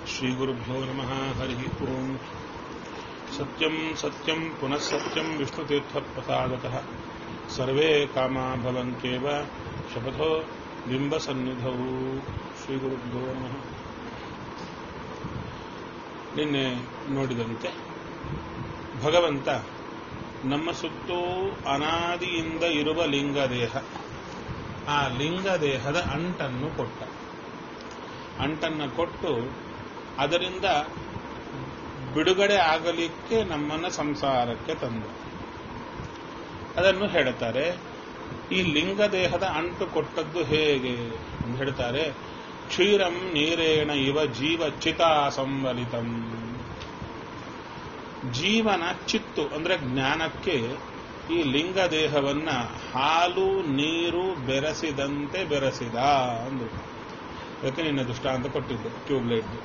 श्रीगुरुभ्यो नमः हरिः ओम् सत्यम् सत्यम् पुनः सत्यम् विष्णुतीर्थप्रसादतः सर्वे कामा भवन्त्येव शपथो बिम्बसन्निधौ ಶ್ರೀಗುರುಭ್ಯೋ ನಮಃ ನಿನ್ನೆ ನೋಡಿದಂತೆ ಭಗವಂತ ನಮ್ಮ ಸುತ್ತೂ ಅನಾದಿಯಿಂದ ಇರುವ ಲಿಂಗದೇಹ ಆ ಲಿಂಗದೇಹದ ಅಂಟನ್ನು ಕೊಟ್ಟ ಅಂಟನ್ನು ಕೊಟ್ಟು ಅದರಿಂದ ಬಿಡುಗಡೆ ಆಗಲಿಕ್ಕೆ ನಮ್ಮನ್ನ ಸಂಸಾರಕ್ಕೆ ತಂದು ಅದನ್ನು ಹೇಳ್ತಾರೆ ಈ ಲಿಂಗದೇಹದ ಅಂಟು ಕೊಟ್ಟದ್ದು ಹೇಗೆ ಅಂತ ಹೇಳ್ತಾರೆ ಕ್ಷೀರಂ ನೀರೇಣ ಇವ ಜೀವ ಚಿತಾ ಸಂವಲಿತಂ ಜೀವನ ಚಿತ್ತು ಅಂದ್ರೆ ಜ್ಞಾನಕ್ಕೆ ಈ ಲಿಂಗದೇಹವನ್ನ ಹಾಲು ನೀರು ಬೆರೆಸಿದಂತೆ ಬೆರೆಸಿದ ಅಂದ್ರು ಅದಕ್ಕೆ ನಿನ್ನೆ ದೃಷ್ಟಾಂತ ಕೊಟ್ಟಿದ್ದು ಟ್ಯೂಬ್ಲೈಟ್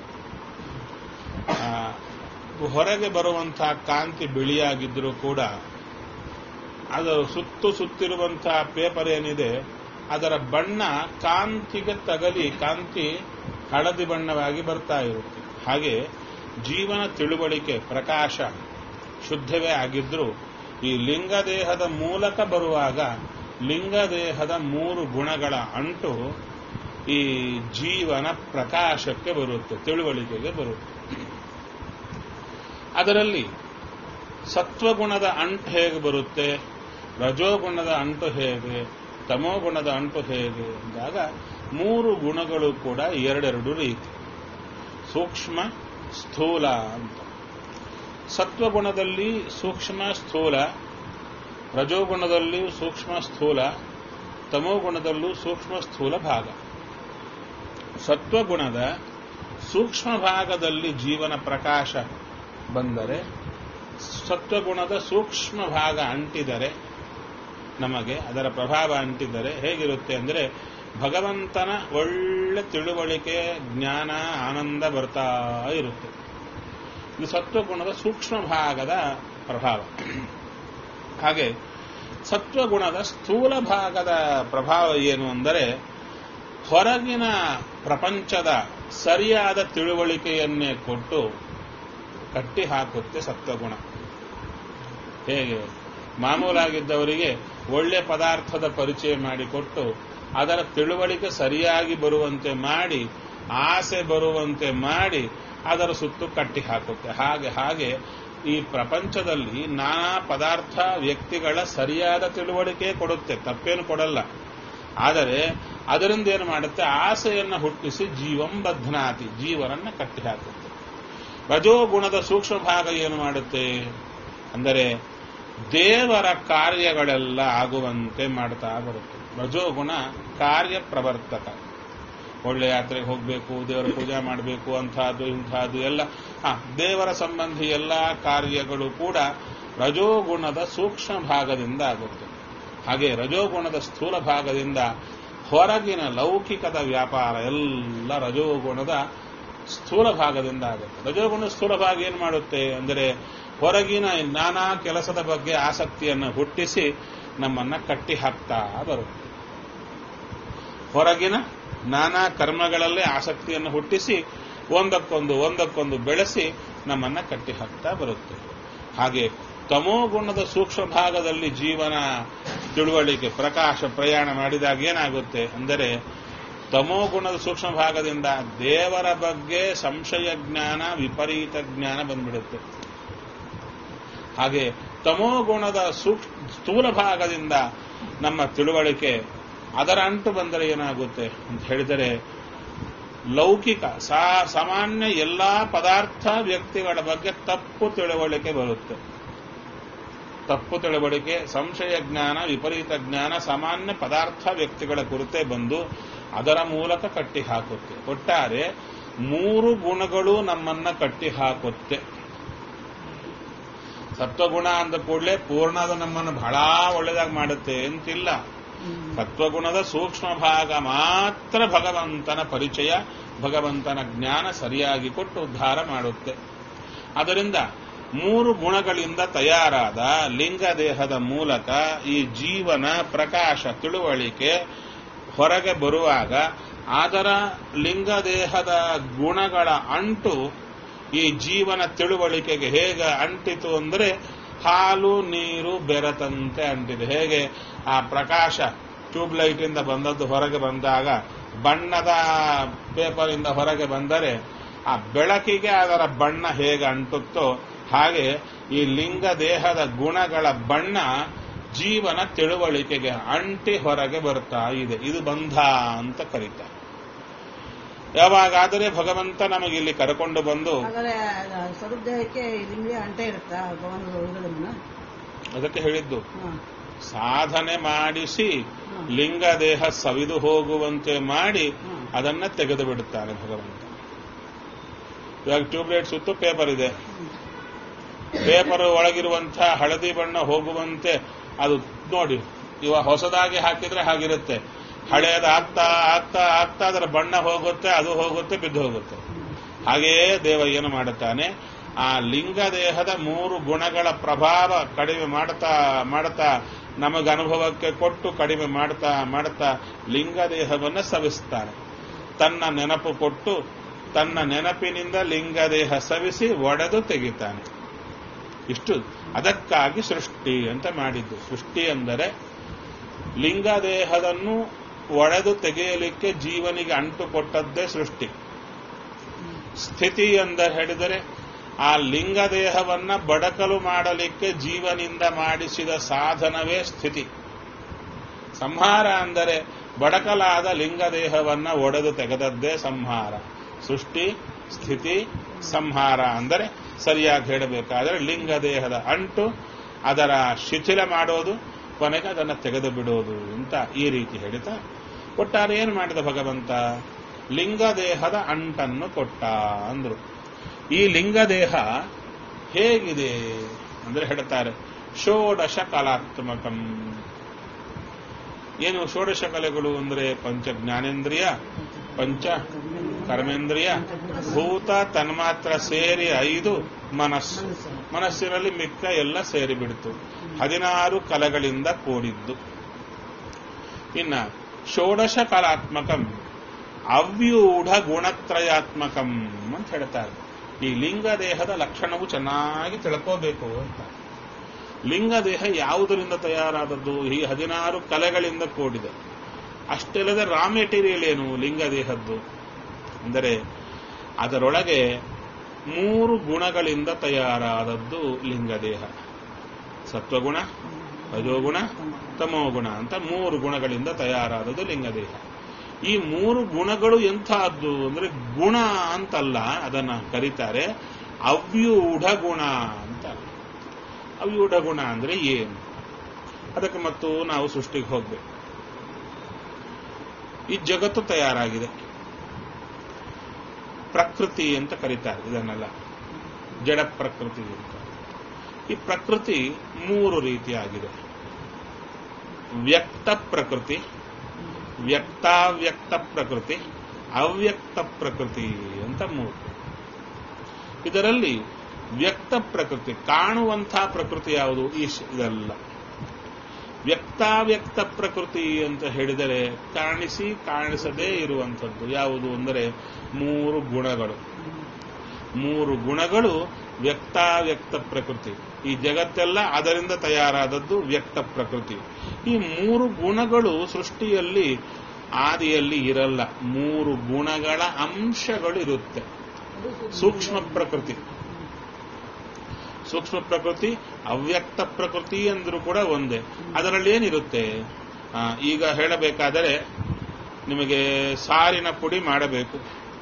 ಹೊರಗೆ ಬರುವಂತಹ ಕಾಂತಿ ಬಿಳಿಯಾಗಿದ್ರೂ ಕೂಡ ಅದರ ಸುತ್ತು ಸುತ್ತಿರುವಂತಹ ಪೇಪರ್ ಏನಿದೆ ಅದರ ಬಣ್ಣ ಕಾಂತಿಗೆ ತಗಲಿ ಕಾಂತಿ ಹಳದಿ ಬಣ್ಣವಾಗಿ ಬರ್ತಾ ಇರುತ್ತೆ ಹಾಗೆ ಜೀವನ ತಿಳುವಳಿಕೆ ಪ್ರಕಾಶ ಶುದ್ಧವೇ ಆಗಿದ್ರೂ ಈ ಲಿಂಗದೇಹದ ಮೂಲಕ ಬರುವಾಗ ಲಿಂಗದೇಹದ ಮೂರು ಗುಣಗಳ ಅಂಟು ಈ ಜೀವನ ಪ್ರಕಾಶಕ್ಕೆ ಬರುತ್ತೆ ತಿಳುವಳಿಕೆಗೆ ಬರುತ್ತೆ ಅದರಲ್ಲಿ ಸತ್ವಗುಣದ ಅಂಟು ಹೇಗೆ ಬರುತ್ತೆ ರಜೋಗುಣದ ಅಂಟು ಹೇಗೆ ತಮೋಗುಣದ ಅಂಟು ಹೇಗೆ ಅಂದಾಗ ಮೂರು ಗುಣಗಳು ಕೂಡ ಎರಡೆರಡು ರೀತಿ ಸೂಕ್ಷ್ಮ ಸ್ಥೂಲ ಅಂತ ಸತ್ವಗುಣದಲ್ಲಿ ಸೂಕ್ಷ್ಮ ಸ್ಥೂಲ ರಜೋಗುಣದಲ್ಲಿ ಸೂಕ್ಷ್ಮ ಸ್ಥೂಲ ತಮೋಗುಣದಲ್ಲೂ ಸೂಕ್ಷ್ಮ ಸ್ಥೂಲ ಭಾಗ ಸತ್ವಗುಣದ ಸೂಕ್ಷ್ಮ ಭಾಗದಲ್ಲಿ ಜೀವನ ಪ್ರಕಾಶ ಬಂದರೆ ಸತ್ವಗುಣದ ಸೂಕ್ಷ್ಮ ಭಾಗ ಅಂಟಿದರೆ ನಮಗೆ ಅದರ ಪ್ರಭಾವ ಅಂಟಿದರೆ ಹೇಗಿರುತ್ತೆ ಅಂದರೆ ಭಗವಂತನ ಒಳ್ಳೆ ತಿಳುವಳಿಕೆ ಜ್ಞಾನ ಆನಂದ ಬರ್ತಾ ಇರುತ್ತೆ ಇದು ಸತ್ವಗುಣದ ಸೂಕ್ಷ್ಮ ಭಾಗದ ಪ್ರಭಾವ ಹಾಗೆ ಸತ್ವಗುಣದ ಸ್ಥೂಲ ಭಾಗದ ಪ್ರಭಾವ ಏನು ಅಂದರೆ ಹೊರಗಿನ ಪ್ರಪಂಚದ ಸರಿಯಾದ ತಿಳುವಳಿಕೆಯನ್ನೇ ಕೊಟ್ಟು ಕಟ್ಟಿ ಹಾಕುತ್ತೆ ಸತ್ವಗುಣ ಹೇಗೆ ಮಾಮೂಲಾಗಿದ್ದವರಿಗೆ ಒಳ್ಳೆ ಪದಾರ್ಥದ ಪರಿಚಯ ಮಾಡಿಕೊಟ್ಟು ಅದರ ತಿಳುವಳಿಕೆ ಸರಿಯಾಗಿ ಬರುವಂತೆ ಮಾಡಿ ಆಸೆ ಬರುವಂತೆ ಮಾಡಿ ಅದರ ಸುತ್ತು ಕಟ್ಟಿ ಹಾಕುತ್ತೆ ಹಾಗೆ ಹಾಗೆ ಈ ಪ್ರಪಂಚದಲ್ಲಿ ನಾನಾ ಪದಾರ್ಥ ವ್ಯಕ್ತಿಗಳ ಸರಿಯಾದ ತಿಳುವಳಿಕೆ ಕೊಡುತ್ತೆ ತಪ್ಪೇನು ಕೊಡಲ್ಲ ಆದರೆ ಅದರಿಂದ ಏನು ಮಾಡುತ್ತೆ ಆಸೆಯನ್ನು ಹುಟ್ಟಿಸಿ ಜೀವಂ ಬದ್ಧನಾತಿ ಜೀವನನ್ನ ಕಟ್ಟಿ ಹಾಕುತ್ತೆ ರಜೋಗುಣದ ಸೂಕ್ಷ್ಮ ಭಾಗ ಏನು ಮಾಡುತ್ತೆ ಅಂದರೆ ದೇವರ ಕಾರ್ಯಗಳೆಲ್ಲ ಆಗುವಂತೆ ಮಾಡ್ತಾ ಬರುತ್ತೆ ರಜೋಗುಣ ಕಾರ್ಯ ಪ್ರವರ್ತಕ ಒಳ್ಳೆ ಯಾತ್ರೆಗೆ ಹೋಗಬೇಕು ದೇವರ ಪೂಜೆ ಮಾಡಬೇಕು ಅಂಥದ್ದು ಇಂಥದ್ದು ಎಲ್ಲ ಹಾ ದೇವರ ಸಂಬಂಧಿ ಎಲ್ಲ ಕಾರ್ಯಗಳು ಕೂಡ ರಜೋಗುಣದ ಸೂಕ್ಷ್ಮ ಭಾಗದಿಂದ ಆಗುತ್ತೆ ಹಾಗೆ ರಜೋಗುಣದ ಸ್ಥೂಲ ಭಾಗದಿಂದ ಹೊರಗಿನ ಲೌಕಿಕದ ವ್ಯಾಪಾರ ಎಲ್ಲ ರಜೋಗುಣದ ಸ್ಥೂಲ ಭಾಗದಿಂದ ಆಗುತ್ತೆ ರಜೋಗುಣ ಸ್ಥೂಲ ಭಾಗ ಏನು ಮಾಡುತ್ತೆ ಅಂದರೆ ಹೊರಗಿನ ನಾನಾ ಕೆಲಸದ ಬಗ್ಗೆ ಆಸಕ್ತಿಯನ್ನು ಹುಟ್ಟಿಸಿ ನಮ್ಮನ್ನ ಕಟ್ಟಿ ಹಾಕ್ತಾ ಬರುತ್ತೆ ಹೊರಗಿನ ನಾನಾ ಕರ್ಮಗಳಲ್ಲೇ ಆಸಕ್ತಿಯನ್ನು ಹುಟ್ಟಿಸಿ ಒಂದಕ್ಕೊಂದು ಒಂದಕ್ಕೊಂದು ಬೆಳೆಸಿ ನಮ್ಮನ್ನ ಕಟ್ಟಿ ಹಾಕ್ತಾ ಬರುತ್ತೆ ಹಾಗೆ ತಮೋಗುಣದ ಸೂಕ್ಷ್ಮ ಭಾಗದಲ್ಲಿ ಜೀವನ ತಿಳುವಳಿಕೆ ಪ್ರಕಾಶ ಪ್ರಯಾಣ ಮಾಡಿದಾಗ ಏನಾಗುತ್ತೆ ಅಂದರೆ ತಮೋಗುಣದ ಸೂಕ್ಷ್ಮ ಭಾಗದಿಂದ ದೇವರ ಬಗ್ಗೆ ಸಂಶಯ ಜ್ಞಾನ ವಿಪರೀತ ಜ್ಞಾನ ಬಂದ್ಬಿಡುತ್ತೆ ಹಾಗೆ ತಮೋಗುಣದ ಸೂಕ್ಷ್ಮ ಸ್ಥೂಲ ಭಾಗದಿಂದ ನಮ್ಮ ತಿಳುವಳಿಕೆ ಅದರ ಅಂಟು ಬಂದರೆ ಏನಾಗುತ್ತೆ ಅಂತ ಹೇಳಿದರೆ ಲೌಕಿಕ ಸಾ ಸಾಮಾನ್ಯ ಎಲ್ಲಾ ಪದಾರ್ಥ ವ್ಯಕ್ತಿಗಳ ಬಗ್ಗೆ ತಪ್ಪು ತಿಳುವಳಿಕೆ ಬರುತ್ತೆ ತಪ್ಪು ತಿಳುವಳಿಕೆ ಸಂಶಯ ಜ್ಞಾನ ವಿಪರೀತ ಜ್ಞಾನ ಸಾಮಾನ್ಯ ಪದಾರ್ಥ ವ್ಯಕ್ತಿಗಳ ಕುರಿತೇ ಬಂದು ಅದರ ಮೂಲಕ ಕಟ್ಟಿ ಹಾಕುತ್ತೆ ಒಟ್ಟಾರೆ ಮೂರು ಗುಣಗಳು ನಮ್ಮನ್ನ ಕಟ್ಟಿ ಹಾಕುತ್ತೆ ಸತ್ವಗುಣ ಅಂದ ಕೂಡಲೇ ಪೂರ್ಣದ ನಮ್ಮನ್ನು ಬಹಳ ಒಳ್ಳೆದಾಗಿ ಮಾಡುತ್ತೆ ಅಂತಿಲ್ಲ ಸತ್ವಗುಣದ ಸೂಕ್ಷ್ಮ ಭಾಗ ಮಾತ್ರ ಭಗವಂತನ ಪರಿಚಯ ಭಗವಂತನ ಜ್ಞಾನ ಸರಿಯಾಗಿ ಕೊಟ್ಟು ಉದ್ಧಾರ ಮಾಡುತ್ತೆ ಅದರಿಂದ ಮೂರು ಗುಣಗಳಿಂದ ತಯಾರಾದ ಲಿಂಗ ದೇಹದ ಮೂಲಕ ಈ ಜೀವನ ಪ್ರಕಾಶ ತಿಳುವಳಿಕೆ ಹೊರಗೆ ಬರುವಾಗ ಅದರ ಲಿಂಗದೇಹದ ಗುಣಗಳ ಅಂಟು ಈ ಜೀವನ ತಿಳುವಳಿಕೆಗೆ ಹೇಗೆ ಅಂಟಿತು ಅಂದರೆ ಹಾಲು ನೀರು ಬೆರೆತಂತೆ ಅಂಟಿದೆ ಹೇಗೆ ಆ ಪ್ರಕಾಶ ಟ್ಯೂಬ್ ಲೈಟ್ ಇಂದ ಬಂದದ್ದು ಹೊರಗೆ ಬಂದಾಗ ಬಣ್ಣದ ಪೇಪರ್ ಇಂದ ಹೊರಗೆ ಬಂದರೆ ಆ ಬೆಳಕಿಗೆ ಅದರ ಬಣ್ಣ ಹೇಗೆ ಅಂಟುತ್ತೋ ಹಾಗೆ ಈ ಲಿಂಗ ದೇಹದ ಗುಣಗಳ ಬಣ್ಣ ಜೀವನ ತಿಳುವಳಿಕೆಗೆ ಅಂಟಿ ಹೊರಗೆ ಬರ್ತಾ ಇದೆ ಇದು ಬಂಧ ಅಂತ ಕರೀತಾರೆ ಯಾವಾಗಾದರೆ ಭಗವಂತ ನಮಗೆ ಇಲ್ಲಿ ಕರ್ಕೊಂಡು ಬಂದು ಹಾಗಾದ್ರೆ ಸ್ವರೂಪ ದೇಹಕ್ಕೆ ಲಿಂಗ ಅಂಟೆ ಇರುತ್ತಾ ಭಗವಾನ್ ಉಳಿದನ್ನ ಅದಕ್ಕೆ ಹೇಳಿದ್ದು ಹಾ ಸಾಧನೆ ಮಾಡಿಸಿ ಹಾ. ಲಿಂಗ ದೇಹ ಸವಿದು ಹೋಗುವಂತೆ ಮಾಡಿ ಹಾ. ಅದನ್ನ ತೆಗೆದು ಬಿಡುತ್ತಾನೆ ಭಗವಂತ ಇವಾಗ ಟ್ಯೂಬ್ಲೈಟ್ ಸುತ್ತು ಪೇಪರ್ ಇದೆ ಪೇಪರ್ ಒಳಗಿರುವಂತಹ ಹಳದಿ ಬಣ್ಣ ಹೋಗುವಂತೆ ಅದು ನೋಡಿ ಇವಾಗ ಹೊಸದಾಗಿ ಹಾಕಿದ್ರೆ ಹಾಗಿರುತ್ತೆ ಹಳೆಯದು ಆಗ್ತಾ ಆಗ್ತಾ ಆಗ್ತಾ ಅದರ ಬಣ್ಣ ಹೋಗುತ್ತೆ ಅದು ಹೋಗುತ್ತೆ ಬಿದ್ದು ಹೋಗುತ್ತೆ ಹಾಗೆಯೇ ದೇವ ಏನು ಮಾಡುತ್ತಾನೆ ಆ ಲಿಂಗ ದೇಹದ ಮೂರು ಗುಣಗಳ ಪ್ರಭಾವ ಕಡಿಮೆ ಮಾಡ್ತಾ ಮಾಡ್ತಾ ನಮಗೆ ಅನುಭವಕ್ಕೆ ಕೊಟ್ಟು ಕಡಿಮೆ ಮಾಡ್ತಾ ಮಾಡ್ತಾ ಲಿಂಗ ದೇಹವನ್ನು ಸವಿಸ್ತಾನೆ ತನ್ನ ನೆನಪು ಕೊಟ್ಟು ತನ್ನ ನೆನಪಿನಿಂದ ಲಿಂಗ ದೇಹ ಸವಿಸಿ ಒಡೆದು ತೆಗಿತಾನೆ ಇಷ್ಟು ಅದಕ್ಕಾಗಿ ಸೃಷ್ಟಿ ಅಂತ ಮಾಡಿದ್ದು ಸೃಷ್ಟಿ ಅಂದರೆ ಲಿಂಗ ದೇಹದನ್ನು ಒಡೆದು ತೆಗೆಯಲಿಕ್ಕೆ ಜೀವನಿಗೆ ಅಂಟು ಕೊಟ್ಟದ್ದೇ ಸೃಷ್ಟಿ ಸ್ಥಿತಿ ಎಂದ ಹೇಳಿದರೆ ಆ ಲಿಂಗ ದೇಹವನ್ನ ಬಡಕಲು ಮಾಡಲಿಕ್ಕೆ ಜೀವನಿಂದ ಮಾಡಿಸಿದ ಸಾಧನವೇ ಸ್ಥಿತಿ ಸಂಹಾರ ಅಂದರೆ ಬಡಕಲಾದ ಲಿಂಗ ದೇಹವನ್ನ ಒಡೆದು ತೆಗೆದದ್ದೇ ಸಂಹಾರ ಸೃಷ್ಟಿ ಸ್ಥಿತಿ ಸಂಹಾರ ಅಂದರೆ ಸರಿಯಾಗಿ ಹೇಳಬೇಕಾದರೆ ಲಿಂಗ ದೇಹದ ಅಂಟು ಅದರ ಶಿಥಿಲ ಮಾಡೋದು ಕೊನೆಗೆ ಅದನ್ನು ತೆಗೆದು ಬಿಡೋದು ಅಂತ ಈ ರೀತಿ ಹೇಳಿತಾ ಒಟ್ಟಾರೆ ಏನು ಮಾಡಿದ ಭಗವಂತ ಲಿಂಗ ದೇಹದ ಅಂಟನ್ನು ಕೊಟ್ಟ ಅಂದ್ರು ಈ ಲಿಂಗ ದೇಹ ಹೇಗಿದೆ ಅಂದ್ರೆ ಹೇಳ್ತಾರೆ ಷೋಡಶ ಕಲಾತ್ಮಕಂ ಏನು ಷೋಡಶ ಕಲೆಗಳು ಅಂದ್ರೆ ಪಂಚ ಜ್ಞಾನೇಂದ್ರಿಯ ಪಂಚ ಕರ್ಮೇಂದ್ರಿಯ ಭೂತ ತನ್ಮಾತ್ರ ಸೇರಿ ಐದು ಮನಸ್ಸು ಮನಸ್ಸಿನಲ್ಲಿ ಮಿಕ್ಕ ಎಲ್ಲ ಸೇರಿ ಬಿಡ್ತು ಹದಿನಾರು ಕಲೆಗಳಿಂದ ಕೂಡಿದ್ದು ಇನ್ನ ಷೋಡಶ ಕಲಾತ್ಮಕಂ ಅವ್ಯೂಢ ಗುಣತ್ರಯಾತ್ಮಕಂ ಅಂತ ಹೇಳ್ತಾರೆ ಈ ಲಿಂಗ ದೇಹದ ಲಕ್ಷಣವು ಚೆನ್ನಾಗಿ ತಿಳ್ಕೋಬೇಕು ಅಂತ ಲಿಂಗ ದೇಹ ಯಾವುದರಿಂದ ತಯಾರಾದದ್ದು ಈ ಹದಿನಾರು ಕಲೆಗಳಿಂದ ಕೂಡಿದೆ ಅಷ್ಟೆಲ್ಲದೆ ರಾ ಮೆಟೀರಿಯಲ್ ಏನು ಲಿಂಗ ದೇಹದ್ದು ಅಂದರೆ ಅದರೊಳಗೆ ಮೂರು ಗುಣಗಳಿಂದ ತಯಾರಾದದ್ದು ಲಿಂಗದೇಹ ಸತ್ವಗುಣ ರಜೋಗುಣ ತಮೋಗುಣ ಅಂತ ಮೂರು ಗುಣಗಳಿಂದ ತಯಾರಾದದ್ದು ಲಿಂಗದೇಹ ಈ ಮೂರು ಗುಣಗಳು ಎಂಥದ್ದು ಅಂದ್ರೆ ಗುಣ ಅಂತಲ್ಲ ಅದನ್ನ ಕರೀತಾರೆ ಅವ್ಯೂಢ ಗುಣ ಅಂತ ಅವ್ಯೂಢ ಗುಣ ಅಂದ್ರೆ ಏನು ಅದಕ್ಕೆ ಮತ್ತು ನಾವು ಸೃಷ್ಟಿಗೆ ಹೋಗ್ಬೇಕು ಈ ಜಗತ್ತು ತಯಾರಾಗಿದೆ ಪ್ರಕೃತಿ ಅಂತ ಕರೀತಾರೆ ಇದನ್ನೆಲ್ಲ ಜಡ ಪ್ರಕೃತಿ ಅಂತ ಈ ಪ್ರಕೃತಿ ಮೂರು ರೀತಿಯಾಗಿದೆ ವ್ಯಕ್ತ ಪ್ರಕೃತಿ ವ್ಯಕ್ತಾವ್ಯಕ್ತ ಪ್ರಕೃತಿ ಅವ್ಯಕ್ತ ಪ್ರಕೃತಿ ಅಂತ ಮೂರು ಇದರಲ್ಲಿ ವ್ಯಕ್ತ ಪ್ರಕೃತಿ ಕಾಣುವಂತಹ ಪ್ರಕೃತಿ ಯಾವುದು ಈ ಶ- ಇದಲ್ಲ ವ್ಯಕ್ತಾವ್ಯಕ್ತ ಪ್ರಕೃತಿ ಅಂತ ಹೇಳಿದರೆ ಕಾಣಿಸಿ ಕಾಣಿಸದೇ ಇರುವಂಥದ್ದು ಯಾವುದು ಅಂದರೆ ಮೂರು ಗುಣಗಳು ಮೂರು ಗುಣಗಳು ವ್ಯಕ್ತಾವ್ಯಕ್ತ ಪ್ರಕೃತಿ ಈ ಜಗತ್ತೆಲ್ಲ ಅದರಿಂದ ತಯಾರಾದದ್ದು ವ್ಯಕ್ತ ಪ್ರಕೃತಿ ಈ ಮೂರು ಗುಣಗಳು ಸೃಷ್ಟಿಯಲ್ಲಿ ಆದಿಯಲ್ಲಿ ಇರಲ್ಲ ಮೂರು ಗುಣಗಳ ಅಂಶಗಳು ಇರುತ್ತೆ ಸೂಕ್ಷ್ಮ ಪ್ರಕೃತಿ ಸೂಕ್ಷ್ಮ ಪ್ರಕೃತಿ ಅವ್ಯಕ್ತ ಪ್ರಕೃತಿ ಅಂದ್ರೂ ಕೂಡ ಒಂದೇ ಅದರಲ್ಲಿ ಏನಿರುತ್ತೆ ಆ, ಈಗ ಹೇಳಬೇಕಾದರೆ ನಿಮಗೆ ಸಾರಿನ ಪುಡಿ ಮಾಡಬೇಕು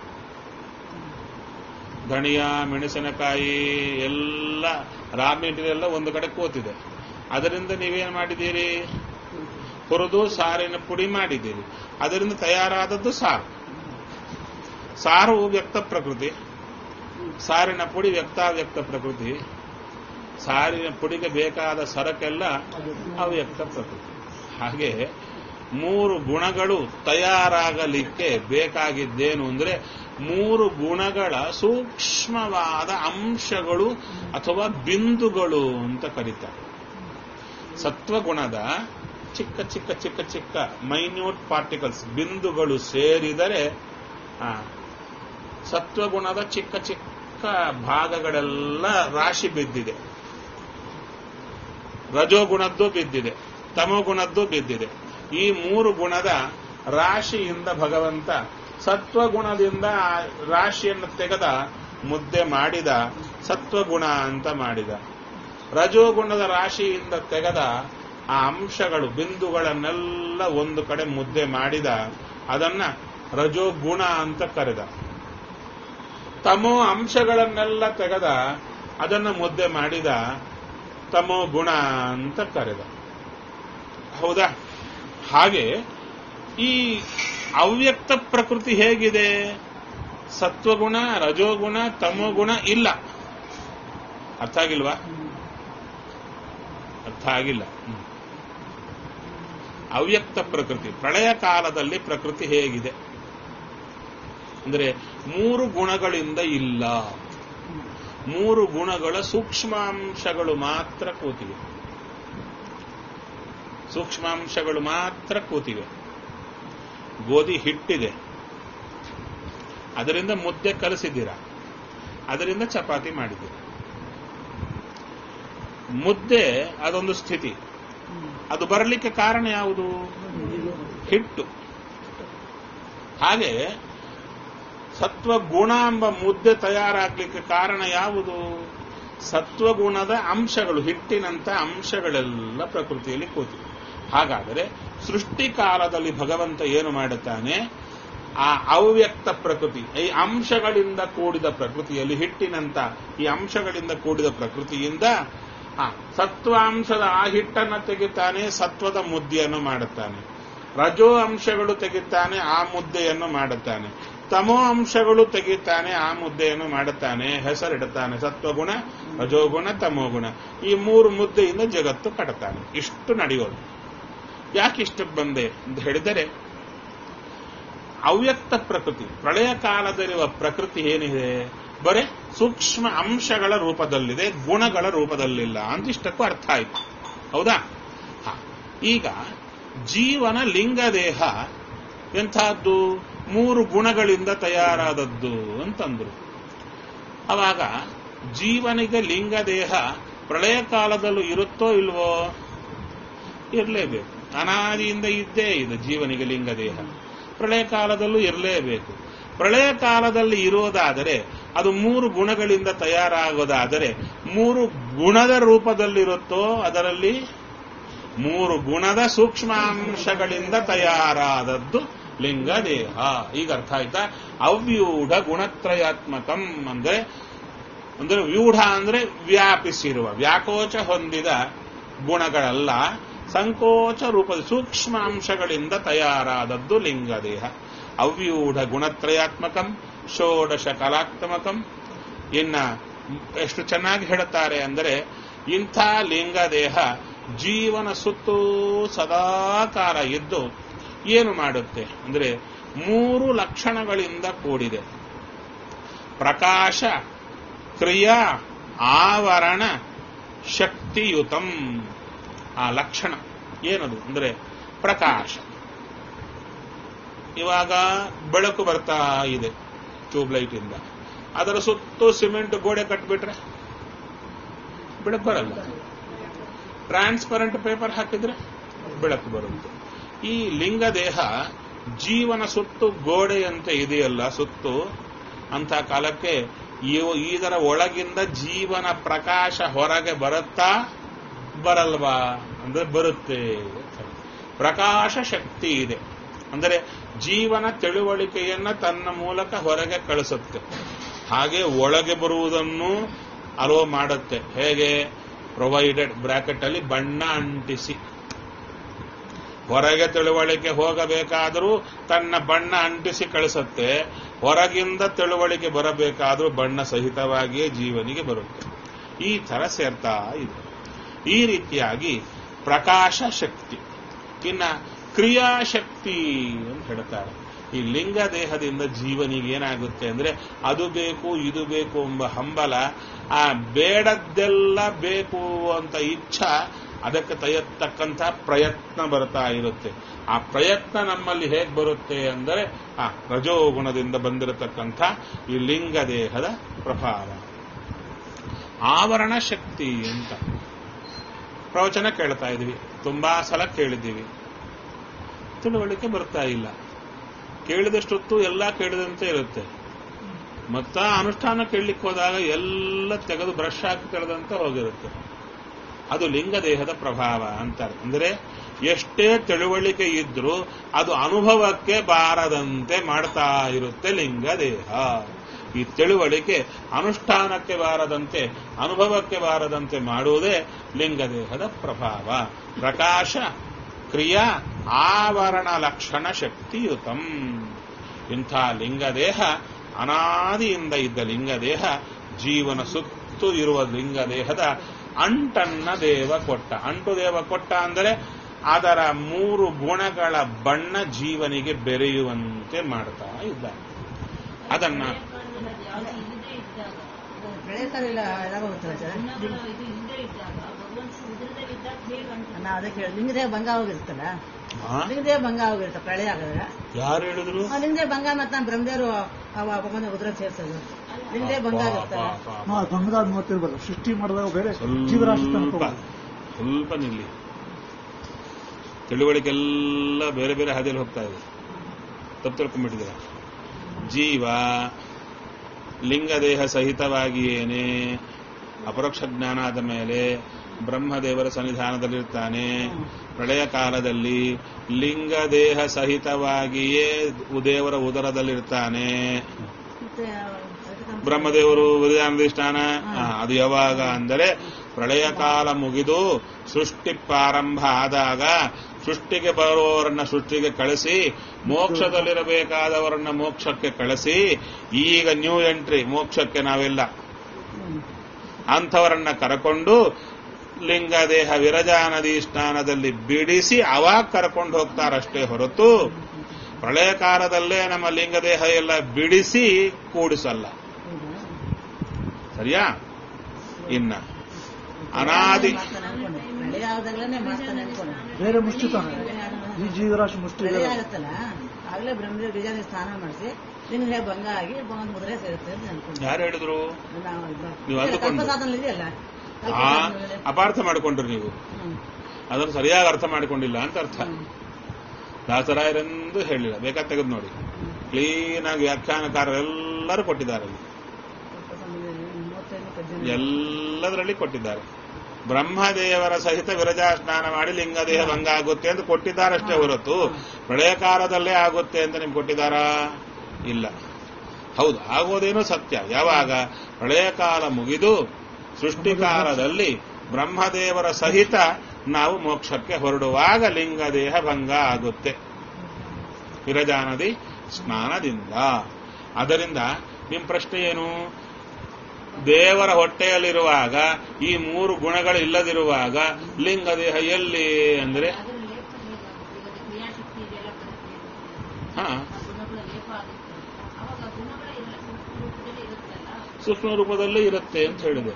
ಧನಿಯಾ ಮೆಣಸಿನಕಾಯಿ ಎಲ್ಲ ರಾ ಮೆಟೀರಿಯಲ್ ಎಲ್ಲ ಒಂದು ಕಡೆ ಕೂತಿದೆ ಅದರಿಂದ ನೀವೇನು ಮಾಡಿದ್ದೀರಿ ಹುರಿದು ಸಾರಿನ ಪುಡಿ ಮಾಡಿದ್ದೀರಿ ಅದರಿಂದ ತಯಾರಾದದ್ದು ಸಾರು ಸಾರು ವ್ಯಕ್ತ ಪ್ರಕೃತಿ ಸಾರಿನ ಪುಡಿ ವ್ಯಕ್ತಾವ್ಯಕ್ತ ಪ್ರಕೃತಿ ಸಾರಿನ ಪುಡಿಗೆ ಬೇಕಾದ ಸರಕೆಲ್ಲ ಅವ್ಯಕ್ತ ಪ್ರಕೃತಿ ಹಾಗೆ ಮೂರು ಗುಣಗಳು ತಯಾರಾಗಲಿಕ್ಕೆ ಬೇಕಾಗಿದ್ದೇನು ಅಂದ್ರೆ ಮೂರು ಗುಣಗಳ ಸೂಕ್ಷ್ಮವಾದ ಅಂಶಗಳು ಅಥವಾ ಬಿಂದುಗಳು ಅಂತ ಕರೀತಾರೆ ಸತ್ವಗುಣದ ಚಿಕ್ಕ ಚಿಕ್ಕ ಚಿಕ್ಕ ಚಿಕ್ಕ ಮೈನ್ಯೂಟ್ ಪಾರ್ಟಿಕಲ್ಸ್ ಬಿಂದುಗಳು ಸೇರಿದರೆ ಆ, ಸತ್ವಗುಣದ ಚಿಕ್ಕ ಚಿಕ್ಕ ಭಾಗಗಳೆಲ್ಲ ರಾಶಿ ಬಿದ್ದಿದೆ ರಜೋಗುಣದ್ದು ಬಿದ್ದಿದೆ ತಮೋಗುಣದ್ದು ಬಿದ್ದಿದೆ ಈ ಮೂರು ಗುಣದ ರಾಶಿಯಿಂದ ಭಗವಂತ ಸತ್ವಗುಣದಿಂದ ಆ ರಾಶಿಯನ್ನು ತೆಗೆದ ಮುದ್ದೆ ಮಾಡಿದ ಸತ್ವಗುಣ ಅಂತ ಮಾಡಿದ ರಜೋಗುಣದ ರಾಶಿಯಿಂದ ತೆಗೆದ ಆ ಅಂಶಗಳು ಬಿಂದುಗಳನ್ನೆಲ್ಲ ಒಂದು ಕಡೆ ಮುದ್ದೆ ಮಾಡಿದ ಅದನ್ನ ರಜೋಗುಣ ಅಂತ ಕರೆದ ತಮೋ ಅಂಶಗಳನ್ನೆಲ್ಲ ತೆಗೆದ ಅದನ್ನ ಮುದ್ದೆ ಮಾಡಿದ ತಮೋ ಗುಣ ಅಂತ ಕರೆದ ಹೌದಾ ಹಾಗೆ ಈ ಅವ್ಯಕ್ತ ಪ್ರಕೃತಿ ಹೇಗಿದೆ ಸತ್ವಗುಣ ರಜೋಗುಣ ತಮೋಗುಣ ಇಲ್ಲ ಅರ್ಥ ಆಗಿಲ್ವಾ ಅರ್ಥ ಆಗಿಲ್ಲ ಹ್ಮ್. ಅವ್ಯಕ್ತ ಪ್ರಕೃತಿ ಪ್ರಳಯ ಕಾಲದಲ್ಲಿ ಪ್ರಕೃತಿ ಹೇಗಿದೆ ಅಂದ್ರೆ ಮೂರು ಗುಣಗಳಿಂದ ಇಲ್ಲ ಮೂರು ಗುಣಗಳ ಸೂಕ್ಷ್ಮಾಂಶಗಳು ಮಾತ್ರ ಕೂತಿವೆ ಸೂಕ್ಷ್ಮಾಂಶಗಳು ಮಾತ್ರ ಕೂತಿವೆ ಗೋಧಿ ಹಿಟ್ಟಿದೆ ಅದರಿಂದ ಮುದ್ದೆ ಕಲಸಿದ್ದೀರಾ ಅದರಿಂದ ಚಪಾತಿ ಮಾಡಿದ್ದೀರಾ ಮುದ್ದೆ ಅದೊಂದು ಸ್ಥಿತಿ ಅದು ಬರಲಿಕ್ಕೆ ಕಾರಣ ಯಾವುದು ಹಿಟ್ಟು ಹಾಗೆ ಸತ್ವಗುಣ ಎಂಬ ಮುದ್ದೆ ತಯಾರಾಗ್ಲಿಕ್ಕೆ ಕಾರಣ ಯಾವುದು ಸತ್ವಗುಣದ ಅಂಶಗಳು ಹಿಟ್ಟಿನಂತ ಅಂಶಗಳೆಲ್ಲ ಪ್ರಕೃತಿಯಲ್ಲಿ ಕೂತಿವೆ ಹಾಗಾದರೆ ಸೃಷ್ಟಿ ಕಾಲದಲ್ಲಿ ಭಗವಂತ ಏನು ಮಾಡುತ್ತಾನೆ ಆ ಅವ್ಯಕ್ತ ಪ್ರಕೃತಿ ಈ ಅಂಶಗಳಿಂದ ಕೂಡಿದ ಪ್ರಕೃತಿಯಲ್ಲಿ ಹಿಟ್ಟಿನಂತ ಈ ಅಂಶಗಳಿಂದ ಕೂಡಿದ ಪ್ರಕೃತಿಯಿಂದ ಆ ಸತ್ವಾಂಶದ ಆ ಹಿಟ್ಟನ್ನು ತೆಗಿತಾನೆ ಸತ್ವದ ಮುದ್ದೆಯನ್ನು ಮಾಡುತ್ತಾನೆ ರಜೋ ಅಂಶಗಳು ತೆಗಿತಾನೆ ಆ ಮುದ್ದೆಯನ್ನು ಮಾಡುತ್ತಾನೆ ತಮೋ ಅಂಶಗಳು ತೆಗಿತಾನೆ ಆ ಮುದ್ದೆಯನ್ನು ಮಾಡುತ್ತಾನೆ ಹೆಸರಿಡುತ್ತಾನೆ ಸತ್ವಗುಣ ರಜೋಗುಣ ತಮೋಗುಣ ಈ ಮೂರು ಮುದ್ದೆಯಿಂದ ಜಗತ್ತು ಕಟ್ತಾನೆ ಇಷ್ಟು ನಡೆಯೋದು ಯಾಕೆ ಇಷ್ಟಕ್ಕೆ ಬಂದೆ ಅಂತ ಹೇಳಿದರೆ ಅವ್ಯಕ್ತ ಪ್ರಕೃತಿ ಪ್ರಳಯ ಕಾಲದಲ್ಲಿರುವ ಪ್ರಕೃತಿ ಏನಿದೆ ಬರೇ ಸೂಕ್ಷ್ಮ ಅಂಶಗಳ ರೂಪದಲ್ಲಿದೆ ಗುಣಗಳ ರೂಪದಲ್ಲಿಲ್ಲ ಅಂತ ಇಷ್ಟಕ್ಕೂ ಅರ್ಥ ಆಯ್ತು ಹೌದಾ ಹ. ಈಗ ಜೀವನ ಲಿಂಗದೇಹ ಎಂಥದ್ದು ಮೂರು ಗುಣಗಳಿಂದ ತಯಾರಾದದ್ದು ಅಂತಂದ್ರು ಅವಾಗ ಜೀವನಿಗೆ ಲಿಂಗದೇಹ ಪ್ರಳಯ ಕಾಲದಲ್ಲೂ ಇರುತ್ತೋ ಇಲ್ವೋ ಇರಲೇಬೇಕು ಅನಾದಿಯಿಂದ ಇದ್ದೇ ಇದೆ ಜೀವನಿಗೆ ಲಿಂಗದೇಹ ಪ್ರಳಯ ಕಾಲದಲ್ಲೂ ಇರಲೇಬೇಕು ಪ್ರಳಯ ಕಾಲದಲ್ಲಿ ಇರೋದಾದರೆ ಅದು ಮೂರು ಗುಣಗಳಿಂದ ತಯಾರಾಗೋದಾದರೆ ಮೂರು ಗುಣದ ರೂಪದಲ್ಲಿರುತ್ತೋ ಅದರಲ್ಲಿ ಮೂರು ಗುಣದ ಸೂಕ್ಷ್ಮಾಂಶಗಳಿಂದ ತಯಾರಾದದ್ದು ಲಿಂಗದೇಹ ಈಗ ಅರ್ಥ ಆಯ್ತಾ ಅವ್ಯೂಢ ಗುಣತ್ರಯಾತ್ಮಕಂ ಅಂದ್ರೆ ಅಂದ್ರೆ ವ್ಯೂಢ ಅಂದ್ರೆ ವ್ಯಾಪಿಸಿರುವ ವ್ಯಾಕೋಚ ಹೊಂದಿದ ಗುಣಗಳಲ್ಲ ಸಂಕೋಚ ರೂಪದ ಸೂಕ್ಷ್ಮಾಂಶಗಳಿಂದ ತಯಾರಾದದ್ದು ಲಿಂಗದೇಹ ಅವ್ಯೂಢ ಗುಣತ್ರಯಾತ್ಮಕಂ ಷೋಡಶ ಕಲಾತ್ಮಕಂ ಇನ್ನ ಎಷ್ಟು ಚೆನ್ನಾಗಿ ಹೇಳುತ್ತಾರೆ ಅಂದರೆ ಇಂಥ ಲಿಂಗದೇಹ ಜೀವನ ಸುತ್ತೂ ಸದಾಕಾಲ ಇದ್ದು ಏನು ಮಾಡುತ್ತೆ ಅಂದ್ರೆ ಮೂರು ಲಕ್ಷಣಗಳಿಂದ ಕೂಡಿದೆ ಪ್ರಕಾಶ ಕ್ರಿಯಾ ಆವರಣ ಶಕ್ತಿಯುತಂ ಆ ಲಕ್ಷಣ ಏನದು ಅಂದ್ರೆ ಪ್ರಕಾಶ ಇವಾಗ ಬೆಳಕು ಬರ್ತಾ ಇದೆ ಟ್ಯೂಬ್ಲೈಟ್ ಇಂದ ಅದರ ಸುತ್ತು ಸಿಮೆಂಟ್ ಗೋಡೆ ಕಟ್ಬಿಟ್ರೆ ಬೆಳಕು ಬರಲ್ಲ ಟ್ರಾನ್ಸ್ಪರೆಂಟ್ ಪೇಪರ್ ಹಾಕಿದ್ರೆ ಬೆಳಕು ಬರುತ್ತೆ ಈ ಲಿಂಗದೇಹ ಜೀವನ ಸುತ್ತು ಗೋಡೆಯಂತೆ ಇದೆಯಲ್ಲ ಸುತ್ತು ಅಂತ ಕಾಲಕ್ಕೆ ಇವು- ಇದರ ಒಳಗಿಂದ ಜೀವನ ಪ್ರಕಾಶ ಹೊರಗೆ ಬರುತ್ತಾ ಬರಲ್ವಾ ಅಂದ್ರೆ ಬರುತ್ತೆ ಪ್ರಕಾಶ ಶಕ್ತಿ ಇದೆ ಅಂದರೆ ಜೀವನ ತಿಳುವಳಿಕೆಯನ್ನ ತನ್ನ ಮೂಲಕ ಹೊರಗೆ ಕಳಿಸುತ್ತೆ ಹಾಗೆ ಒಳಗೆ ಬರುವುದನ್ನು ಅಲೋ ಮಾಡುತ್ತೆ ಹೇಗೆ ಪ್ರೊವೈಡೆಡ್ ಬ್ರಾಕೆಟ್ ಅಲ್ಲಿ ಬಣ್ಣ ಅಂಟಿಸಿ ಹೊರಗೆ ತಿಳುವಳಿಕೆ ಹೋಗಬೇಕಾದರೂ ತನ್ನ ಬಣ್ಣ ಅಂಟಿಸಿ ಕಳಿಸುತ್ತೆ ಹೊರಗಿಂದ ತಿಳುವಳಿಕೆ ಬರಬೇಕಾದರೂ ಬಣ್ಣ ಸಹಿತವಾಗಿಯೇ ಜೀವನಿಗೆ ಬರುತ್ತೆ ಈ ತರ ಸೇರ್ತಾ ಇದೆ ಈ ರೀತಿಯಾಗಿ ಪ್ರಕಾಶ ಶಕ್ತಿ ಇನ್ನ ಕ್ರಿಯಾಶಕ್ತಿ ಅಂತ ಹೇಳ್ತಾರೆ ಈ ಲಿಂಗ ದೇಹದಿಂದ ಜೀವನಿಗೆ ಏನಾಗುತ್ತೆ ಅಂದ್ರೆ ಅದು ಬೇಕು ಇದು ಬೇಕು ಎಂಬ ಹಂಬಲ ಆ ಬೇಡದ್ದೆಲ್ಲ ಬೇಕು ಅಂತ ಇಚ್ಛಾ ಅದಕ್ಕೆ ತಯತ್ತಕ್ಕಂಥ ಪ್ರಯತ್ನ ಬರ್ತಾ ಇರುತ್ತೆ ಆ ಪ್ರಯತ್ನ ನಮ್ಮಲ್ಲಿ ಹೇಗೆ ಬರುತ್ತೆ ಅಂದರೆ ಆ ರಜೋಗುಣದಿಂದ ಬಂದಿರತಕ್ಕಂಥ ಈ ಲಿಂಗ ದೇಹದ ಪ್ರಭಾವ ಆವರಣ ಶಕ್ತಿ ಅಂತ ಪ್ರವಚನ ಕೇಳ್ತಾ ಇದ್ವಿ ತುಂಬಾ ಸಲ ಕೇಳಿದ್ದೀವಿ ತಿಳುವಳಿಕೆ ಬರ್ತಾ ಇಲ್ಲ ಕೇಳಿದಷ್ಟೊತ್ತು ಎಲ್ಲ ಕೇಳಿದಂತೆ ಇರುತ್ತೆ ಮತ್ತ ಅನುಷ್ಠಾನ ಕೇಳಲಿಕ್ಕೆ ಹೋದಾಗ ಎಲ್ಲ ತೆಗೆದು ಬ್ರಷ್ ಹಾಕಿ ತೆಗೆದಂತೆ ಹೋಗಿರುತ್ತೆ ಅದು ಲಿಂಗ ದೇಹದ ಪ್ರಭಾವ ಅಂತಾರೆ ಅಂದರೆ ಎಷ್ಟೇ ತಿಳುವಳಿಕೆ ಇದ್ರೂ ಅದು ಅನುಭವಕ್ಕೆ ಬಾರದಂತೆ ಮಾಡ್ತಾ ಇರುತ್ತೆ ಲಿಂಗ ದೇಹ ಈ ತಿಳುವಳಿಕೆ ಅನುಷ್ಠಾನಕ್ಕೆ ಬಾರದಂತೆ ಅನುಭವಕ್ಕೆ ಬಾರದಂತೆ ಮಾಡುವುದೇ ಲಿಂಗ ದೇಹದ ಪ್ರಭಾವ ಪ್ರಕಾಶ ಕ್ರಿಯಾ ಆವರಣ ಲಕ್ಷಣ ಶಕ್ತಿಯುತಂ ಇಂಥ ಲಿಂಗದೇಹ ಅನಾದಿಯಿಂದ ಇದ್ದ ಲಿಂಗದೇಹ ಜೀವನ ಸುತ್ತು ಇರುವ ಲಿಂಗದೇಹದ ಅಂಟನ್ನ ದೇವ ಕೊಟ್ಟ ಅಂಟು ದೇವ ಕೊಟ್ಟ ಅಂದರೆ ಅದರ ಮೂರು ಗುಣಗಳ ಬಣ್ಣ ಜೀವನಿಗೆ ಬೆರೆಯುವಂತೆ ಮಾಡ್ತಾ ಇದ್ದಾನೆ ಅದನ್ನ ಯಾವುದು ಇಲ್ಲದೆ ಇದ್ದಾಗ ಬೆಳೆಸಲಿಲ್ಲ ಯಾವಾಗ ಹೋಗ್ತಾರೆ ಸರ್ ಗುಣಗಳು ಇದು ಇಲ್ಲದೆ ಇದ್ದಾಗ ಭಗವಂತ ಉದುರದಲ್ಲಿದ್ದಾಗ ಹೇಗೆ ಅಂತ ನಾ ಅದಕ್ಕೆ ಹೇಳಿ ಲಿಂಗದೇಹ ಭಂಗ ಹೋಗಿರ್ತಲ್ಲ ಆ? ಲಿಂಗದೇಹ ಭಂಗ ಹೋಗಿರುತ್ತೆ ಪ್ರಳಯ ಆಗಿದ್ರೆ ಯಾರು ಹೇಳಿದ್ರು ಆ ಲಿಂಗದೇಹ ಭಂಗ ಮತ್ತೆ ನಾನು ಬ್ರಹ್ಮದೇವರು ಅವ ಭಗವಂತ ಉದ್ರ ಸೇರ್ಸೋದು ಲಿಂಗದೇಹ ಭಂಗ ಆಗುತ್ತೆ ಪಾಪ, ಪಾಪ. ಹಾ ಗಂಗದಾದ ಮೂವತ್ತಿರ್ಬಲ್ಲ ಸೃಷ್ಟಿ ಮಾಡಿದಾಗ ಬೇರೆ ಜೀವರಾಶಿ ತನಕ ಸ್ವಲ್ಪ ಸ್ವಲ್ಪ ನಿಲ್ಲಿ ತಿಳುವಳಿಕೆ ಎಲ್ಲ ಬೇರೆ ಬೇರೆ ಹಾದಿಯಲ್ಲಿ ಹೋಗ್ತಾ ಇದೆ ತಪ್ಪು ತಿಳ್ಕೊಂಡ್ಬಿಟ್ಟಿದ್ದೀರ ಜೀವ ಲಿಂಗದೇಹ ಸಹಿತವಾಗಿಯೇನೆ ಅಪರೋಕ್ಷ ಜ್ಞಾನ ಆದ ಮೇಲೆ ಬ್ರಹ್ಮದೇವರ ಸನ್ನಿಧಾನದಲ್ಲಿರ್ತಾನೆ ಪ್ರಳಯ ಕಾಲದಲ್ಲಿ ಲಿಂಗದೇಹ ಸಹಿತವಾಗಿಯೇ ದೇವರ ಉದರದಲ್ಲಿರ್ತಾನೆ ಮತ್ತೆ ಅದಕ್ಕೆ ಬ್ರಹ್ಮದೇವರು ಉದಯಾನಧಿಷ್ಠಾನ ಆ, ಅದು ಯಾವಾಗ ಅಂದರೆ ಪ್ರಳಯ ಕಾಲ ಮುಗಿದು ಸೃಷ್ಟಿ ಪ್ರಾರಂಭ ಆದಾಗ ಸೃಷ್ಟಿಗೆ ಬರುವವರನ್ನ ಸೃಷ್ಟಿಗೆ ಕಳಿಸಿ ಮೋಕ್ಷದಲ್ಲಿರಬೇಕಾದವರನ್ನ ಮೋಕ್ಷಕ್ಕೆ ಕಳಿಸಿ ಈಗ ನ್ಯೂ ಎಂಟ್ರಿ ಮೋಕ್ಷಕ್ಕೆ ನಾವೆಲ್ಲ ಹ್ಮ್. ಅಂಥವರನ್ನ ಕರಕೊಂಡು ಲಿಂಗದೇಹ ವಿರಜಾನದಿ ಸ್ನಾನದಲ್ಲಿ ಬಿಡಿಸಿ ಅವಾಗ ಕರ್ಕೊಂಡು ಹೋಗ್ತಾರಷ್ಟೇ ಹೊರತು ಪ್ರಳಯ ಕಾಲದಲ್ಲೇ ನಮ್ಮ ಲಿಂಗದೇಹ ಎಲ್ಲ ಬಿಡಿಸಿ ಕೂಡಿಸಲ್ಲ ಹೌದಾ? ಸರಿಯಾ ಇನ್ನ ಅನಾದಿ ಮಾಡ್ತಾನೆ ಅನ್ಕೊಂಡೆ ಪ್ರಳಯ ಆದಾಗ್ಲೇನೆ ಮಾಡ್ತಾನೆ ಅನ್ಕೊಂಡೆ ಬೇರೆ ಮುಷ್ಟಿ ತಾನೆ ಈ ಜೀವರಾಶಿ ಮುಷ್ಟಿ ಪ್ರಳಯ ಇದೆಯಲ್ಲ, ಆಗುತ್ತಲ್ಲ ಆಗ್ಲೇ ಬ್ರಹ್ಮದೇವ್ ಬೀಜ ಸ್ನಾನ ಮಾಡಿಸಿ ಲಿಂಗದೇಹ ಭಂಗ ಆಗಿ ಒಂದು ಮುದ್ರೆ ಸೇರುತ್ತೆ ಅಂತ ಅನ್ಕೊಂಡೆ ಯಾರು ಹೇಳಿದ್ರು ನಾವು ಇದು- ನೀವು ಇಲ್ಲ, ಅಂದುಕೊಂಡು. ಕಲ್ಪಸಾಧನ ಇದೆಯಲ್ಲ ಆ ಕಲ್ಪಸಾಧನದಲ್ಲಿ. ಅಪಾರ್ಥ ಮಾಡಿಕೊಂಡ್ರಿ ನೀವು ಹ್ಮ್. ಅದನ್ನು ಸರಿಯಾಗಿ ಅರ್ಥ ಮಾಡಿಕೊಂಡಿಲ್ಲ ಅಂತ ಅರ್ಥ ಹ್ಮ್. ದಾಸರಾಯರೆಂದು ಹೇಳಿಲ್ಲ ಬೇಕಾದ ತೆಗೆದು ನೋಡಿ ಕ್ಲೀನ್ ಆಗಿ ವ್ಯಾಖ್ಯಾನಕಾರರೆಲ್ಲರೂ ಕೊಟ್ಟಿದ್ದಾರೆ ಅಲ್ಲಿ. ಕಲ್ಪಸಾಧನದಲ್ಲಿ ಮೂವತ್ತೈದು ಪದ್ಯ ಎಲ್ಲದರಲ್ಲಿ ಕೊಟ್ಟಿದ್ದಾರೆ ಬ್ರಹ್ಮದೇವರ ಸಹಿತ ವಿರಜಾ ಸ್ನಾನ ಮಾಡಿ ಲಿಂಗದೇಹ ಭಂಗ ಆಗುತ್ತೆ ಅಂತ ಕೊಟ್ಟಿದ್ದಾರಷ್ಟೇ ಹೊರತು ಪ್ರಳಯ ಕಾಲದಲ್ಲೇ ಆಗುತ್ತೆ ಅಂತ ನಿಮ್ಗೆ ಕೊಟ್ಟಿದ್ದಾರಾ ಇಲ್ಲ ಹೌದು ಆಗೋದೇನೋ ಸತ್ಯ ಯಾವಾಗ ಪ್ರಳಯ ಕಾಲ ಮುಗಿದು ಸೃಷ್ಟಿಕಾಲದಲ್ಲಿ ಬ್ರಹ್ಮದೇವರ ಸಹಿತ ನಾವು ಮೋಕ್ಷಕ್ಕೆ ಹೊರಡುವಾಗ ಲಿಂಗದೇಹ ಭಂಗ ಆಗುತ್ತೆ ವಿರಜಾನದಿ ಸ್ನಾನದಿಂದ ಅದರಿಂದ ನಿಮ್ಮ ಪ್ರಶ್ನೆ ಏನು ದೇವರ ಹೊಟ್ಟೆಯಲ್ಲಿರುವಾಗ ಈ ಮೂರು ಗುಣಗಳು ಇಲ್ಲದಿರುವಾಗ ಲಿಂಗದೇಹ ಎಲ್ಲಿ ಅಂದ್ರೆ ಅದರ ಲೇಪ ಹೇಗಾಗುತ್ತೆ ಈಗ ಅದು ಕ್ರಿಯಾಶಕ್ತಿ ಇದೆಲ್ಲ ಬರುತ್ತೆ ಹಾ ಆ ಗುಣಗಳ ಲೇಪ ಆಗುತ್ತೆ ಅವಾಗ ಆ ಗುಣಗಳ ಎಲ್ಲ ಸೂಕ್ಷ್ಮ ರೂಪದಲ್ಲಿ ಇರುತ್ತಲ್ಲ ಸೂಕ್ಷ್ಮ ರೂಪದಲ್ಲಿ ಇರುತ್ತೆ ಅಂತ ಹೇಳಿದೆ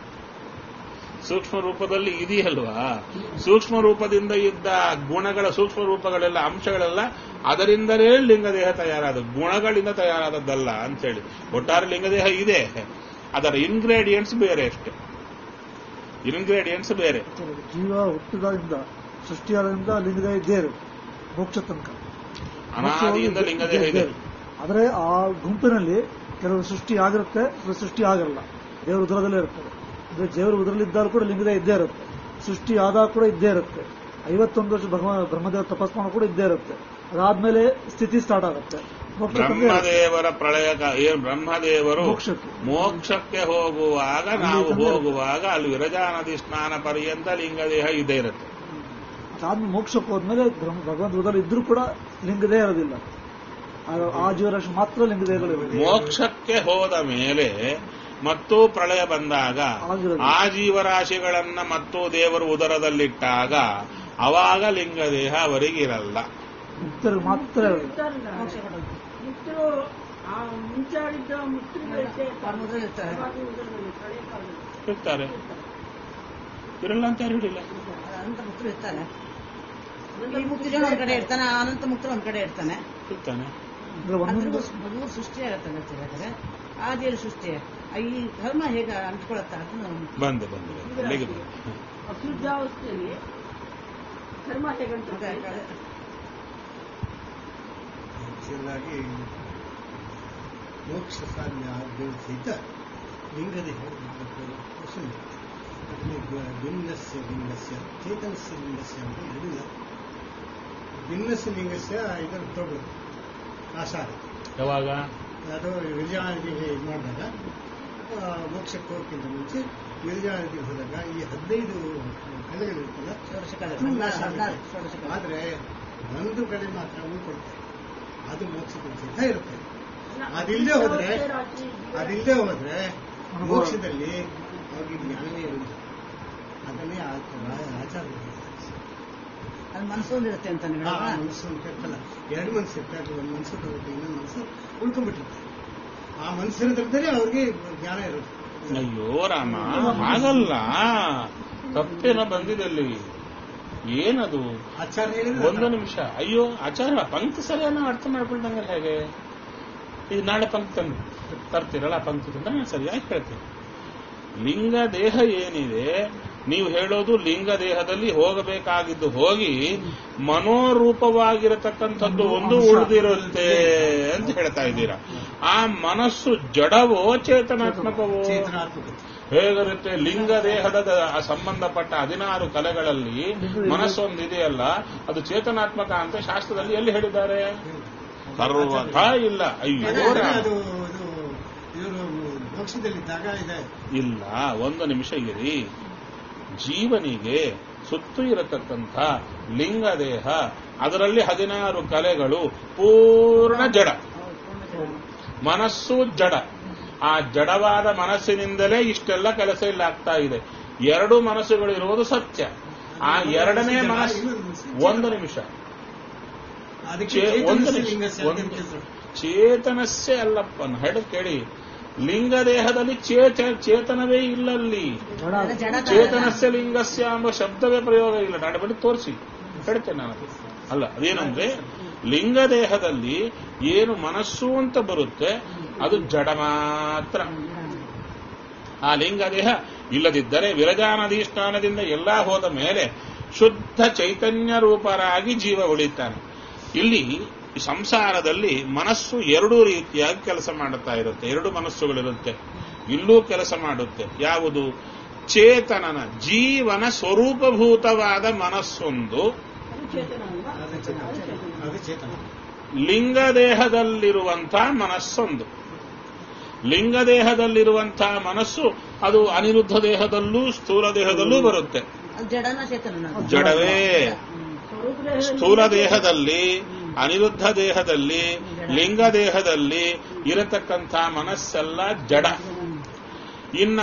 ಸೂಕ್ಷ್ಮ ರೂಪದಲ್ಲಿ ಇದೆಯಲ್ವಾ ಸೂಕ್ಷ್ಮ ರೂಪದಿಂದ ಇದ್ದ ಗುಣಗಳ ಸೂಕ್ಷ್ಮ ರೂಪಗಳೆಲ್ಲ ಅಂಶಗಳೆಲ್ಲ ಅದರಿಂದಲೇ ಲಿಂಗದೇಹ ತಯಾರಾದ ಗುಣಗಳಿಂದ ತಯಾರಾದದ್ದಲ್ಲ ಅಂತ ಹೇಳಿ ಒಟ್ಟಾರೆ ಲಿಂಗದೇಹ ಇದೆ ಅದರ ಇಂಗ್ರೇಡಿಯೆಂಟ್ಸ್ ಬೇರೆ ಅಷ್ಟೇ ಇಂಗ್ರೇಡಿಯೆಂಟ್ಸ್ ಬೇರೆ ಜೀವ ಹುಟ್ಟಿದಾಗಿಂದ ಸೃಷ್ಟಿಯಾದ್ರಿಂದ ಲಿಂಗದೇಹ ಇದ್ದೇ ಇರುತ್ತೆ ಮೋಕ್ಷ ತನಕ ಅನಾದಿಯಿಂದ ಲಿಂಗದೇಹ ಇದೆ ಆದರೆ ಆ ಗುಂಪಿನಲ್ಲಿ ಕೆಲವು ಸೃಷ್ಟಿ ಆಗಿರುತ್ತೆ ಕೆಲವು ಸೃಷ್ಟಿ ಆಗಲ್ಲ ದೇವರ ಉದರದಲ್ಲೇ ಇರ್ತದೆ ಅಂದ್ರೆ ದೇವರ ಉದರಲ್ಲಿದ್ದಾಗ ಕೂಡ ಲಿಂಗದೇಹ ಇದ್ದೇ ಇರುತ್ತೆ ಸೃಷ್ಟಿ ಆದಾಗ ಕೂಡ ಇದ್ದೇ ಇರುತ್ತೆ ಐವತ್ತೊಂದು ವರ್ಷ ಭಗವಾನ್ ಬ್ರಹ್ಮದೇವ ತಪಸ್ಮಾನ ಕೂಡ ಇದ್ದೇ ಇರುತ್ತೆ ಅದಾದ್ಮೇಲೆ ಸ್ಥಿತಿ ಸ್ಟಾರ್ಟ್ ಆಗುತ್ತೆ ಮೋಕ್ಷ ತಂದೆ ಇರುತ್ತೆ. ಬ್ರಹ್ಮದೇವರ ಪ್ರಳಯ ಕಾ- ಏನ್ ಬ್ರಹ್ಮದೇವರು ಮೋಕ್ಷಕ್ಕೆ. ಮೋಕ್ಷಕ್ಕೆ ಹೋಗುವಾಗ ಅಲ್ಲಿ ನಾವು ತಂದೆ ಇರುತ್ತೆ. ಹೋಗುವಾಗ ಅಲ್ಲಿ ವಿರಜಾ ನದಿ ಸ್ನಾನ ಪರ್ಯಂತ ಲಿಂಗದೇಹ ಇದೇ ಇರುತ್ತೆ ಅದಾದ್ಮೇಲೆ ಮೋಕ್ಷಕ್ಕೆ ಹೋದ್ಮೇಲೆ ಬ್ರಹ್ಮ- ಭಗವಂತ ಉದರ ಇದ್ರೂ ಕೂಡ ಲಿಂಗದೇಹ ಇರೋದಿಲ್ಲ ಆ- ಆ ಜೀವರಾಶಿ ಮಾತ್ರ ಲಿಂಗದೇಹಗಳು ಇರೋದು ಮೋಕ್ಷಕ್ಕೆ ಹೋದ ಮೇಲೆ ಮತ್ತು ಪ್ರಳಯ ಬಂದಾಗ ಆಗಿರೋದು. ಆ ಜೀವರಾಶಿಗಳನ್ನ ಮತ್ತು ದೇವರು ಉದರದಲ್ಲಿಟ್ಟಾಗ ಅವಾಗ ಲಿಂಗದೇಹ ಅವರಿಗಿರಲ್ಲ ಇದ್ರಿಗೆ ಮಾತ್ರ ಇರೋದು. ಮೋಕ್ಷ ಕೊಡೋದು. ಮಿತ್ರರು ಆ ಮುಂಚಾಡಿದ್ದ ಮಿತ್ರಗಳಿದ್ದೆ ಅವ್ರ ಮುದ್ರೆ ಇರ್ತಾರೆ ಇರ್ತಾರೆ ಇರಲ್ಲ ಅಂತ ಯಾರು ಹೇಳಿಲ್ಲ ಅದು ಅನಂತ ಮುಕ್ತರು ಇರ್ತಾನೆ ಈ ಮುಕ್ತಿ ಜನ ಒಂದ್ ಕಡೆ ಇರ್ತಾನೆ ಆ ಅನಂತ ಮುಕ್ತರು ಒಂದ್ ಕಡೆ ಇರ್ತಾನೆ ಇರ್ತಾನೆ ಅಂದ್ರೆ ಒಂದೊಂದು ಅದ್ರಿಗೂ ಮೂರು ಸೃಷ್ಟಿ ಆಗತ್ತೆ ಅಂತ ಹೇಳಿದ್ರೆ ಆದಿಯಲ್ಲಿ ಸೃಷ್ಟಿ ಆ ಈ ಧರ್ಮ ಹೇಗೆ ಅಂಟ್ಕೊಳತ್ತ ಅದನ್ನು ಬಂದೆ ಬಂದೆ ಬಂದೆ. ಅಲ್ಲಿಗೆ ಬಂದೆ. ಅಶುದ್ಧಾವಸ್ಥೆಯಲ್ಲಿ ಧರ್ಮ ಹೇಗಂತ ಮತ್ತೆ ಆ ಕಡೆ ಆಗಿ ಮೋಕ್ಷ ಸಾಧ್ಯ ಆದ್ಯವು ಸಹಿತ ಲಿಂಗದ ಪ್ರಶ್ನೆ ಅದರಲ್ಲಿ ಗ- ಭಿನ್ನಸ್ಯ ಲಿಂಗಸ್ಯ ಚೇತನಸ್ಯ ಲಿಂಗಸ್ಯ ಅಂತ ಇರಲಿಲ್ಲ ಭಿನ್ನಸ್ಯ ಲಿಂಗಸ್ಯ ಇದನ್ನು ತಗೊಳ್ಳೋದು ಆಸಾರ ಯಾವಾಗ ಅದು ವಿರಜಾನದಿಗೆ ಇದು ಮಾಡಿದಾಗ ಆ, ಮೋಕ್ಷಕ್ಕೆ ಹೋಗೋಕ್ಕಿಂತ ಮುಂಚೆ ವಿರಜಾನದಿಗೆ ಹೋದಾಗ ಈ ಹದಿನೈದು ಕಲೆಗಳಿರ್ತಲ್ಲ ಷೋಡಶ ಕಲೆ ತುಂಬ ಹದಿನಾರು ನಾಶ ಹದಿನಾರು ಆಗುತ್ತೆ. ಷೋಡಶ ಕಲೆ ಆದ್ರೆ ಒಂದು ಕಡೆ ಮಾತ್ರ ಉಳ್ಕೊಳ್ತಾರೆ ಅದು ಮೋಕ್ಷದ ಸಿದ್ಧ ಇರುತ್ತೆ ಅದಿಲ್ಲದೆ ಹೋದ್ರೆ ಅದಿಲ್ಲದೆ ಹೋದ್ರೆ ಮೋಕ್ಷದಲ್ಲಿ ಅವ್ರಿಗೆ ಜ್ಞಾನವೇ ಇರುವುದು ಅದನ್ನೇ ಆ- ಆಚಾರ ಅದು ಮನಸ್ಸು ಒಂದಿರುತ್ತೆ ಅಂತ ನೀವು ಆ ಹೇಳೋದಾ? ಮನಸ್ಸು ಅಂತ ಇರ್ತಲ್ಲ ಎರಡು ಮನಸ್ಸು ಇರ್ತದೆ ಒಂದು ಮನಸ್ಸು ತಗೋಬೇಕು ಇನ್ನೊಂದು ಮನಸ್ಸು ಉಳ್ಕೊಂಡ್ಬಿಟ್ಟಿರುತ್ತೆ ಆ ಮನಸ್ಸಿರೋದ್ರದ್ದೇ ಅವ್ರಿಗೆ ಜ್ಞಾನ ಇರುತ್ತೆ ಅಯ್ಯೋ ರಾಮ ಹಾಗಲ್ಲ ತಪ್ಪೇನ ಬಂದಿದಲ್ಲಿ ಏನದು ಆಚಾರ ಹೇಳಿದ್ರೆ ಒಂದು ನಿಮಿಷ ಅಯ್ಯೋ ಆಚಾರ ಪಂಕ್ತಿ ಸರಿಯಾನ ಅರ್ಥ ಮಾಡ್ಕೊಳ್ದಂಗೆ ಹೇಗೆ ಈಗ ನಾಳೆ ಪಂಕ್ತಿ ತಂದು ತರ್ತೀರಲ್ಲ ಆ ಪಂಕ್ತಿ ತಂದ್ರೆ ನಾನು ಸರಿಯಾಗಿ ಹೇಳ್ತೀನಿ ಲಿಂಗ ದೇಹ ಏನಿದೆ ನೀವು ಹೇಳೋದು ಲಿಂಗ ದೇಹದಲ್ಲಿ ಹೋಗಬೇಕಾಗಿದ್ದು ಹೋಗಿ ಮನೋರೂಪವಾಗಿರತಕ್ಕಂಥದ್ದು ಒಂದು ಉಳಿದಿರುತ್ತೆ ಅಂತ ಹೇಳ್ತಾ ಇದ್ದೀರಾ ಆ ಮನಸ್ಸು ಜಡವೋ ಚೇತನಾತ್ಮಕವೋ ಚೇತನಾತ್ಮಕತೆ ಹೇಗಿರುತ್ತೆ ಲಿಂಗ ದೇಹದ ದ- ಸಂಬಂಧಪಟ್ಟ ಹದಿನಾರು ಕಲೆಗಳಲ್ಲಿ ಮನಸ್ಸೊಂದಿದೆಯಲ್ಲ ಅದು ಚೇತನಾತ್ಮಕ ಅಂತ ಶಾಸ್ತ್ರದಲ್ಲಿ ಎಲ್ಲಿ ಹೇಳಿದ್ದಾರೆ ಸರ್ವಥ ಇಲ್ಲ ಅಯ್ಯೋ ಅದೇ ರಾಮ. ಅದು ಇದು ಇವರು ಮೋಕ್ಷದಲ್ಲಿದ್ದಾಗ ಇದೆ ಇಲ್ಲ ಒಂದು ನಿಮಿಷ ಇರಿ ಜೀವನಿಗೆ ಸುತ್ತು ಇರತಕ್ಕಂಥ ಲಿಂಗ ದೇಹ ಅದರಲ್ಲಿ ಹದಿನಾರು ಕಲೆಗಳು ಪೂರ್ಣ ಜಡ ಹೌದು, ಪೂರ್ಣ ಜನ. ಮನಸ್ಸು ಜಡ ಆ ಜಡವಾದ ಮನಸ್ಸಿನಿಂದಲೇ ಇಷ್ಟೆಲ್ಲ ಕೆಲಸ ಇಲ್ಲ ಆಗ್ತಾ ಇದೆ ಎರಡು ಮನಸ್ಸುಗಳು ಇರುವುದು ಸತ್ಯ ಆ ಎರಡನೇ ಮನಸ್ಸು ಒಂದು ನಿಮಿಷ ಅದಕ್ಕೆ ಚೇ- ಒಂದು ಚೇತನಸ್ಯ ನಿಮಿಷ ಲಿಂಗಸ್ಯ ಅಂತ ಒಂದು ಹೆಸರು. ಚೇತನಸ್ಸೇ ಅಲ್ಲಪ್ಪ ನಾನು ಹೇಳೋದು ಕೇಳಿ ಲಿಂಗ ದೇಹದಲ್ಲಿ ಚೇತ ಚೇತನವೇ ಇಲ್ಲಲ್ಲಿ ಜಡ ಅದು ಜಡ ತರ. ಚೇತನಸ್ಯ ಲಿಂಗಸ್ಯ ಎಂಬ ಶಬ್ದವೇ ಪ್ರಯೋಗ ಇಲ್ಲ ನಾಳೆ ಬಳಿ ತೋರಿಸಿ ಹೇಳ್ತೇನೆ ನಾನು ಅದು. ಅಲ್ಲ ಅದೇನಂದ್ರೆ ಲಿಂಗ ದೇಹದಲ್ಲಿ ಏನು ಮನಸ್ಸು ಅಂತ ಬರುತ್ತೆ ಅದು ಜಡ ಮಾತ್ರ ಆ ಲಿಂಗ ದೇಹ ಇಲ್ಲದಿದ್ದರೆ ವಿರಜಾನದೀಷ್ಠಾನದಿಂದ ಎಲ್ಲ ಹೋದ ಮೇಲೆ ಶುದ್ಧ ಚೈತನ್ಯ ರೂಪರಾಗಿ ಜೀವ ಉಳಿತಾನೆ ಇಲ್ಲಿ ಈ ಸಂಸಾರದಲ್ಲಿ ಮನಸ್ಸು ಎರಡು ರೀತಿಯಾಗಿ ಕೆಲಸ ಮಾಡುತ್ತಾ ಇರುತ್ತೆ ಎರಡು ಮನಸ್ಸುಗಳಿರುತ್ತೆ ಇಲ್ಲೂ ಕೆಲಸ ಮಾಡುತ್ತೆ ಯಾವುದು ಚೇತನನ ಜೀವನ ಸ್ವರೂಪಭೂತವಾದ ಮನಸ್ಸೊಂದು ಅದು ಚೇತನ ಅಲ್ವಾ ಅದು ಚೇತನ ಅದು ಚೇತನ ಲಿಂಗ ದೇಹದಲ್ಲಿರುವಂತಹ ಮನಸ್ಸೊಂದು ಲಿಂಗ ದೇಹದಲ್ಲಿರುವಂತಹ ಮನಸ್ಸು ಅದು ಅನಿರುದ್ಧ ದೇಹದಲ್ಲೂ ಸ್ಥೂಲ ದೇಹದಲ್ಲೂ ಬರುತ್ತೆ ಅದು ಜಡನ ಚೇತನ ಜಡವೇ ಸ್ವರೂಪ ದೇಹದಲ್ಲಿ ಸ್ಥೂಲ ದೇಹದಲ್ಲಿ ಅನಿರುದ್ಧ ದೇಹದಲ್ಲಿ ಲಿಂಗ ದೇಹದಲ್ಲಿ ಇರತಕ್ಕಂಥ ಮನಸ್ಸೆಲ್ಲ ಜಡ ಇನ್ನ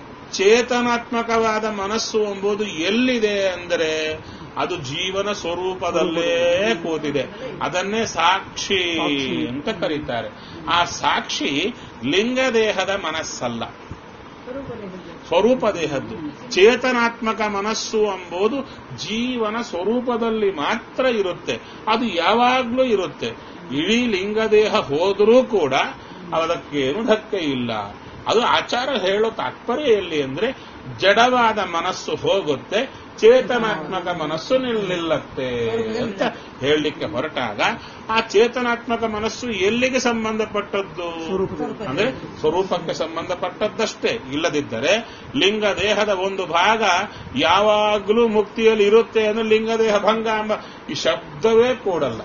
ಚೇತನಾತ್ಮಕವಾದ ಮನಸ್ಸು ಎಂಬುದು ಎಲ್ಲಿದೆ ಅಂದರೆ ಅದು ಜೀವನ ಸ್ವರೂಪದಲ್ಲೇ ಕೂತಿದೆ ಅದನ್ನೇ ಸಾಕ್ಷಿ ಅಂತ ಕರೀತಾರೆ ಆ ಸಾಕ್ಷಿ ಲಿಂಗ ದೇಹದ ಮನಸ್ಸಲ್ಲ ಸ್ವರೂಪ ದೇಹದಲ್ಲಿ ಸ್ವರೂಪ ದೇಹದ್ದು ಚೇತನಾತ್ಮಕ ಮನಸ್ಸು ಎಂಬುದು ಜೀವನ ಸ್ವರೂಪದಲ್ಲಿ ಮಾತ್ರ ಇರುತ್ತೆ ಅದು ಯಾವಾಗ್ಲೂ ಇರುತ್ತೆ ಇಡೀ ಲಿಂಗದೇಹ ಹೋದರೂ ಕೂಡ ಅದಕ್ಕೇನು ಧಕ್ಕೆ ಇಲ್ಲ ಅದು ಆಚಾರ ಹೇಳೋ ತಾತ್ಪರ್ಯ ಎಲ್ಲಿ ಅಂದ್ರೆ ಜಡವಾದ ಮನಸ್ಸು ಹೋಗುತ್ತೆ ಚೇತನಾತ್ಮಕ ಮನಸ್ಸು ನಿಲ್ಲತ್ತೆ ಅಂತ ಹೇಳಲಿಕ್ಕೆ ಹೊರಟಾಗ ಆ ಚೇತನಾತ್ಮಕ ಮನಸ್ಸು ಎಲ್ಲಿಗೆ ಸಂಬಂಧಪಟ್ಟದ್ದು ಸ್ವರೂಪದಲ್ಲಿ. ಅಂದ್ರೆ ಸ್ವರೂಪಕ್ಕೆ ಸಂಬಂಧಪಟ್ಟದ್ದಷ್ಟೇ ಇಲ್ಲದಿದ್ದರೆ ಲಿಂಗ ದೇಹದ ಒಂದು ಭಾಗ ಯಾವಾಗಲೂ ಮುಕ್ತಿಯಲ್ಲಿ ಇರುತ್ತೆ ಅಂದ್ರೆ ಲಿಂಗದೇಹ ಭಂಗ ಎಂಬ ಈ ಶಬ್ದವೇ ಕೂಡಲ್ಲ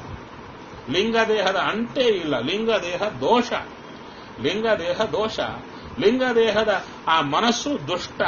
ಲಿಂಗದೇಹದ ಅಂಟೇ ಇಲ್ಲ ಲಿಂಗದೇಹ ದೋಷ ಲಿಂಗದೇಹ ದೋಷ ಲಿಂಗದೇಹದ ಆ ಮನಸ್ಸು ದುಷ್ಟ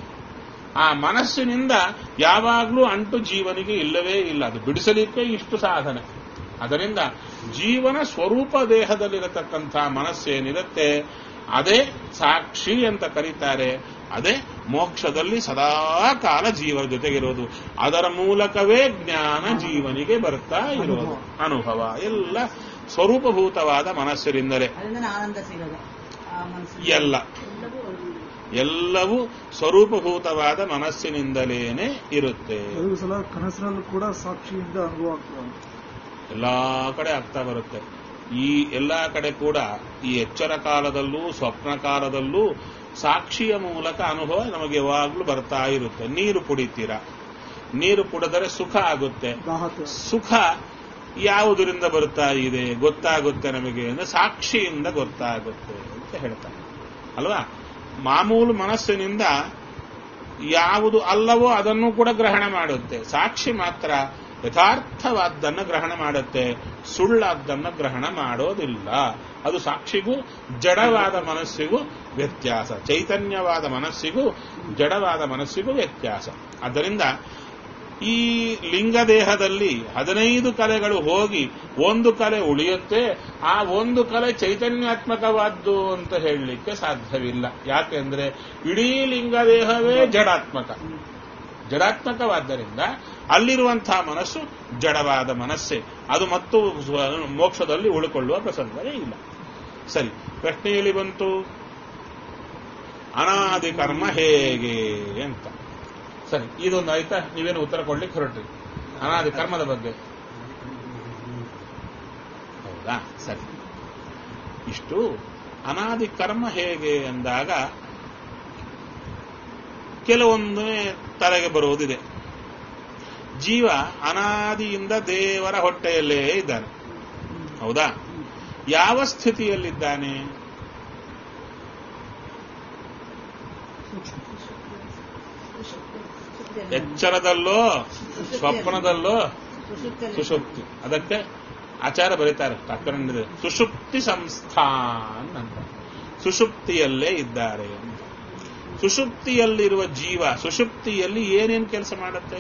ಆ ಮನಸ್ಸಿನಿಂದ ಯಾವಾಗಲೂ ಅಂಟು ಜೀವನಿಗೆ ಇಲ್ಲವೇ ಇಲ್ಲ ಅದು ಬಿಡಿಸಲಿಕ್ಕೆ ಇಷ್ಟು ಸಾಧನೆ ಅದರಿಂದ ಜೀವನ ಸ್ವರೂಪ ದೇಹದಲ್ಲಿರತಕ್ಕಂಥ ಮನಸ್ಸೇನಿರುತ್ತೆ ಅದೇ ಸಾಕ್ಷಿ ಅಂತ ಕರೀತಾರೆ ಅದೇ ಮೋಕ್ಷದಲ್ಲಿ ಸದಾ ಕಾಲ ಜೀವನ ಜೊತೆಗಿರೋದು ಅದರ ಮೂಲಕವೇ ಜ್ಞಾನ ಜೀವನಿಗೆ ಬರ್ತಾ ಇರೋದು ಅನುಭವ ಎಲ್ಲ ಸ್ವರೂಪಭೂತವಾದ ಮನಸ್ಸಿನಿಂದಲೇ ಅದರಿಂದ ಆನಂದ ಸಿಗೋದು ಆ ಮನಸ್ಸು ಎಲ್ಲ ಎಲ್ಲವೂ ಒಂದು ಎಲ್ಲವೂ ಸ್ವರೂಪಭೂತವಾದ ಮನಸ್ಸಿನಿಂದಲೇನೆ ಇರುತ್ತೆ ಕೆಲವು ಸಲ ಕನಸಿನಲ್ಲೂ ಕೂಡ ಸಾಕ್ಷಿಯಿಂದ ಅನುಭವ ಆಗ್ತದೆ ಎಲ್ಲಾ ಕಡೆ ಆಗ್ತಾ ಬರುತ್ತೆ ಈ ಎಲ್ಲಾ ಕಡೆ ಕೂಡ ಈ ಎಚ್ಚರ ಕಾಲದಲ್ಲೂ ಸ್ವಪ್ನ ಕಾಲದಲ್ಲೂ ಸಾಕ್ಷಿಯ ಮೂಲಕ ಅನುಭವ ನಮಗೆ ಯಾವಾಗ್ಲೂ ಬರ್ತಾ ಇರುತ್ತೆ ನೀರು ಕುಡಿತೀರಾ ನೀರು ಕುಡಿದರೆ ಸುಖ ಆಗುತ್ತೆ ದಾಹತೆ ಸುಖ ಯಾವುದರಿಂದ ಬರ್ತಾ ಇದೆ ಗೊತ್ತಾಗುತ್ತೆ ನಮಗೆ ಅಂದ್ರೆ ಸಾಕ್ಷಿಯಿಂದ ಗೊತ್ತಾಗುತ್ತೆ ಅಂತ ಹೇಳ್ತಾರೆ ಅಲ್ವಾ ಮಾಮೂಲು ಮನಸ್ಸಿನಿಂದ ಯಾವುದು ಅಲ್ಲವೋ ಅದನ್ನು ಕೂಡ ಗ್ರಹಣ ಮಾಡುತ್ತೆ ಸಾಕ್ಷಿ ಮಾತ್ರ ಯಥಾರ್ಥವಾದ್ದನ್ನು ಗ್ರಹಣ ಮಾಡುತ್ತೆ ಸುಳ್ಳಾದ್ದನ್ನು ಗ್ರಹಣ ಮಾಡೋದಿಲ್ಲ ಅದು ಸಾಕ್ಷಿಗೂ ಜಡವಾದ ಮನಸ್ಸಿಗೂ ವ್ಯತ್ಯಾಸ ಚೈತನ್ಯವಾದ ಮನಸ್ಸಿಗೂ ಜಡವಾದ ಮನಸ್ಸಿಗೂ ವ್ಯತ್ಯಾಸ ಆದ್ದರಿಂದ ಈ ಲಿಂಗದೇಹದಲ್ಲಿ ಹದಿನೈದು ಕಲೆಗಳು ಹೋಗಿ ಒಂದು ಕಲೆ ಉಳಿಯುತ್ತೆ ಆ ಒಂದು ಕಲೆ ಚೈತನ್ಯಾತ್ಮಕವಾದ್ದು ಅಂತ ಹೇಳಲಿಕ್ಕೆ ಸಾಧ್ಯವಿಲ್ಲ ಯಾಕೆಂದ್ರೆ ಇಡೀ ಲಿಂಗದೇಹವೇ ಜಡಾತ್ಮಕ ಜಡಾತ್ಮಕವಾದ್ದರಿಂದ ಅಲ್ಲಿರುವಂತಹ ಮನಸ್ಸು ಜಡವಾದ ಮನಸ್ಸೇ ಅದು ಮತ್ತು ಸ್ವ- ಮೋಕ್ಷದಲ್ಲಿ ಉಳಿಕೊಳ್ಳುವ ಪ್ರಸಂಗವೇ ಇಲ್ಲ ಸರಿ ಪ್ರಶ್ನೆಯಲ್ಲಿ ಬಂತು ಅನಾದಿ ಕರ್ಮ ಹೇಗೆ ಅಂತ ಸರಿ ಇದೊಂದು ಆಯ್ತಾ ನೀವೇನು ಉತ್ತರ ಕೊಡ್ಲಿಕ್ಕೆ ಹೊರಟ್ರಿ ಅನಾದಿ ಕರ್ಮದ ಬಗ್ಗೆ ಹೌದಾ ಸರಿ ಇಷ್ಟು ಅನಾದಿ ಕರ್ಮ ಹೇಗೆ ಅಂದಾಗ ಕೆಲವೊಂದನೇ ತಲೆಗೆ ಬರುವುದಿದೆ ಜೀವ ಅನಾದಿಯಿಂದ ದೇವರ ಹೊಟ್ಟೆಯಲ್ಲೇ ಇದ್ದಾನೆ ಹೌದಾ ಯಾವ ಸ್ಥಿತಿಯಲ್ಲಿದ್ದಾನೆ ಎಚ್ಚರದಲ್ಲೋ ಸ್ವಪ್ನದಲ್ಲೋ ಸುಷುಪ್ತಿಯಲ್ಲಿ ಸುಷುಪ್ತಿ ಅದಕ್ಕೆ ಆಚಾರ ಬರೀತಾರೆ ತಕ್ಕನಿಂದ ಸುಷುಪ್ತಿ ಸಂಸ್ಥಾನ್ ಅಂತ ಸುಷುಪ್ತಿಯಲ್ಲೇ ಇದ್ದಾರೆ ಅಂತ ಸುಷುಪ್ತಿಯಲ್ಲಿರುವ ಜೀವ ಸುಷುಪ್ತಿಯಲ್ಲಿ ಏನೇನು ಕೆಲಸ ಮಾಡುತ್ತೆ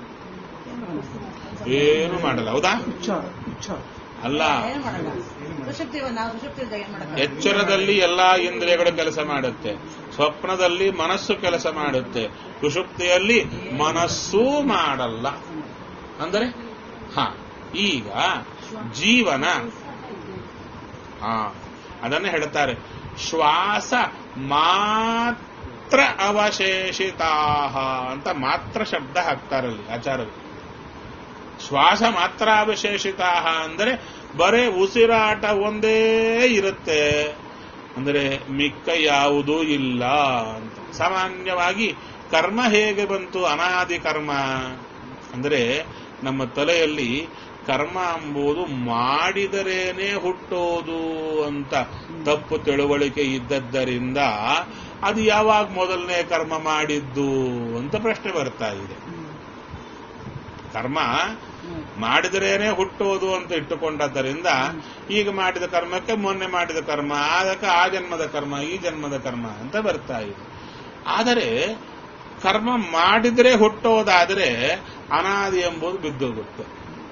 ಏನು ಮಾಡಲ್ಲ ಹೌದಾ ವಿಚಾರ ವಿಚಾರ ಅಲ್ಲ ಏನು ಮಾಡಲ್ಲ ಸುಷುಪ್ತಿ ನಾವು ಸುಷುಪ್ತಿ ಇದ್ದಾಗ ಏನ್ ಮಾಡಲ್ಲ ಎಚ್ಚರದಲ್ಲಿ ಎಲ್ಲಾ ಇಂದ್ರಿಯಗಳು ಕೆಲಸ ಮಾಡುತ್ತೆ ಸ್ವಪ್ನದಲ್ಲಿ ಮನಸ್ಸು ಕೆಲಸ ಮಾಡುತ್ತೆ ಸುಷುಪ್ತಿಯಲ್ಲಿ ಮನಸ್ಸೂ ಮಾಡಲ್ಲ ಅಂದರೆ ಹ ಈಗ ಜೀವನ ಹಾ ಅದನ್ನೇ ಹೇಳ್ತಾರೆ ಶ್ವಾಸ ಮಾತ್ರ ಅವಶೇಷಿತಾ ಅಂತ ಮಾತ್ರ ಶಬ್ದ ಹಾಕ್ತಾರಲ್ಲಿ ಆಚಾರರು ಶ್ವಾಸ ಮಾತ್ರ ಅವಶೇಷಿತ ಅಂದರೆ ಬರೇ ಉಸಿರಾಟ ಒಂದೇ ಇರುತ್ತೆ ಅಂದರೆ ಮಿಕ್ಕ ಯಾವುದೂ ಇಲ್ಲ ಅಂತ ಸಾಮಾನ್ಯವಾಗಿ ಕರ್ಮ ಹೇಗೆ ಬಂತು ಅನಾದಿ ಕರ್ಮ ಅಂದರೆ ನಮ್ಮ ತಲೆಯಲ್ಲಿ ಕರ್ಮ ಎಂಬುದು ಮಾಡಿದರೇನೆ ಹುಟ್ಟೋದು ಅಂತ ತಪ್ಪು ತಿಳುವಳಿಕೆ ಇದ್ದದ್ದರಿಂದ ಅದು ಯಾವಾಗ ಮೊದಲನೇ ಕರ್ಮ ಮಾಡಿದ್ದು ಅಂತ ಪ್ರಶ್ನೆ ಬರ್ತಾ ಇದೆ ಕರ್ಮ ಮಾಡಿದರೇನೆ ಹುಟ್ಟೋದು ಅಂತ ಇಟ್ಟುಕೊಂಡದ್ದರಿಂದ ಈಗ ಮಾಡಿದ ಕರ್ಮಕ್ಕೆ ಮೊನ್ನೆ ಮಾಡಿದ ಕರ್ಮ ಅದಕ್ಕೆ ಆ ಜನ್ಮದ ಕರ್ಮ ಈ ಜನ್ಮದ ಕರ್ಮ ಅಂತ ಬರ್ತಾ ಇದೆ ಆದರೆ ಕರ್ಮ ಮಾಡಿದರೆ ಹುಟ್ಟೋದಾದರೆ ಅನಾದಿ ಎಂಬುದು ಬಿದ್ದೋಗುತ್ತೆ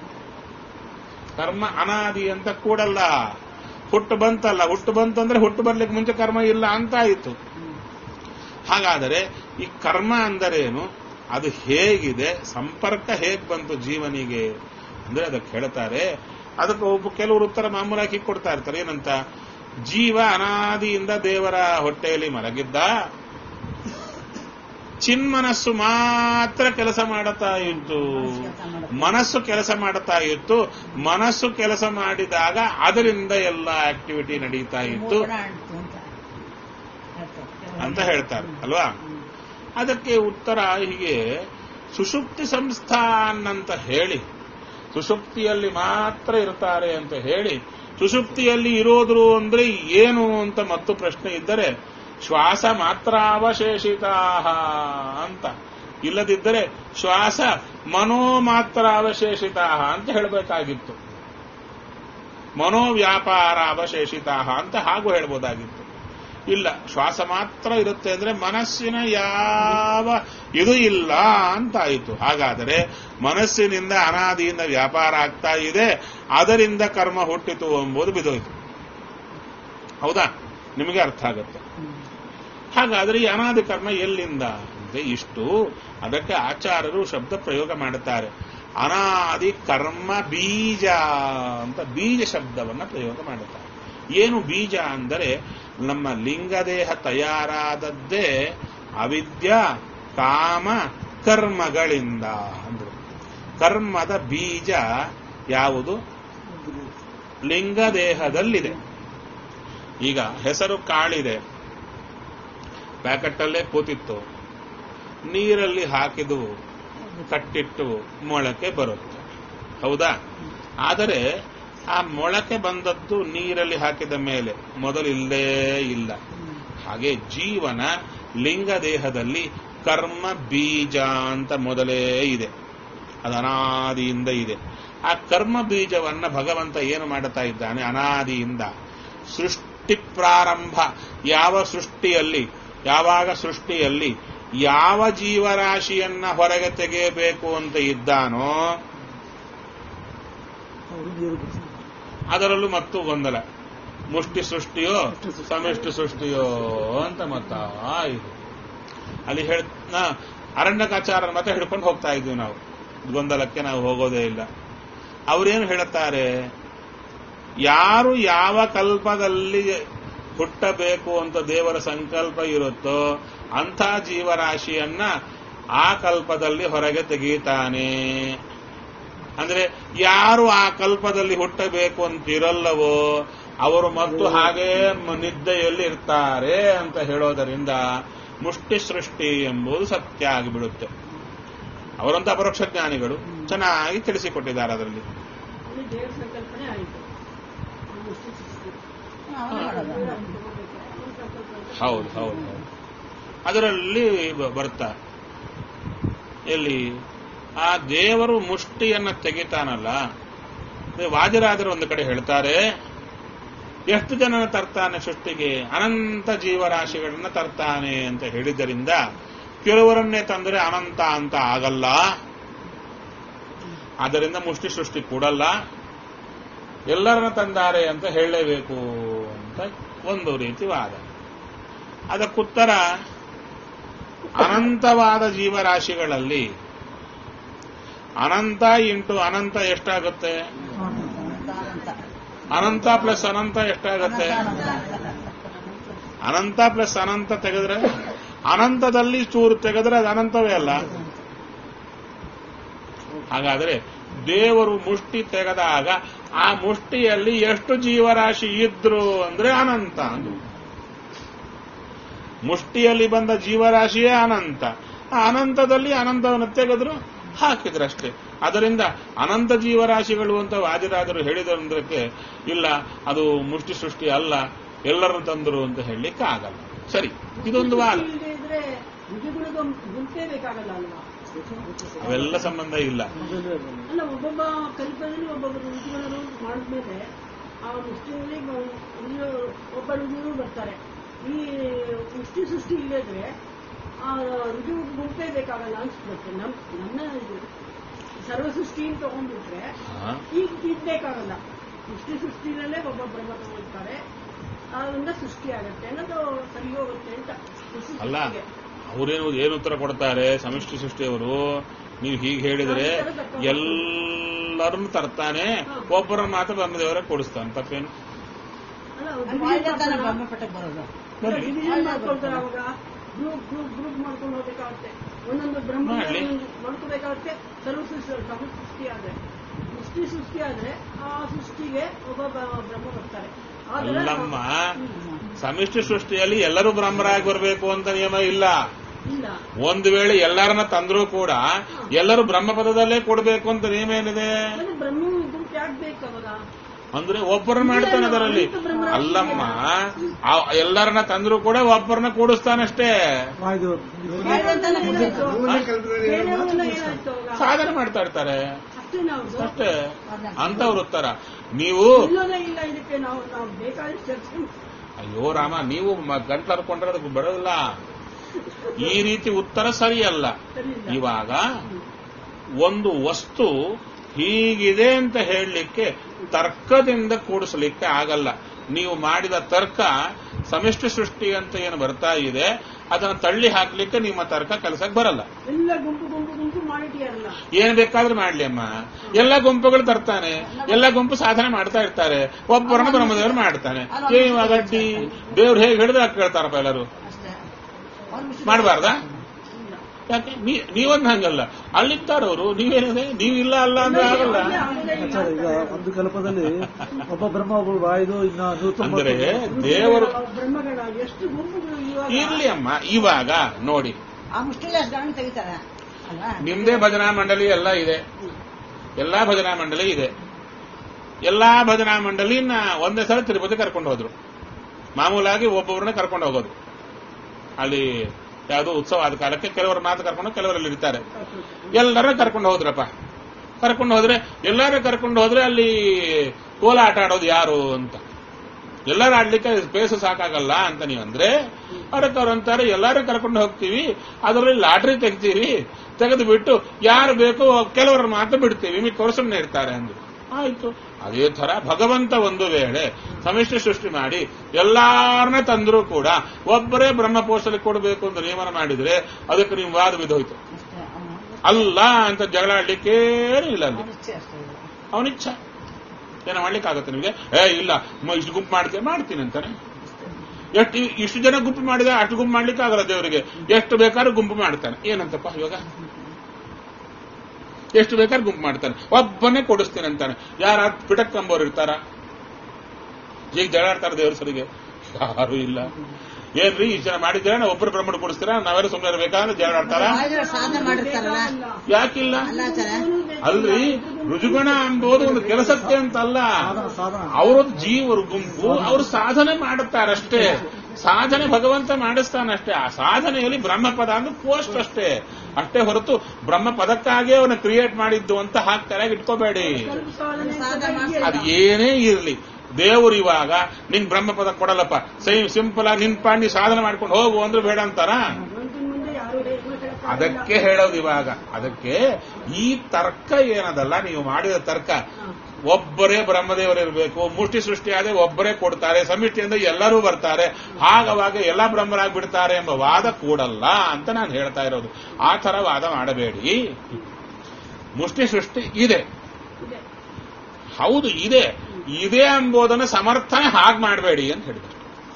ಕರ್ಮ ಅನಾದಿ ಅಂತ ಕೂಡಲ್ಲ ಹುಟ್ಟು ಬಂತಲ್ಲ ಹುಟ್ಟು ಬಂತು ಅಂದ್ರೆ ಹುಟ್ಟು ಬರ್ಲಿಕ್ಕೆ ಮುಂಚೆ ಕರ್ಮ ಇಲ್ಲ ಅಂತ ಆಯಿತು ಹಾಗಾದರೆ ಈ ಕರ್ಮ ಅಂದರೇನು ಅದು ಹೇಗಿದೆ ಸಂಪರ್ಕ ಹೇಗೆ ಬಂತು ಜೀವನಿಗೆ ಅಂದ್ರೆ ಅದಕ್ಕೆ ಹೇಳ್ತಾರೆ ಅದಕ್ಕೆ ಒಬ್ಬ ಕೆಲವರು ಉತ್ತರ ಮಾಮೂಲಾಗಿ ಕೊಡ್ತಾ ಇರ್ತಾರೆ ಏನಂತ ಜೀವ ಅನಾದಿಯಿಂದ ದೇವರ ಹೊಟ್ಟೆಯಲ್ಲಿ ಮಲಗಿದ್ದ ಚಿನ್ಮನಸ್ಸು ಮಾತ್ರ ಕೆಲಸ ಮಾಡುತ್ತಾ ಇತ್ತು ಮನಸ್ಸು ಕೆಲಸ ಮಾಡುತ್ತಾ ಇತ್ತು ಮನಸ್ಸು ಕೆಲಸ ಮಾಡಿದಾಗ ಅದರಿಂದ ಎಲ್ಲ ಆಕ್ಟಿವಿಟಿ ನಡೀತಾ ಇತ್ತು ಮೋಡ ಅಂಟು ಅಂತ ಹೇಳ್ತಾರೆ. ಅಂತ ಹೇಳ್ತಾರೆ ಅಲ್ವಾ ಅದಕ್ಕೆ ಉತ್ತರ ಹೀಗೆ ಸುಷುಪ್ತಿ ಸಂಸ್ಥಾನ್ ಅಂತ ಹೇಳಿ ಸುಷುಪ್ತಿಯಲ್ಲಿ ಮಾತ್ರ ಇರ್ತಾರೆ ಅಂತ ಹೇಳಿ ಸುಷುಪ್ತಿಯಲ್ಲಿ ಇರೋದ್ರು ಅಂದ್ರೆ ಏನು ಅಂತ ಮತ್ತು ಪ್ರಶ್ನೆ ಇದ್ದರೆ ಶ್ವಾಸ ಮಾತ್ರ ಅವಶೇಷಿತ ಅಂತ ಇಲ್ಲದಿದ್ದರೆ ಶ್ವಾಸ ಮನೋ ಮಾತ್ರ ಅವಶೇಷಿತ ಅಂತ ಹೇಳಬೇಕಾಗಿತ್ತು ಮನೋವ್ಯಾಪಾರ ಅವಶೇಷಿತ ಅಂತ ಹಾಗೂ ಹೇಳ್ಬೋದಾಗಿತ್ತು ಇಲ್ಲ ಶ್ವಾಸ ಮಾತ್ರ ಇರುತ್ತೆ ಅಂದ್ರೆ ಮನಸ್ಸಿನ ಯಾವ ಇದು ಇಲ್ಲ ಅಂತಾಯಿತು ಹಾಗಾದರೆ ಮನಸ್ಸಿನಿಂದ ಅನಾದಿಯಿಂದ ವ್ಯಾಪಾರ ಆಗ್ತಾ ಇದೆ ಅದರಿಂದ ಕರ್ಮ ಹುಟ್ಟಿತು ಎಂಬುದು ಬಿದೋಯ್ತು ಹೌದಾ ನಿಮಗೆ ಅರ್ಥ ಆಗುತ್ತೆ ಹಾಗಾದ್ರೆ ಈ ಅನಾದಿ ಕರ್ಮ ಎಲ್ಲಿಂದ ಅಂದ್ರೆ ಇಷ್ಟು ಅದಕ್ಕೆ ಆಚಾರ್ಯರು ಶಬ್ದ ಪ್ರಯೋಗ ಮಾಡುತ್ತಾರೆ ಅನಾದಿ ಕರ್ಮ ಬೀಜ ಅಂತ ಬೀಜ ಶಬ್ದವನ್ನ ಪ್ರಯೋಗ ಮಾಡುತ್ತಾರೆ ಏನು ಬೀಜ ಅಂದರೆ ನಮ್ಮ ಲಿಂಗದೇಹ ತಯಾರಾದದ್ದೇ ಅವಿದ್ಯ ಕಾಮ ಕರ್ಮಗಳಿಂದ ಅಂದ್ರು ಕರ್ಮದ ಬೀಜ ಯಾವುದು ಲಿಂಗದೇಹದಲ್ಲಿದೆ ಈಗ ಹೆಸರು ಕಾಳಿದೆ ಪ್ಯಾಕೆಟ್ಟಲ್ಲೇ ಕೂತಿತ್ತು ನೀರಲ್ಲಿ ಹಾಕಿದು ಕಟ್ಟಿಟ್ಟು ಮೊಳಕೆ ಬರುತ್ತೆ ಹೌದಾ ಆದರೆ ಆ ಮೊಳಕೆ ಬಂದದ್ದು ನೀರಲ್ಲಿ ಹಾಕಿದ ಮೇಲೆ ಮೊದಲಿಲ್ಲೇ ಇಲ್ಲ ಹಾಗೆ ಜೀವನ ಲಿಂಗ ದೇಹದಲ್ಲಿ ಕರ್ಮ ಬೀಜ ಅಂತ ಮೊದಲೇ ಇದೆ ಅದು ಅನಾದಿಯಿಂದ ಇದೆ ಆ ಕರ್ಮ ಬೀಜವನ್ನ ಭಗವಂತ ಏನು ಮಾಡುತ್ತಾ ಇದ್ದಾನೆ ಅನಾದಿಯಿಂದ ಸೃಷ್ಟಿ ಪ್ರಾರಂಭ ಯಾವ ಸೃಷ್ಟಿಯಲ್ಲಿ ಯಾವಾಗ ಸೃಷ್ಟಿಯಲ್ಲಿ ಯಾವ ಜೀವರಾಶಿಯನ್ನ ಹೊರಗೆ ತೆಗೆಯಬೇಕು ಅಂತ ಇದ್ದಾನೋ ಅವರು ನೀರು ಬಿಡಿಸಿ ಅದರಲ್ಲೂ ಮತ್ತು ಗೊಂದಲ ಮುಷ್ಟಿ ಸೃಷ್ಟಿಯೋ ಮುಷ್ಟಿ ಸೃಷ್ಟಿ. ಸಮಿಷ್ಟಿ ಸೃಷ್ಟಿಯೋ ಅಂತ ಮತ್ತ ಇದು ಅಲ್ಲಿ ಹೇಳ್ ನಾ ಅರಣ್ಯಕಾಚಾರ ಮತ ಹಿಡ್ಕೊಂಡು ಹೋಗ್ತಾ ಇದ್ವಿ ನಾವು ಗೊಂದಲಕ್ಕೆ ನಾವು ಹೋಗೋದೇ ಇಲ್ಲ ಅವರೇನು ಹೇಳುತ್ತಾರೆ ಯಾರು ಯಾವ ಕಲ್ಪದಲ್ಲಿ ಹುಟ್ಟಬೇಕು ಅಂತ ದೇವರ ಸಂಕಲ್ಪ ಇರುತ್ತೋ ಅಂಥ ಜೀವರಾಶಿಯನ್ನ ಆ ಕಲ್ಪದಲ್ಲಿ ಹೊರಗೆ ತೆಗೀತಾನೆ ಅಂದ್ರೆ ಯಾರು ಆ ಕಲ್ಪದಲ್ಲಿ ಹುಟ್ಟಬೇಕು ಅಂತಿರಲ್ಲವೋ ಅವರು ಮತ್ತು ಹಾಗೇ ಮ- ನಿದ್ದೆಯಲ್ಲಿ ಇರ್ತಾರೆ ಅಂತ ಹೇಳೋದರಿಂದ ಮುಷ್ಟಿ ಸೃಷ್ಟಿ ಎಂಬುದು ಸತ್ಯ ಆಗಿಬಿಡುತ್ತೆ ಅವರಂತ ಅಪರೋಕ್ಷ ಜ್ಞಾನಿಗಳು ಚೆನ್ನಾಗಿ ತಿಳಿಸಿಕೊಟ್ಟಿದ್ದಾರೆ ಅದರಲ್ಲಿ ಅಲ್ಲಿ ದೇವ್ರ ಸಂಕಲ್ಪನೆ ಆಯಿತು ಮುಷ್ಟಿ ಸೃಷ್ಟಿ ಅವನೇ ಮಾಡೋದು. ದೇವ್ರ ತಗೋಬೇಕು. ಅವ್ನ ಸಂಕಲ್ಪ ಅಂತ ಹೌದು ಹೌದು ಹೌದು ಅದರಲ್ಲಿ ಬ- ಬರ್ತಾ ಎಲ್ಲಿ ಆ ದೇವರು ಮುಷ್ಟಿಯನ್ನ ತೆಗಿತಾನಲ್ಲ ಅದೇ ವಾದಿರಾಜರು ಒಂದು ಕಡೆ ಹೇಳ್ತಾರೆ ಎಷ್ಟು ಜನನ ತರ್ತಾನೆ ಸೃಷ್ಟಿಗೆ ಅನಂತ ಜೀವರಾಶಿಗಳನ್ನ ತರ್ತಾನೆ ಅಂತ ಹೇಳಿದ್ದರಿಂದ ಕೆಲವರನ್ನೇ ತಂದರೆ ಅನಂತ ಅಂತ ಆಗಲ್ಲ ಆದ್ದರಿಂದ ಮುಷ್ಟಿ ಸೃಷ್ಟಿ ಕೂಡಲ್ಲ ಎಲ್ಲರನ್ನ ತಂದಾರೆ ಅಂತ ಹೇಳಲೇಬೇಕು ಅಂತ ಒಂದು ರೀತಿ ವಾದ ಅದಕ್ಕುತ್ತರ ಅನಂತವಾದ ಜೀವರಾಶಿಗಳಲ್ಲಿ ಅನಂತ ಇಂಟು ಅನಂತ ಎಷ್ಟಾಗುತ್ತೆ ಅನಂತ ಅನಂತ. ಅನಂತ ಪ್ಲಸ್ ಅನಂತ ಎಷ್ಟಾಗುತ್ತೆ ಅನಂತ ಅನಂತ. ಅನಂತ ಪ್ಲಸ್ ಅನಂತ ತೆಗೆದ್ರೆ ಅನಂತದಲ್ಲಿ ಚೂರು ತೆಗೆದ್ರೆ ಅದು ಅನಂತವೇ ಅಲ್ಲ ಹಾಗಾದರೆ ದೇವರು ಮುಷ್ಟಿ ತೆಗೆದಾಗ ಆ ಮುಷ್ಟಿಯಲ್ಲಿ ಎಷ್ಟು ಜೀವರಾಶಿ ಇದ್ರು ಅಂದ್ರೆ ಅನಂತ ಅಂದ್ರು ಮುಷ್ಟಿಯಲ್ಲಿ ಬಂದ ಜೀವರಾಶಿಯೇ ಅನಂತ ಆ ಅನಂತದಲ್ಲಿ ಅನಂತವನ್ನು ತೆಗೆದ್ರು ಹಾಕಿದ್ರಷ್ಟೇ ಅದರಿಂದ ಅನಂತ ಜೀವರಾಶಿಗಳು ಅಂತ ವಾದಿರಾದರು ಹೇಳಿದ್ರಂದ್ರಕ್ಕೆ ಇಲ್ಲ ಅದು ಮುಷ್ಟಿ ಸೃಷ್ಟಿ ಅಲ್ಲ ಎಲ್ಲರನ್ನು ತಂದರು ಅಂತ ಹೇಳಲಿಕ್ಕೆ ಆಗಲ್ಲ ಸರಿ ಇದೊಂದು ವಾದ ಇಲ್ಲದೆ ಇದ್ರೆ ರುಜುಗುಣದ ಗುಂಪೇ ಬೇಕಾಗಲ್ಲ ಅಲ್ವಾ ಅವೆಲ್ಲ ಸಂಬಂಧ ಇಲ್ಲ ಮೊದಲೇ ಅದಲ್ಲ. ಅಲ್ಲ ಒಬ್ಬೊಬ್ಬ ಕಲ್ಪದಲ್ಲಿ ಒಬ್ಬೊಬ್ಬರು ರುಜುಗಳು ಮಾಡಿದ್ಮೇಲೆ ಆ ಮುಷ್ಟಿಯಲ್ಲಿ ಒಬ್ಬ ರುಜುಗಳು ಬರ್ತಾರೆ ಈ ಮುಷ್ಟಿ ಸೃಷ್ಟಿ ಇಲ್ಲದ್ರೆ ಆ ರುಜು ಗುಂಪೇ ಬೇಕಾಗಲ್ಲ ಅನ್ಸ್ಬಿಡುತ್ತೆ ನಮ್ ನನ್ನ ಇದು ಸರ್ವ ಸೃಷ್ಟಿಯನ್ನು ತಗೊಂಡ್ಬಿಟ್ರೆ ಹಾ. ಈಗ ಇದು ಬೇಕಾಗಲ್ಲ ಸೃಷ್ಟಿ ಸೃಷ್ಟಿನಲ್ಲೇ ಒಬ್ಬ ಬ್ರಹ್ಮ ತಗೊಳ್ತಾರೆ ಅದರಿಂದ ಸೃಷ್ಟಿ ಆಗತ್ತೆ ಅನ್ನೋದು ಸರಿ ಹೋಗುತ್ತೆ ಅಂತ ಸೃಷ್ಟಿ ಅಲ್ಲ ಸೃಷ್ಟಿಗೆ. ಅವರೇನು ಏನು ಉತ್ತರ ಕೊಡ್ತಾರೆ ಸಮಿಷ್ಟಿ ಸೃಷ್ಟಿಯವರು ನೀವು ಹೀಗೆ ಹೇಳಿದ್ರೆ ಎಲ್ಲರನ್ನು ತರ್ತಾನೆ ಒಬ್ಬರ ಮಾತ್ರ ಬ್ರಹ್ಮದೇವರೇ ಕೊಡಿಸ್ತಾನೆ ತಪ್ಪೇನು ಅಲ್ಲ ಅಲ್ಲಿ division ಮಾಡಿದ್ರೆ ತಾನೇ ಮಾಡ್ತಾರಲ್ಲ. ಬ್ರಹ್ಮಪಟ್ಟಕ್ಕೆ ಬರೋದು ಬರ್ಲಿ. ಡಿವಿಷನ್ ಮಾಡ್ಕೊಳ್ತಾರೆ ಅವಾಗ ಗ್ರೂಪ್ ಗ್ರೂಪ್ ಗ್ರೂಪ್ ಮಾಡ್ಕೊಂಡು ಹೋಗ್ಬೇಕಾಗುತ್ತೆ ಒಂದೊಂದು ಬ್ರಹ್ಮ ಮಾಡ್ಲಿ. ಮಾಡ್ಕೋಬೇಕಾಗುತ್ತೆ ಸರ್ವ ಸೃಷ್ಟಿ ಸರ್ವ ಸೃಷ್ಟಿ ಆದ್ರೆ ಸೃಷ್ಟಿ ಸೃಷ್ಟಿ ಆದ್ರೆ ಆ ಸೃಷ್ಟಿಗೆ ಒಬ್ಬ ಬ- ಬ್ರಹ್ಮ ಬರ್ತಾರೆ ಆದ್ರೆ ಅಲ್ಲಮ್ಮ ಹ್ಮ್. ಸಮಿಷ್ಟಿ ಸೃಷ್ಟಿಯಲ್ಲಿ ಎಲ್ಲರೂ ಬ್ರಹ್ಮರಾಗಿ ಬರಬೇಕು ಅಂತ ನಿಯಮ ಇಲ್ಲ ಇಲ್ಲ ಒಂದು ವೇಳೆ ಎಲ್ಲರನ್ನ ತಂದ್ರೂ ಕೂಡ ಎಲ್ಲರೂ ಬ್ರಹ್ಮಪದದಲ್ಲೇ ಕೊಡಬೇಕು ಅಂತ ನಿಯಮ ಏನಿದೆ ಅಂದ್ರೆ ಬ್ರಹ್ಮ ಗುಂಪು ಯಾಕೆ ಬೇಕು ಅವಾಗ ಅಂದ್ರೆ ಒಬ್ಬರನ್ನ ಮಾಡ್ತಾನೆ ಅದರಲ್ಲಿ ಅಲ್ಲಮ್ಮ ಆ ಎಲ್ಲರನ್ನ ತಂದ್ರೂ ಕೂಡ ಒಬ್ಬರನ್ನ ಕೂಡಿಸ್ತಾನಷ್ಟೇ ವಾಯುದೇವರು ಮಾಡಿದ್ರೆ ತಾನೇ ಏನಾಯ್ತು? ಮೂಲ ಕಲ್ಪದಲ್ಲಿ ಇರೋ ಮಾತು ಬೇರೆಯವ್ರನ್ನ ಮುಗಿಸ್ತಾರೆ. ಏನಾಯ್ತು ಅವಾಗ ಸಾಧನೆ ಮಾಡ್ತಾ ಇರ್ತಾರೆ ಅಷ್ಟೇನಾ ಅವ್ರದ್ದು ಅಷ್ಟೇ ಅಂತವ್ರ ಉತ್ತರ ನೀವು ಇಲ್ಲೋದೇ ಇಲ್ಲ ಇದಕ್ಕೆ ನಾವು ನಾವು ಬೇಕಾದಷ್ಟು ಚರ್ಚೆ ಅಯ್ಯೋ ರಾಮ ನೀವು ಗಂಟ್ಲು ಹರ್ಕೊಂಡ್ರೆ ಅದಕ್ಕೆ ಬರೋದಿಲ್ಲ ಈ ರೀತಿ ಉತ್ತರ ಸರಿಯಲ್ಲ ಸರಿ ಇಲ್ಲ ಇವಾಗ ಒಂದು ವಸ್ತು ಹೀಗಿದೆ ಅಂತ ಹೇಳಲಿಕ್ಕೆ ತರ್ಕದಿಂದ ಕೂಡಿಸ್ಲಿಕ್ಕೆ ಆಗಲ್ಲ ನೀವು ಮಾಡಿದ ತರ್ಕ ಸಮಿಷ್ಟಿ ಸೃಷ್ಟಿ ಅಂತ ಏನು ಬರ್ತಾ ಇದೆ ಅದನ್ನ ತಳ್ಳಿ ಹಾಕ್ಲಿಕ್ಕೆ ನಿಮ್ಮ ತರ್ಕ ಕೆಲಸಕ್ಕೆ ಬರಲ್ಲ ಎಲ್ಲ ಗುಂಪು ಗುಂಪು ಗುಂಪು ಮಾಡಿಟ್ಟಿಯಾರಲ್ಲ ಏನ್ ಬೇಕಾದ್ರೂ ಮಾಡ್ಲಿ ಅಮ್ಮ ಎಲ್ಲ ಗುಂಪುಗಳು ತರ್ತಾನೆ ಎಲ್ಲ ಗುಂಪು ಸಾಧನೆ ಮಾಡ್ತಾ ಇರ್ತಾರೆ ಒಬ್ಬರನ್ನ ಬ್ರಹ್ಮದೇವರು ಮಾಡ್ತಾನೆ ಏನ್ ಗಡ್ಡಿ ದೇವ್ರು ಹೇಗೆ ಹೇಳಿದ್ರೆ ಹಾಗೆ ಕೇಳ್ತಾರಪ್ಪ ಎಲ್ಲರೂ ಅಷ್ಟೇ ಅವ್ರು ಮುಷ್ಟಿ ಮಾಡಬಾರ್ದಾ ಯಾಕೆ ನೀ- ನೀವೊಂದು ಹಂಗಲ್ಲ ಅಲ್ಲಿದ್ದಾರವರು ನೀವೇನಿದೆ ನೀವಿಲ್ಲ ಅಲ್ಲ ಅಂದ್ರೆ ಆಗಲ್ಲ ಆಚಾರ್ಯ ಈಗ ಒಂದು ಕಲ್ಪದಲ್ಲಿ ಒಬ್ಬ ಬ್ರಹ್ಮ ಒಬ್ಬ ವಾಯುದು ಇನ್ನ ಅಂದ್ರೆ ನೂತೊಂಬತ್ತು ದೇವರು ಬ್ರಹ್ಮಗಳ ಎಷ್ಟು ಗುಂಪುಗಳು ಇವಾಗ ಇರ್ಲಿ ಅಮ್ಮ ಇವಾಗ ನೋಡಿ ಆ ಮುಷ್ಟಿಲಿ ಅಷ್ಟು ಗಮನ ತೆಗಿತಾರೆ ಅಲ್ವಾ ನಿಮ್ದೇ ಭಜನಾ ಮಂಡಳಿ ಎಲ್ಲ ಇದೆ ಎಲ್ಲಾ ಭಜನಾ ಮಂಡಳಿ ಇದೆ ಎಲ್ಲಾ ಭಜನಾ ಮಂಡಳಿನ ಒಂದೇ ಸಲ ತಿರುಪತಿ ಕರ್ಕೊಂಡು ಹೋದ್ರು ಮಾಮೂಲಾಗಿ ಒಬ್ಬೊಬ್ಬರನ್ನ ಕರ್ಕೊಂಡು ಹೋಗೋದು ಅಲ್ಲಿ ಯಾವುದೋ ಉತ್ಸವ ಆದ ಕಾಲಕ್ಕೆ ಕೆಲವರು ಮಾತು ಕರ್ಕೊಂಡು ಕೆಲವರಲ್ಲಿ ಇರ್ತಾರೆ ಎಲ್ಲರನ್ನ ಕರ್ಕೊಂಡು ಹೋದ್ರಪ್ಪ ಕರ್ಕೊಂಡು ಹೋದ್ರೆ ಎಲ್ಲರೂ ಕರ್ಕೊಂಡು ಹೋದ್ರೆ ಅಲ್ಲಿ ಕೋಲ ಆಟ ಆಡೋದು ಯಾರು ಅಂತ ಎಲ್ಲರೂ ಆಡ್ಲಿಕ್ಕೆ ಸ್ಪೇಸ್ ಸಾಕಾಗಲ್ಲ ಅಂತ ನೀವಂದ್ರೆ ಅದಕ್ಕೆ ಅವ್ರು ಅಂತಾರೆ ಎಲ್ಲರೂ ಕರ್ಕೊಂಡು ಹೋಗ್ತೀವಿ ಅದರಲ್ಲಿ ಲಾಟ್ರಿ ತೆಗ್ತೀವಿ ತೆಗೆದು ಬಿಟ್ಟು ಯಾರು ಬೇಕೋ ಕೆಲವರ ಮಾತು ಬಿಡ್ತೀವಿ ಮಿಕ್ಕವರು ಸುಮ್ಮನೆ ಇರ್ತಾರೆ ಅಂದ್ರು ಆಯ್ತು ಅದೇ ತರ ಭಗವಂತ ಒಂದು ವೇಳೆ ಸಮಿಷ್ಟಿ ಸೃಷ್ಟಿ ಮಾಡಿ ಎಲ್ಲಾರನ್ನ ತಂದರೂ ಕೂಡ ಒಬ್ಬರೇ ಬ್ರಹ್ಮಪೋಷಲಿ ಕೊಡಬೇಕು ಅಂತ ನಿಯಮನ ಮಾಡಿದ್ರೆ ಅದಕ್ಕೆ ನೀವು ವಾದ ಬಿದ್ದೋಯ್ತು ಅಷ್ಟೇ ಅವ್ನು ಅಲ್ಲ ಅಂತ ಜಗಳ ಆಡ್ಲಿಕ್ಕೇನು ಇಲ್ಲ ಅಲ್ಲಿ ಅವ್ನ ಇಚ್ಛೆ ಅಷ್ಟೇ ಇದು. ಅವನಿಚ್ಛ ಏನೋ ಮಾಡ್ಲಿಕ್ಕಾಗತ್ತೆ ನಿಮಗೆ ಏ ಇಲ್ಲ ಮ- ಇಷ್ಟು ಗುಂಪು ಮಾಡ್ತೀನಿ ಮಾಡ್ತೀನಿ ಅಂತಾನೆ ಎಷ್ಟು ಇಷ್ಟು ಜನ ಗುಂಪು ಮಾಡಿದ್ರೆ ಅಷ್ಟು ಗುಂಪು ಮಾಡ್ಲಿಕ್ಕೆ ಆಗಲ್ಲ ದೇವರಿಗೆ ಎಷ್ಟು ಬೇಕಾದ್ರೂ ಗುಂಪು ಮಾಡ್ತಾನೆ ಏನಂತಪ್ಪ ಇವಾಗ ಎಷ್ಟು ಬೇಕಾದ್ರೂ ಗುಂಪು ಮಾಡ್ತಾನೆ ಒಬ್ಬನೇ ಕೊಡಿಸ್ತೀನಿ ಅಂತಾನೆ ಯಾರ ಪಿಟಕ್ಕಂಬೋರು ಇರ್ತಾರ ಈಗ ಜಗಳ ಆಡ್ತಾರ ದೇವ್ರ ಸರಿಗೆ ಯಾರು ಇಲ್ಲ ಏನ್ರಿ ಇಷ್ಟು ಜನ ಮಾಡಿದ್ರೆ ನಾವು ಒಬ್ಬರು ಬ್ರಹ್ಮಣ ಕೊಡಿಸ್ತೀರಾ ನಾವೆಲ್ಲ ಸುಮ್ಮನೆ ಇರ್ಬೇಕಾದ್ರೆ ಜಗಳ ಆಡ್ತಾರ ವಾಯುದೇವರು ಸಾಧನೆ ಮಾಡಿರ್ತಾರಲ್ಲ ಯಾಕಿಲ್ಲ ಅಲ್ಲ ಆಚಾರ್ಯ ಅಲ್ರಿ ರುಜುಗಣ ಎಂಬುದು ಒಂದು ಕೆಲಸಕ್ಕೆ ಅಂತಲ್ಲ ಸಾಧನ ಸಾಧನ ಅವರೊಂದು ಜೀವರು ಗುಂಪು ಅವರು ಸಾಧನೆ ಮಾಡುತ್ತಾರಷ್ಟೇ ಸಾಧನೆ ಭಗವಂತ ಮಾಡಿಸ್ತಾನಷ್ಟೇ ಆ ಸಾಧನೆಯಲ್ಲಿ ಬ್ರಹ್ಮಪದ ಅಂದ್ರೆ ಪೋಸ್ಟ್ ಅಷ್ಟೇ ಅಷ್ಟೇ ಹೊರತು ಬ್ರಹ್ಮ ಪದಕ್ಕಾಗಿ ಅವನ್ನ ಕ್ರಿಯೇಟ್ ಮಾಡಿದ್ದು ಅಂತ ಹಾಕ್ತಾರೆ ಇಟ್ಕೋಬೇಡಿ ಸ್ವಲ್ಪ ಸಾಧನೆ ಸಾಧನೆ ಸರಿಯಾಗಿ ಅದು ಏನೇ ಇರಲಿ ದೇವರು ಇವಾಗ ನಿನ್ ಬ್ರಹ್ಮಪದ ಕೊಡಲ್ಲಪ್ಪ ಸೇಮ್ ಸಿಂಪಲ್ ಆಗಿ ನಿನ್ ಪಾಂಡಿ ಸಾಧನೆ ಮಾಡ್ಕೊಂಡು ಹೋಗು ಅಂದ್ರೆ ಬೇಡ ಅಂತಾರ ಭಗವಂತನ ಮುಂದೆ ಯಾರು ಏನು ಹೇಳಕ್ಕಾಗಲ್ಲ. ಅದಕ್ಕೆ ಹೇಳೋದು ಇವಾಗ ಅದಕ್ಕೆ ಈ ತರ್ಕ ಏನದಲ್ಲ ನೀವು ಮಾಡಿದ ತರ್ಕ ಒಬ್ಬರೇ ಬ್ರಹ್ಮದೇವರಿರ್ಬೇಕು ಮುಷ್ಟಿ ಸೃಷ್ಟಿ ಆದ್ರೆ ಒಬ್ಬರೇ ಕೊಡ್ತಾರೆ ಸಮಿಷ್ಟಿಯಿಂದ ಎಲ್ಲರೂ ಬರ್ತಾರೆ ಹಾಗವಾಗ ಎಲ್ಲ ಬ್ರಹ್ಮರಾಗ್ಬಿಡ್ತಾರೆ ಎಂಬ ವಾದ ಕೂಡಲ್ಲ ಅಂತ ನಾನು ಹೇಳ್ತಾ ಇರೋದು ಆ ತರ ವಾದ ಮಾಡಬೇಡಿ ಮುಷ್ಟಿ ಸೃಷ್ಟಿ ಇದೆ ಇದೆ. ಹೌದು ಇದೆ ಇದೆ ಎಂಬುದನ್ನು ಸಮರ್ಥನೆ ಹಾಗೆ ಮಾಡಬೇಡಿ ಅಂತ ಹೇಳಿದ್ರು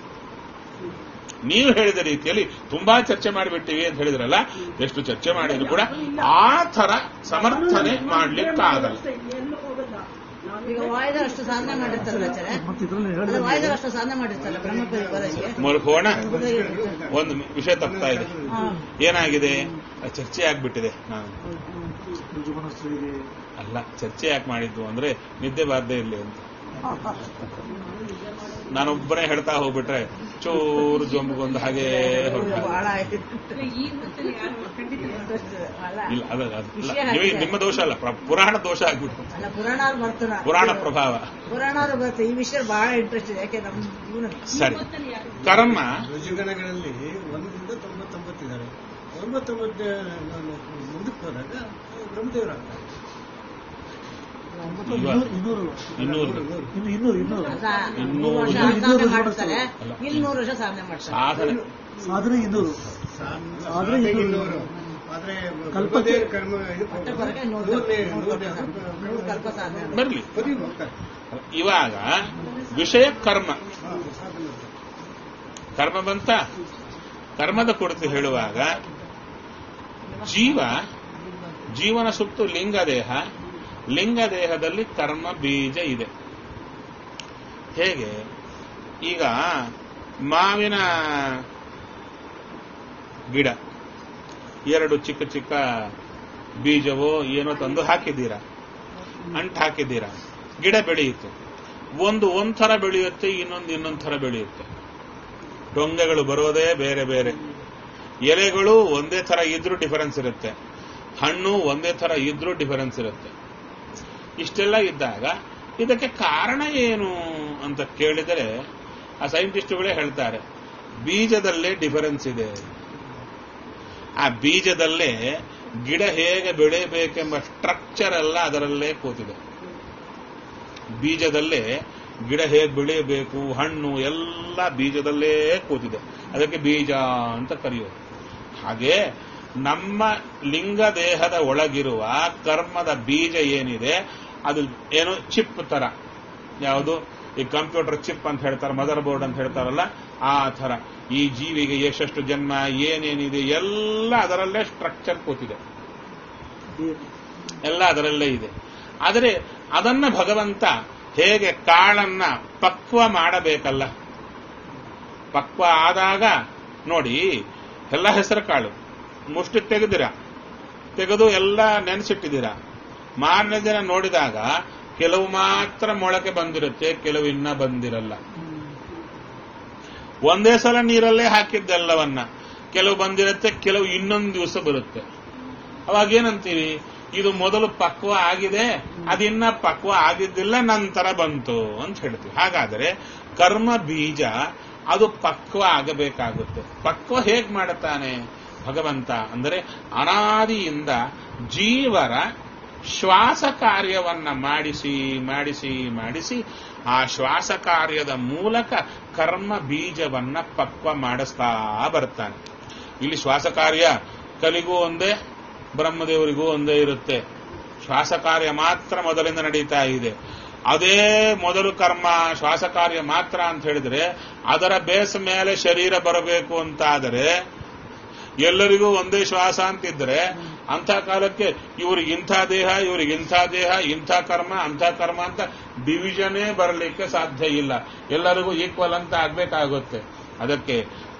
ನೀವು ಹೇಳಿದ ರೀತಿಯಲ್ಲಿ ತುಂಬಾ ಚರ್ಚೆ ಮಾಡಿಬಿಟ್ಟಿವಿ ಅಂತ ಹೇಳಿದ್ರಲ್ಲ ಎಷ್ಟು ಚರ್ಚೆ ಮಾಡಿದ್ರು ಕೂಡ ಆ ತರ ಸಮರ್ಥನೆ ಮಾಡ್ಲಿಕ್ಕಾಗಲ್ಲ ಎಲ್ಲೂ ಹೋಗಲ್ಲ ನಾವು ಈಗ ವಾಯುದೇವರು ಅಷ್ಟು ಸಾಧನೆ ಮಾಡಿರ್ತಾರಲ್ಲ ಆಚಾರ್ಯ ಮತ್ತೆ ಇದರಲ್ಲಿ ಅದು ಹೇಳಿದ್ರೆ ವಾಯುದೇವರು ಅಷ್ಟು ಸಾಧನೆ ಮಾಡಿರ್ತಾರಲ್ಲ ಬ್ರಹ್ಮಪುರಿ ಬರೋಕ್ಕೆ ಮರುಕೋಣ ಒಂದು ವಿಷಯ ತಪ್ತಾ ಇದೆ ಹಾ. ಏನಾಗಿದೆ ಅದು ಚರ್ಚೆ ಆಗ್ಬಿಟ್ಟಿದೆ ನಾನು ರುಜುಮನಸ್ಸು ಅಲ್ಲ ಚರ್ಚೆ ಯಾಕೆ ಮಾಡಿದ್ದು ಅಂದ್ರೆ ನಿದ್ದೆ ಬಾರದೇ ಇರಲಿ ಅಂತ ನಾನೊಬ್ಬನೇ ಹೇಳ್ತಾ ಹೋಗ್ಬಿಟ್ರೆ ಚೂರು ಜೊಂಬಗೊಂದು ಹಾಗೆ ಹೊರಟ ಬಹಳ ಆಯ್ತು ಈ ಹೊತ್ತಲ್ಲಿ ಯಾರು ಖಂಡಿತ ಅಲ್ಲ ಇಲ್ಲ ಅದು ಅದು- ಅಲ್ಲ ವಿಷಯ ನಿಮಗೆ ಹಾಗೆ. ನಿಮ್ಮ ದೋಷ ಅಲ್ಲ ಪ್ರ- ಪುರಾಣ ದೋಷ ಆಗ್ಬಿಟ್ಟು ಅಲ್ಲ ಪುರಾಣವ್ರು ಬರ್ತಾರ ಪುರಾಣ ಪ್ರಭಾವ ಪುರಾಣವ್ರು ಬರ್ತಾರೆ ಈ ವಿಷಯ ಬಹಳ ಇಂಟ್ರೆಸ್ಟ್ ಇದೆ ಯಾಕೆ ನಮ್ಮ ಜೀವನ ಸರಿ ಹೊತ್ತಲ್ಲಿ ಯಾರು ಕರ್ಮ ರುಜುಗಣಗಳಲ್ಲಿ ಒಂದರಿಂದ ತೊಂಬತ್ತೊಂಬತ್ತಿದ್ದಾರೆ ತೊಂಬತ್ತೊಂಬತ್ತು ಮುಂದಕ್ಕೆ ಹೋದಾಗ ಬ್ರಹ್ಮದೇವರಾಗ್ತಾರೆ ಇನ್ನೂರು ಇನ್ನೂರು ಇನ್ನೂರು ಇನ್ನು ಇನ್ನೂರು ಇನ್ನೂರು ಅಲ್ಲ, ಇನ್ನೂರು ನೂರು ವರ್ಷ ಇನ್ನೂರು ಸಾಧನೆ ವರ್ಷ ಮಾಡ್ತಾರೆ ಅಲ್ಲ. ಇಲ್ಲಿ ನೂರು ವರ್ಷ ಸಾಧನೆ ಮಾಡ್ತಾರೆ ಸಾಧನೆ ಸಾಧನೆ ಇನ್ನೂರು ಆದ್ರೆ ಸಾಧನೆ ಇನ್ನೂರು. ಇನ್ನೂರು ಆದ್ರೆ ಕಲ್ಪಕ್ಕೆ- ಬ್ರಹ್ಮದೇವರ ಕರ್ಮ ಇದಕ್ಕೆ ಅಷ್ಟೇ ಬರಕ್ಕೆ ನೂರು ನೂರನೇ ನೂರು ನೂರನೇ ಕಲ್ಪ- ನೂರು ಕಲ್ಪ ಸಾಧನೆ ಮಾಡ್ತಾರೆ. ಬರ್ಲಿ ಬದಿ ಹೋಗ್ತಾರೆ ಇವಾಗ ವಿಷಯ ಕರ್ಮ ಹಾ, ಸಾಧನೆ ಮಾಡ್ತಾರೆ. ಕರ್ಮ ಬಂತ ಕರ್ಮದ ಕುರಿತು ಹೇಳುವಾಗ ಜೀವ ಜೀವನ ಸುತ್ತು ಲಿಂಗದೇಹ ಲಿಂಗದೇಹದಲ್ಲಿ ಕರ್ಮ ಬೀಜ ಇದೆ ಹೇಗೆ ಈಗ ಮಾವಿನ ಗಿಡ ಎರಡು ಚಿಕ್ಕ ಚಿಕ್ಕ ಬೀಜವೋ ಏನೋ ತಂದು ಹಾಕಿದ್ದೀರಾ ಅಂಟು ಹಾಕಿದ್ದೀರಾ ಗಿಡ ಬೆಳೆಯಿತು ಒಂದು ಒಂಥರ ಬೆಳೆಯುತ್ತೆ ಇನ್ನೊಂದು ಇನ್ನೊಂದು ಥರ ಬೆಳೆಯುತ್ತೆ ಡೊಂಗೆಗಳು ಬರೋದೇ ಬೇರೆ ಬೇರೆ ಎಲೆಗಳು ಒಂದೇ ತರ ಇದ್ರೂ ಡಿಫರೆನ್ಸ್ ಇರುತ್ತೆ ಹಣ್ಣು ಒಂದೇ ತರ ಇದ್ರೂ ಡಿಫರೆನ್ಸ್ ಇರುತ್ತೆ ಇಷ್ಟೆಲ್ಲ ಇದ್ದಾಗ ಇದಕ್ಕೆ ಕಾರಣ ಏನು ಅಂತ ಕೇಳಿದರೆ ಆ ಸೈಂಟಿಸ್ಟ್ಗಳೇ ಹೇಳ್ತಾರೆ ಬೀಜದಲ್ಲೇ ಡಿಫರೆನ್ಸ್ ಇದೆ ಆ ಬೀಜದಲ್ಲೇ ಗಿಡ ಹೇಗೆ ಬೆಳೆಯಬೇಕೆಂಬ ಸ್ಟ್ರಕ್ಚರ್ ಎಲ್ಲ ಅದರಲ್ಲೇ ಕೂತಿದೆ ಬೀಜದಲ್ಲೇ ಗಿಡ ಹೇಗೆ ಬೆಳೆಯಬೇಕು ಹಣ್ಣು ಎಲ್ಲ ಬೀಜದಲ್ಲೇ ಕೂತಿದೆ ಅದಕ್ಕೆ ಬೀಜ ಅಂತ ಕರೆಯೋದು ಹಾಗೆ ನಮ್ಮ ಲಿಂಗ ದೇಹದ ಒಳಗಿರುವ ಕರ್ಮದ ಬೀಜ ಏನಿದೆ ಅದು ಏನು ಚಿಪ್ ತರ ಯಾವುದು ಈ ಕಂಪ್ಯೂಟರ್ ಚಿಪ್ ಅಂತ ಹೇಳ್ತಾರೆ ಮದರ್ ಬೋರ್ಡ್ ಅಂತ ಹೇಳ್ತಾರಲ್ಲ ಆ ತರ ಈ ಜೀವಿಗೆ ಎಷ್ಟೆಷ್ಟು ಜನ್ಮ ಏನೇನಿದೆ ಎಲ್ಲ ಅದರಲ್ಲೇ ಸ್ಟ್ರಕ್ಚರ್ ಕೂತಿದೆ ಎಲ್ಲ ಅದರಲ್ಲೇ ಇದೆ ಆದರೆ ಅದನ್ನ ಭಗವಂತ ಹೇಗೆ ಕಾಳನ್ನ ಪಕ್ವ ಮಾಡಬೇಕಲ್ಲ ಪಕ್ವ ಆದಾಗ ನೋಡಿ ಎಲ್ಲ ಹೆಸರು ಕಾಳು ಮುಷ್ಟಿ ತೆಗೆದಿರ ತೆಗೆದು ಎಲ್ಲ ನೆನೆಸಿಟ್ಟಿದ್ದೀರಾ ಮಾರನೇ ದಿನ ನೋಡಿದಾಗ ಕೆಲವು ಮಾತ್ರ ಮೊಳಕೆ ಬಂದಿರುತ್ತೆ ಕೆಲವು ಇನ್ನ ಬಂದಿರಲ್ಲ ಒಂದೇ ಸಲ ನೀರಲ್ಲೇ ಹಾಕಿದ್ದೆಲ್ಲವನ್ನ ಕೆಲವು ಬಂದಿರುತ್ತೆ ಕೆಲವು ಇನ್ನೊಂದು ದಿವಸ ಬರುತ್ತೆ ಅವಾಗ ಏನಂತೀವಿ ಇದು ಮೊದಲು ಪಕ್ವ ಆಗಿದೆ ಅದಿನ್ನ ಪಕ್ವ ಆಗಿದ್ದಿಲ್ಲ ನಂತರ ಬಂತು ಅಂತ ಹೇಳ್ತೀವಿ ಹಾಗಾದರೆ ಕರ್ಮ ಬೀಜ ಅದು ಪಕ್ವ ಆಗಬೇಕಾಗುತ್ತೆ ಪಕ್ವ ಹೇಗ್ ಮಾಡುತ್ತಾನೆ ಭಗವಂತ ಅಂದರೆ ಅನಾದಿಯಿಂದ ಜೀವರ ಶ್ವಾಸ ಕಾರ್ಯವನ್ನ ಮಾಡಿಸಿ ಮಾಡಿಸಿ ಮಾಡಿಸಿ ಆ ಶ್ವಾಸ ಕಾರ್ಯದ ಮೂಲಕ ಕರ್ಮ ಬೀಜವನ್ನ ಪಕ್ವ ಮಾಡಿಸ್ತಾ ಬರ್ತಾನೆ ಇಲ್ಲಿ ಶ್ವಾಸ ಕಾರ್ಯ ಕಲಿಗೂ ಒಂದೇ ಬ್ರಹ್ಮದೇವರಿಗೂ ಒಂದೇ ಇರುತ್ತೆ ಶ್ವಾಸ ಕಾರ್ಯ ಮಾತ್ರ ಮೊದಲಿಂದ ನಡೀತಾ ಇದೆ ಅದೇ ಮೊದಲು ಕರ್ಮ ಶ್ವಾಸ ಕಾರ್ಯ ಮಾತ್ರ ಅಂತ ಹೇಳಿದ್ರೆ ಅದರ ಬೇಸ್ ಮೇಲೆ ಶರೀರ ಬರಬೇಕು ಅಂತಾದರೆ ಎಲ್ಲರಿಗೂ ಒಂದೇ ಶ್ವಾಸ ಅಂತಿದ್ರೆ ಅಂಥ ಕಾಲಕ್ಕೆ ಇವ್ರಿಗೆ ಇಂಥ ದೇಹ ಇವ್ರಿಗೆ ಇಂಥ ದೇಹ ಇಂಥ ಕರ್ಮ ಅಂಥ ಕರ್ಮ ಅಂತ ಡಿವಿಷನೇ ಬರಲಿಕ್ಕೆ ಸಾಧ್ಯ ಇಲ್ಲ ಎಲ್ಲರಿಗೂ ಈಕ್ವಲ್ ಅಂತ ಆಗ್ಬೇಕಾಗುತ್ತೆ ಅದಕ್ಕೆ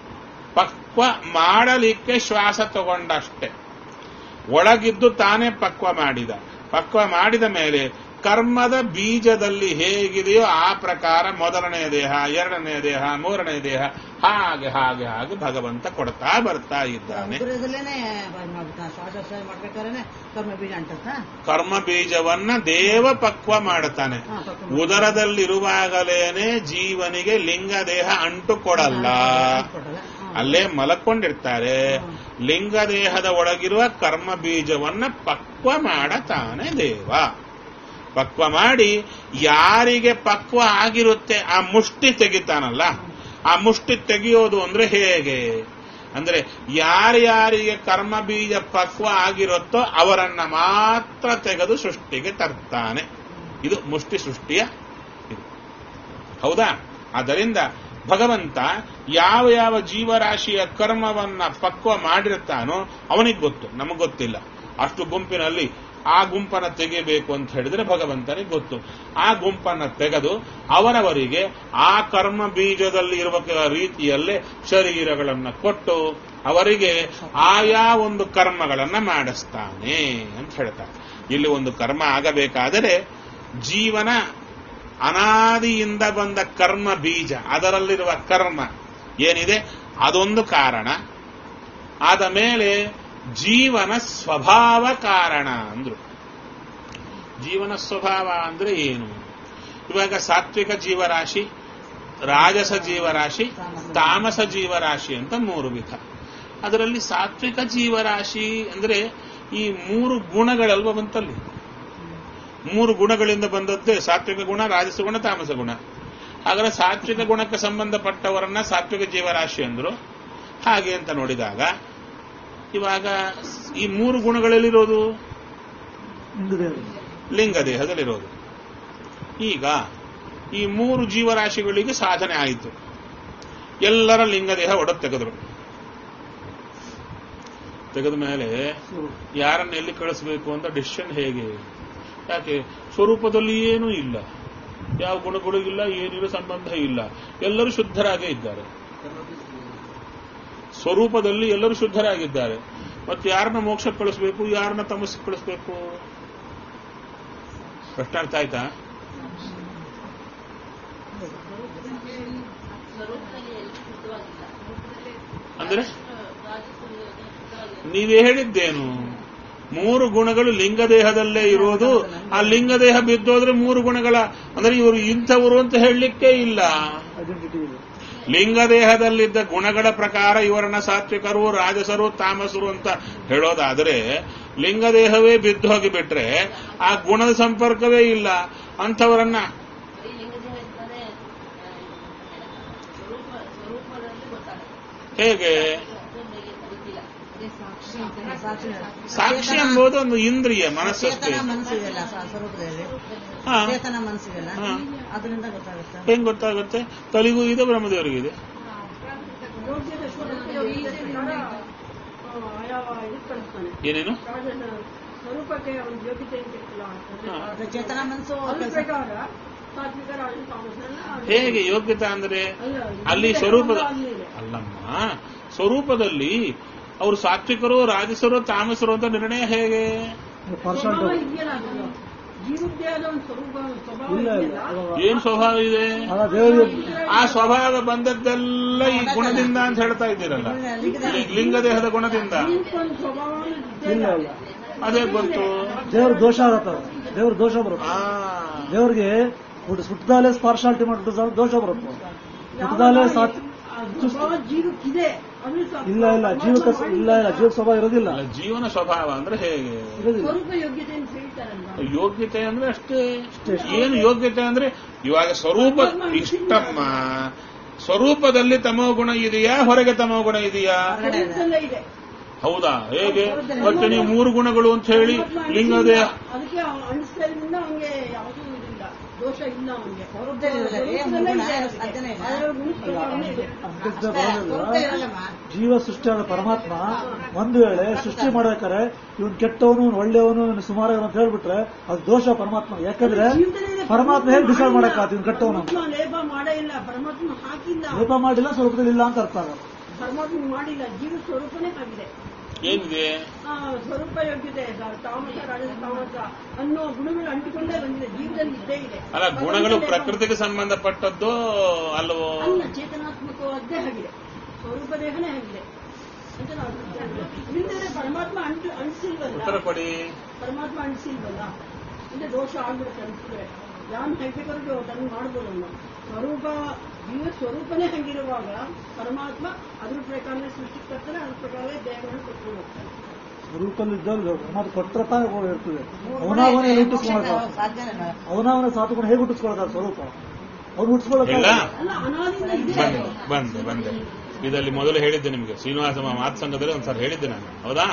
ಪಕ್ವ ಮಾಡಲಿಕ್ಕೆ ಶ್ವಾಸ ತಗೊಂಡಷ್ಟೆ ಒಳಗಿದ್ದು ತಾನೇ ಪಕ್ವ ಮಾಡಿದ ಪಕ್ವ ಮಾಡಿದ ಮೇಲೆ ಕರ್ಮದ ಬೀಜದಲ್ಲಿ ಹೇಗಿದೆಯೋ ಆ ಪ್ರಕಾರ ಮೊದಲನೇ ದೇಹ ಎರಡನೇ ದೇಹ ಮೂರನೇ ದೇಹ ಹಾಗೆ ಹಾಗೆ ಹಾಗೆ ಭಗವಂತ ಕೊಡ್ತಾ ಬರ್ತಾ ಇದ್ದಾನೆ ಉಸಿರದಲ್ಲೇನೆ ಶ್ವಾಸೋಚ್ಛ್ವಾಸ ಮಾಡ್ಬೇಕಾದ್ರೆ ಕರ್ಮ ಬೀಜ ಅಂಟತ್ತ ಕರ್ಮ ಬೀಜವನ್ನ ದೇವ ಪಕ್ವ ಮಾಡುತ್ತಾನೆ ಹಾ, ಪಕ್ವ ಮಾಡ್ತಾನೆ. ಉದರದಲ್ಲಿರುವಾಗಲೇನೆ ಜೀವನಿಗೆ ಲಿಂಗ ದೇಹ ಅಂಟು ಕೊಡಲ್ಲ ಕೊಡಲ್ಲ. ಹಾ. ಅಲ್ಲೇ ಮಲಕೊಂಡಿರ್ತಾರೆ ಲಿಂಗ ದೇಹದ ಒಳಗಿರುವ ಕರ್ಮ ಬೀಜವನ್ನ ಪಕ್ವ ಮಾಡತಾನೆ ದೇವ ಪಕ್ವ ಮಾಡಿ ಯಾರಿಗೆ ಪಕ್ವ ಆಗಿರುತ್ತೆ ಆ ಮುಷ್ಟಿ ತೆಗಿತಾನಲ್ಲ ಆ ಮುಷ್ಟಿ ತೆಗೆಯೋದು ಅಂದ್ರೆ ಹೇಗೆ ಅಂದ್ರೆ ಯಾರ್ಯಾರಿಗೆ ಕರ್ಮ ಬೀಜ ಪಕ್ವ ಆಗಿರುತ್ತೋ ಅವರನ್ನ ಮಾತ್ರ ತೆಗೆದು ಸೃಷ್ಟಿಗೆ ತರ್ತಾನೆ ಇದು ಮುಷ್ಟಿ ಸೃಷ್ಟಿಯ ಇದು ಹೌದಾ ಆದ್ದರಿಂದ ಭಗವಂತ ಯಾವ ಯಾವ ಜೀವರಾಶಿಯ ಕರ್ಮವನ್ನ ಪಕ್ವ ಮಾಡಿರ್ತಾನೋ ಅವನಿಗೆ ಗೊತ್ತು ನಮಗ್ ಗೊತ್ತಿಲ್ಲ ಅಷ್ಟು ಗುಂಪಿನಲ್ಲಿ ಆ ಗುಂಪನ್ನ ತೆಗೆಯಬೇಕು ಅಂತ ಹೇಳಿದ್ರೆ ಭಗವಂತನಿಗೆ ಗೊತ್ತು ಆ ಗುಂಪನ್ನ ತೆಗೆದು ಅವರವರಿಗೆ ಆ ಕರ್ಮ ಬೀಜದಲ್ಲಿ ಇರುವ ರೀತಿಯಲ್ಲೇ ಶರೀರಗಳನ್ನ ಕೊಟ್ಟು ಅವರಿಗೆ ಆಯಾ ಒಂದು ಕರ್ಮಗಳನ್ನ ಮಾಡಿಸ್ತಾನೆ ಅಂತ ಹೇಳ್ತಾರೆ ಇಲ್ಲಿ ಒಂದು ಕರ್ಮ ಆಗಬೇಕಾದರೆ ಜೀವನ ಅನಾದಿಯಿಂದ ಬಂದ ಕರ್ಮ ಬೀಜ ಅದರಲ್ಲಿರುವ ಕರ್ಮ ಏನಿದೆ ಅದೊಂದು ಕಾರಣ ಆದ ಮೇಲೆ ಜೀವನ ಸ್ವಭಾವ ಕಾರಣ ಅಂದ್ರು ಜೀವನ ಸ್ವಭಾವ ಅಂದ್ರೆ ಏನು ಇವಾಗ ಸಾತ್ವಿಕ ಜೀವರಾಶಿ ರಾಜಸ ಜೀವರಾಶಿ ತಾಮಸ ಜೀವರಾಶಿ ಅಂತ ಮೂರು ವಿಧ ಅದರಲ್ಲಿ ಸಾತ್ವಿಕ ಜೀವರಾಶಿ ಅಂದ್ರೆ ಈ ಮೂರು ಗುಣಗಳಲ್ವ ಬಂತಲ್ಲಿ ಮೂರು ಗುಣಗಳಿಂದ ಬಂದದ್ದೇ ಸಾತ್ವಿಕ ಗುಣ ರಾಜಸ ಗುಣ ತಾಮಸ ಗುಣ ಹಾಗಾದ್ರೆ ಸಾತ್ವಿಕ ಗುಣಕ್ಕೆ ಸಂಬಂಧಪಟ್ಟವರನ್ನ ಸಾತ್ವಿಕ ಜೀವರಾಶಿ ಅಂದ್ರು ಹಾಗೆ ಅಂತ ನೋಡಿದಾಗ ಇವಾಗ ಈ ಮೂರು ಗುಣಗಳಲ್ಲಿರೋದು ಲಿಂಗದೇವರು ಲಿಂಗ ದೇಹದಲ್ಲಿರೋದು ಈಗ ಈ ಮೂರು ಜೀವರಾಶಿಗಳಿಗೆ ಸಾಧನೆ ಆಯಿತು ಎಲ್ಲರ ಲಿಂಗ ದೇಹ ಒಡದ್ ತೆಗೆದ್ರು ತೆಗೆದ ಮೇಲೆ ಯಾರನ್ನ ಎಲ್ಲಿ ಕಳಿಸ್ಬೇಕು ಅಂತ ಡಿಸಿಷನ್ ಹೇಗೆ ಯಾಕೆ ಸ್ವರೂಪದಲ್ಲಿ ಏನೂ ಇಲ್ಲ ಯಾವ ಗುಣಗಳು ಇಲ್ಲ ಏನಿಲ್ಲ ಸಂಬಂಧ ಇಲ್ಲ ಎಲ್ಲರೂ ಶುದ್ಧರಾಗೇ ಇದ್ದಾರೆ ಸ್ವರೂಪದಲ್ಲಿ ಎಲ್ಲರೂ ಶುದ್ಧರಾಗಿದ್ದಾರೆ ಮತ್ತೆ ಯಾರನ್ನ ಮೋಕ್ಷ ಕಳಿಸ್ಬೇಕು ಯಾರನ್ನ ತಮಸ್ಸು ಕಳಿಸ್ಬೇಕು ಪ್ರಶ್ನೆ ಅರ್ಥ ಆಯ್ತಾ ಸ್ವರೂಪದಲ್ಲಿ ಎಲ್ಲಿ ಶುದ್ಧವಾಗಿಲ್ಲ ಅಂದ್ರೆ ರಾಜಸ್ಥಾನದಲ್ಲಿ ಶುದ್ಧವಾಗಿಲ್ಲ ನೀವೇ ಹೇಳಿದ್ದೇನು ಮೂರು ಗುಣಗಳು ಲಿಂಗ ದೇಹದಲ್ಲೇ ಇರೋದು ಆ ಲಿಂಗ ದೇಹ ಬಿದ್ದೋದ್ರೆ ಮೂರು ಗುಣಗಳ ಅಂದ್ರೆ ಇವರು ಇಂಥವರು ಅಂತ ಹೇಳಲಿಕ್ಕೆ ಇಲ್ಲ ಐಡೆಂಟಿಟಿ ಇದೆ ಲಿಂಗ ದೇಹದಲ್ಲಿದ್ದ ಗುಣಗಳ ಪ್ರಕಾರ ಇವರನ್ನ ಸಾತ್ವಿಕರು ರಾಜಸರು ತಾಮಸರು ಅಂತ ಹೇಳೋದಾದರೆ ಲಿಂಗ ದೇಹವೇ ಬಿದ್ದು ಹೋಗಿ ಬಿಟ್ರೆ ಆ ಗುಣದ ಸಂಪರ್ಕವೇ ಇಲ್ಲ ಅಂಥವರನ್ನ ಬರೀ ಲಿಂಗ ದೇಹ ಇದ್ದಾರೆ ಹೇಗೆ ಗೊತ್ತಿಲ್ಲ ಅದೇ ಸಾಕ್ಷಿ ಅಂತ ಹೇಳಿ. ಸಾಕ್ಷಿ ಸಾಕ್ಷಿ ಎಂಬುದು ಒಂದು ಇಂದ್ರಿಯ ಮನಸ್ಸಷ್ಟೇ ಚೇತನ ಮನಸ್ಸಿದೆಯಲ್ಲ ಸ- ಸ್ವರೂಪದಲ್ಲಿ ಹಾ ಚೇತನ ಮನಸ್ಸಿದೆಯಲ್ಲ ಹಾ. ಅದರಿಂದ ಗೊತ್ತಾಗುತ್ತೆ ಹೆಂಗ್ ಗೊತ್ತಾಗುತ್ತೆ ತಲೆಗೂ ಇದೆ ಬ್ರಹ್ಮದೇವರಿಗೂ ಇದೆ ಯೋಗ್ಯತೆ ಸ್ವರೂಪ ಯೋಗ್ಯತೆ ಪ್ರಕಾರ, ಆ, ಆಯಾ ಇದಕ್ಕೆ ಕಳಿಸ್ತಾನೆ ಏನೇನು ರಾಜನ ಸ್ವರೂಪಕ್ಕೆ ಒಂದು ಯೋಗ್ಯತೆ ಅಂತಿರ್ತಲ್ಲ ಹಾ. ಅದು ಚೇತನ ಮನಸ್ಸು ಅದ್ರ ಕೆಲಸ ಪ್ರಕಾರ ಸಾತ್ವಿಕ ರಾಜನ ತಾಮಸನ ಹೇಗೆ ಯೋಗ್ಯತೆ ಅಂದ್ರೆ ಅಲ್ಲ, ಅಲ್ಲಿ ಯೋಗ್ಯತೆ ಸ್ವರೂಪದ ಆದ್ಮೇಲೆ. ಅಲ್ಲಮ್ಮ ಸ್ವರೂಪದಲ್ಲಿ ಅವರು ಸಾತ್ವಿಕರು ರಾಜಸರು ತಾಮಸರು ಅಂತ ನಿರ್ಣಯ ಹೇಗೆ ಪಾರ್ಶಾಲಿಟಿ ಸ್ವಭಾವ ಇದೆಯಲ್ಲ ಅದು. ಜೀವದ್ದೇ ಆದ ಒಂದು ಸ್ವರೂಪ ಸ್ವಭಾವ ಇಲ್ಲ ಇಲ್ಲ ಇದೆಯಲ್ಲ ಅವಾಗ ಏನ್ ಸ್ವಭಾವ ಇದೆ ಅಲ್ಲ ದೇವರಿಗೆ ಆ ಸ್ವಭಾವ ಬಂದದ್ದೆಲ್ಲ ಈ ಗುಣದಿಂದ ಅಂತ ಹೇಳ್ತಾ ಇದ್ದೀರಲ್ಲ ಲಿ- ಲಿಂಗ ದೇಹದ ಗುಣದಿಂದ ಒಂದು ಸ್ವಭಾವ ಇದ್ದೇ ಇಲ್ಲ ಇಲ್ಲ. ಇಲ್ಲ ಅದೇ ಗೊತ್ತು ದೇವ್ರ ದೋಷ ಆಗತ್ತ ದೇವ್ರ ದೋಷ ಬರುತ್ತೆ ಆ ದೇವ್ರಿಗೆ ಹುಟ್ಟು- ಹುಟ್ಟದಾಲೆ ಪಾರ್ಶಾಲಿಟಿ ಮಾಡಿಬಿಟ್ಟು ದೋಷ ಬರುತ್ತೆ ಹುಟ್ಟದಾಲೆ ಸಾತ್ ಆ ಸ್ವಭಾವ ಜೀವಕ್ಕಿದೆ ಅದು ಸ- ಇಲ್ಲ ಇಲ್ಲ ಜೀವಕ್ಕೆ ಸ- ಇಲ್ಲ ಇಲ್ಲ ಜೀವ ಸ್ವಭಾವ ಇರೋದಿಲ್ಲ ಅಲ್ಲ, ಜೀವನ ಸ್ವಭಾವ ಅಂದ್ರೆ ಹೇಗೆ ಇರೋದಿಲ್ಲ ಸ್ವರೂಪ ಯೋಗ್ಯತೆ ಅಂತ ಹೇಳ್ತಾರಲ್ವಾ ಯೋಗ್ಯತೆ ಅಂದ್ರೆ ಅಷ್ಟೇ ಅಷ್ಟೇ. ಏನು ಯೋಗ್ಯತೆ ಅಂದ್ರೆ ಇವಾಗ ಸ್ವರೂಪ ಇಷ್ಟಮ್ಮ ಸ್ವರೂಪದಲ್ಲಿ ತಮೋ ಗುಣ ಇದೆಯಾ ಹೊರಗೆ ತಮೋ ಗುಣ ಇದೆಯಾ ಹೊರಗಡೆ ಇದೆ. ಸ್ವರೂಪದಲ್ಲೇ ಇದೆ ಹೌದಾ ಹೇಗೆ ಮತ್ತೆ ನೀವು ಮೂರು ಗುಣಗಳು ಅಂತ ಹೇಳಿ ಲಿಂಗ ದೇಹ ಅದಕ್ಕೆ ಅನಿಸ್ತಾ ಇದ್ರಿಂದ ಅವನಿಗೆ ಯಾವುದೂ ಇದಿಲ್ಲ ದೋಷ ಇಲ್ಲ ಅವನಿಗೆ ಸ್ವರೂಪದಲ್ಲಿ ಇರೋದಿಲ್ಲ. ಏನ್ ಗುಣ ಏನು ಸಾಧ್ಯನೇ ಇಲ್ಲ. ಅರ್ಧಕ್ಕೆ ಅಷ್ಟೇ, ಸ್ವರೂಪ ಬರೋದಿಲ್ಲ ಇರಲ್ಲಮ್ಮ. ಜೀವ ಸೃಷ್ಟಿಯಾದ ಪರಮಾತ್ಮ ಒಂದು ವೇಳೆ ಸೃಷ್ಟಿ ಮಾಡ್ಬೇಕಾರೆ ಇವನ್ ಕೆಟ್ಟವನು ಇವ್ನು ಒಳ್ಳೆಯವನು ಇವನು ಸುಮಾರು ಅಂತ ಹೇಳ್ಬಿಟ್ರೆ ಅದು ದೋಷ ಪರಮಾತ್ಮ ಯಾಕಂದ್ರೆ ಪರಮಾತ್ಮ ಹೇಗೆ ಡಿಸೈಡ್ ಮಾಡಕ್ಕಾತ ಇವ್ನು ಕೆಟ್ಟವನು ಅಂತ. ಪರಮಾತ್ಮ ಲೇಪ ಮಾಡೇ ಇಲ್ಲ ಪರಮಾತ್ಮ ಹಾಕಿಲ್ಲ ಲೇಪ ಮಾಡಿಲ್ಲ ಸ್ವರೂಪದಲ್ಲಿ ಇಲ್ಲ ಅಂತ ಅರ್ಥ ಆಗಲ್ಲ ಪರಮಾತ್ಮ ಮಾಡಿಲ್ಲ ಜೀವ ಸ್ವರೂಪನೇ ಆಗಿದೆ ಏನಿದೆ ಆ, ಸ್ವರೂಪ ಯೋಗ್ಯತೆ ಸ- ತಾಮಸ ರಾಜಸ ತಾಮಸ ಅನ್ನೋ ಗುಣಗಳು ಅಂಟಿಕೊಂಡೇ ಬಂದಿದೆ ಜೀವದಲ್ಲಿ ಇದ್ದೇ ಇದೆ ಅಲ್ಲ ಗುಣಗಳು ಪ್ರಕೃತಿಗೆ ಸಂಬಂಧಪಟ್ಟದ್ದು ಅಲ್ವೋ ಅಲ್ಲ ಚೇತನಾತ್ಮಕವಾದ್ದೇ ಆಗಿದೆ ಸ್ವರೂಪ ದೇಹನೇ ಆಗಿದೆ ಅಂತ ನಾವು ತಿಳ್ಕೊಳ್ಳೋದು. ಇಲ್ಲದೆ ಪರಮಾತ್ಮ ಅಂಟು ಅಂಟಿಸಿಲ್ವಲ್ಲ ಉತ್ತರ ಕೊಡಿ ಪರಮಾತ್ಮ ಅಂಟಿಸಿಲ್ವಲ್ಲ ಅಂದ್ರೆ ದೋಷ ಆಗ್ಬಿಡುತ್ತೆ ಅನ್ಸಿದ್ರೆ ಯಾನ್ ಹೇಗ್ಬೇಕಾದ್ರೂ ಅದನ್ನು ಮಾಡ್ಬೋದು ಅನ್ನೋ ಸ್ವರೂಪ ಜೀವ ಸ್ವರೂಪನೇ ಹಂಗಿರುವಾಗ ಪರಮಾತ್ಮ ಅದ್ರ ಪ್ರಕಾರನೇ ಸೃಷ್ಟಿಕರ್ತಾನೆ ಅದ್ರ ಪ್ರಕಾರವೇ ದೇಹಗಳನ್ನು ಕೊಟ್ಕೊಂಡು ಹೋಗ್ತಾನೆ ಸ್ವರೂಪದಲ್ಲಿ ಇದ್ದವ್ರು ಪರಮಾತ್ಮ ಕೊಟ್ಟರೆ ತಾನೇ ಕೂಡ ಇರ್ತದೆ ಅವನಾವನೇ ಹೇಗೆ ಹುಟ್ಟಿಸ್ಕೊಳ್ತಾವ ಸಾಧ್ಯನೇ ಇಲ್ಲ. ಅವನಾವನ ಸಾತುಕೊಂಡು ಹೇಗೆ ಹುಟ್ಟಿಸ್ಕೊಳ್ತಾರ ಸ್ವರೂಪ ಅವ್ನು ಇಲ್ಲ ಹುಟ್ಟಿಸ್ಕೊಳ್ಳೋಕೆ ಅಲ್ಲ ಅನಾದಿಯಿಂದ ಇದೆ ಬಂದೆ ಬಂದೆ ಬಂದೆ ಇದರಲ್ಲಿ ಮೊದಲು ಹೇಳಿದ್ದೆ ನಿಮಗೆ ಶ್ರೀನಿವಾಸ ಮಾತು ಸಂಘದಲ್ಲಿ ಒಂದ್ಸಲ ಹೇಳಿದ್ದೆ ನಾನು ಹೌದಾ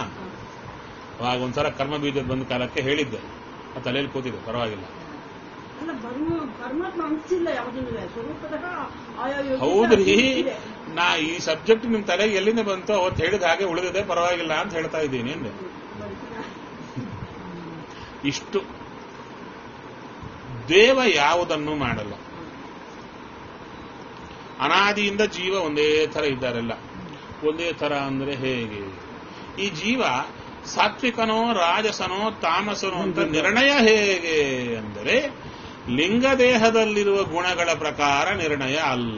ಅವಾಗ ಒಂದ್ಸಲ ಕರ್ಮ ಬೀಜದ ಬಂದ ಕಾಲಕ್ಕೆ ಹೇಳಿದ್ದೆ ಆ ತಲೆಯಲ್ಲಿ ಕೂತಿದೆ ಪರವಾಗಿಲ್ಲ ಅಲ್ಲ ಪರಮ ಪರಮಾತ್ಮ ಅನಿಸಿಲ್ಲ ಯಾವುದನ್ನು ಸ್ವರೂಪದ ಆಯಾ ಯೋಗ್ಯತೆ ಹೌದ್ರಿ ಇದೆ. ನಾ ಈ ಸಬ್ಜೆಕ್ಟ್ ನಿಮ್ ತಲೆಗೆ ಎಲ್ಲಿಂದ ಬಂತು ಅವತ್ತು ಹೇಳಿದ ಹಾಗೆ ಉಳಿದಿದೆ ಪರವಾಗಿಲ್ಲ ಅಂತ ಹೇಳ್ತಾ ಇದ್ದೀನಿ ಅಂದೆ ಇಷ್ಟು ದೇವ ಯಾವುದನ್ನು ಮಾಡಲ್ಲ ಅನಾದಿಯಿಂದ ಜೀವ ಒಂದೇ ತರ ಇದ್ದಾರೆಲ್ಲ ಒಂದೇ ತರ ಅಂದ್ರೆ ಹೇಗೆ ಈ ಜೀವ ಸಾತ್ವಿಕನೋ ರಾಜಸನೋ ತಾಮಸನೋ ಅಂತ ನಿರ್ಣಯ ಹೇಗೆ ಅಂದರೆ ಲಿಂಗ ದೇಹದಲ್ಲಿರುವ ಗುಣಗಳ ಪ್ರಕಾರ ನಿರ್ಣಯ ಅಲ್ಲ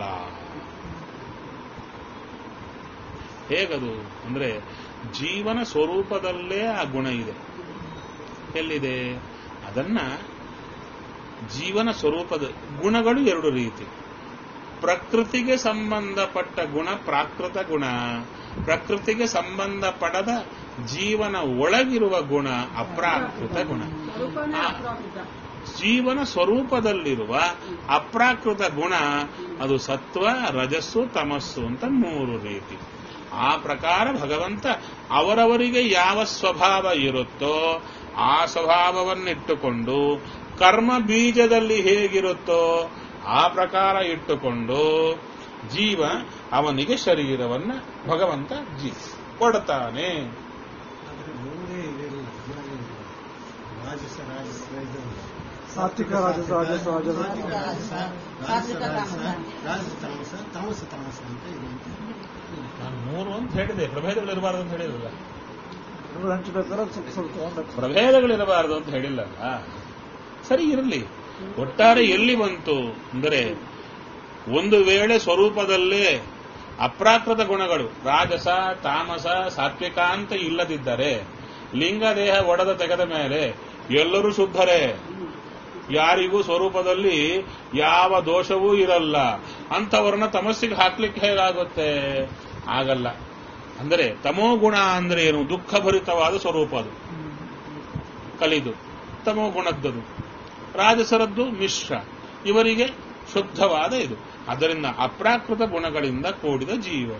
ಹೇಗದು ಅಂದ್ರೆ ಜೀವನ ಸ್ವರೂಪದಲ್ಲೇ ಆ ಗುಣ ಇದೆ ಎಲ್ಲಿದೆ ಅದನ್ನ ಜೀವನ ಸ್ವರೂಪದ ಗುಣಗಳು ಎರಡು ರೀತಿ ಪ್ರಕೃತಿಗೆ ಸಂಬಂಧಪಟ್ಟ ಗುಣ ಪ್ರಾಕೃತ ಗುಣ ಪ್ರಕೃತಿಗೆ ಸಂಬಂಧಪಡದ ಜೀವನ ಒಳಗಿರುವ ಗುಣ ಅಪ್ರಾಕೃತ ಗುಣ ಸ್ವರೂಪನೇ ಆ, ಅಪ್ರಾಕೃತ ಜೀವನ ಸ್ವರೂಪದಲ್ಲಿರುವ ಅಪ್ರಾಕೃತ ಗುಣ ಅದು ಸತ್ವ ರಜಸ್ಸು ತಮಸ್ಸು ಅಂತ ಮೂರು ರೀತಿ ಆ ಪ್ರಕಾರ ಭಗವಂತ ಅವರವರಿಗೆ ಯಾವ ಸ್ವಭಾವ ಇರುತ್ತೋ ಆ ಸ್ವಭಾವವನ್ನಿಟ್ಟುಕೊಂಡು ಕರ್ಮ ಬೀಜದಲ್ಲಿ ಹೇಗಿರುತ್ತೋ ಆ ಪ್ರಕಾರ ಇಟ್ಟುಕೊಂಡು ಜೀವ ಅವನಿಗೆ ಶರೀರವನ್ನ ಭಗವಂತ ಜೀ ಕೊಡ್ತಾನೆ ಆದ್ರೆ ಮೂರೇ ಇದಿರಲ್ಲ ಗುಣಗಳಿಲ್ಲ ರಾಜಸ ರಾಜಸ ಇದು ಸಾತ್ವಿಕ ರಾಜಸ ರಾಜಸ ರಾಜಸ ಸಾತ್ವಿಕ ರಾಜಸ ರಾಜಸ ರಾಜಸ ರಾಜಸ ತಾಮಸ ತಾಮಸ ತಾಮಸ ಅಂತ ಇದೆ ಅಂತ ನಾನು ಮೂರು ಅಂತ ಹೇಳಿದೆ ಪ್ರಭೇದಗಳಿರಬಾರದು ಅಂತ ಹೇಳಿರಲ್ಲ ಇವ್ರು ಹಂಚಬೇಕಾದ್ರೆ ಸ್ವಲ್ಪ ಸ್ವಲ್ಪ ತಗೊಂಡ ಪ್ರಭೇದಗಳಿರಬಾರದು ಅಂತ ಹೇಳಿಲ್ಲಲ್ಲ ಸರಿ ಇರಲಿ ಒಟ್ಟಾರೆ ಎಲ್ಲಿ ಬಂತು ಅಂದರೆ ಒಂದು ವೇಳೆ ಸ್ವರೂಪದಲ್ಲೇ ಅಪ್ರಾಕೃತ ಗುಣಗಳು ರಾಜಸ ತಾಮಸ ಸಾತ್ವಿಕ ಅಂತ ಇಲ್ಲದಿದ್ದರೆ ಲಿಂಗ ದೇಹ ಒಡೆದ ತೆಗೆದ ಮೇಲೆ ಎಲ್ಲರೂ ಶುದ್ಧರೇ ಯಾರಿಗೂ ಸ್ವರೂಪದಲ್ಲಿ ಯಾವ ದೋಷವೂ ಇರಲ್ಲ ಅಂಥವ್ರನ್ನ ತಮಸ್ಸಿಗೆ ಹಾಕ್ಲಿಕ್ಕೆ ಹೇಗಾಗುತ್ತೆ ಆಗಲ್ಲ ಅಂದರೆ ತಮೋ ಗುಣ ಅಂದ್ರೆ ಏನು ದುಃಖಭರಿತವಾದ ಸ್ವರೂಪ ಅದು ಕಲಿದು ತಮೋ ಗುಣದ್ದದು ರಾಜಸರದ್ದು ಮಿಶ್ರ ಇವರಿಗೆ ಶುದ್ಧವಾದ ಇದು ಅದರಿಂದ ಅಪ್ರಾಕೃತ ಗುಣಗಳಿಂದ ಕೂಡಿದ ಜೀವರು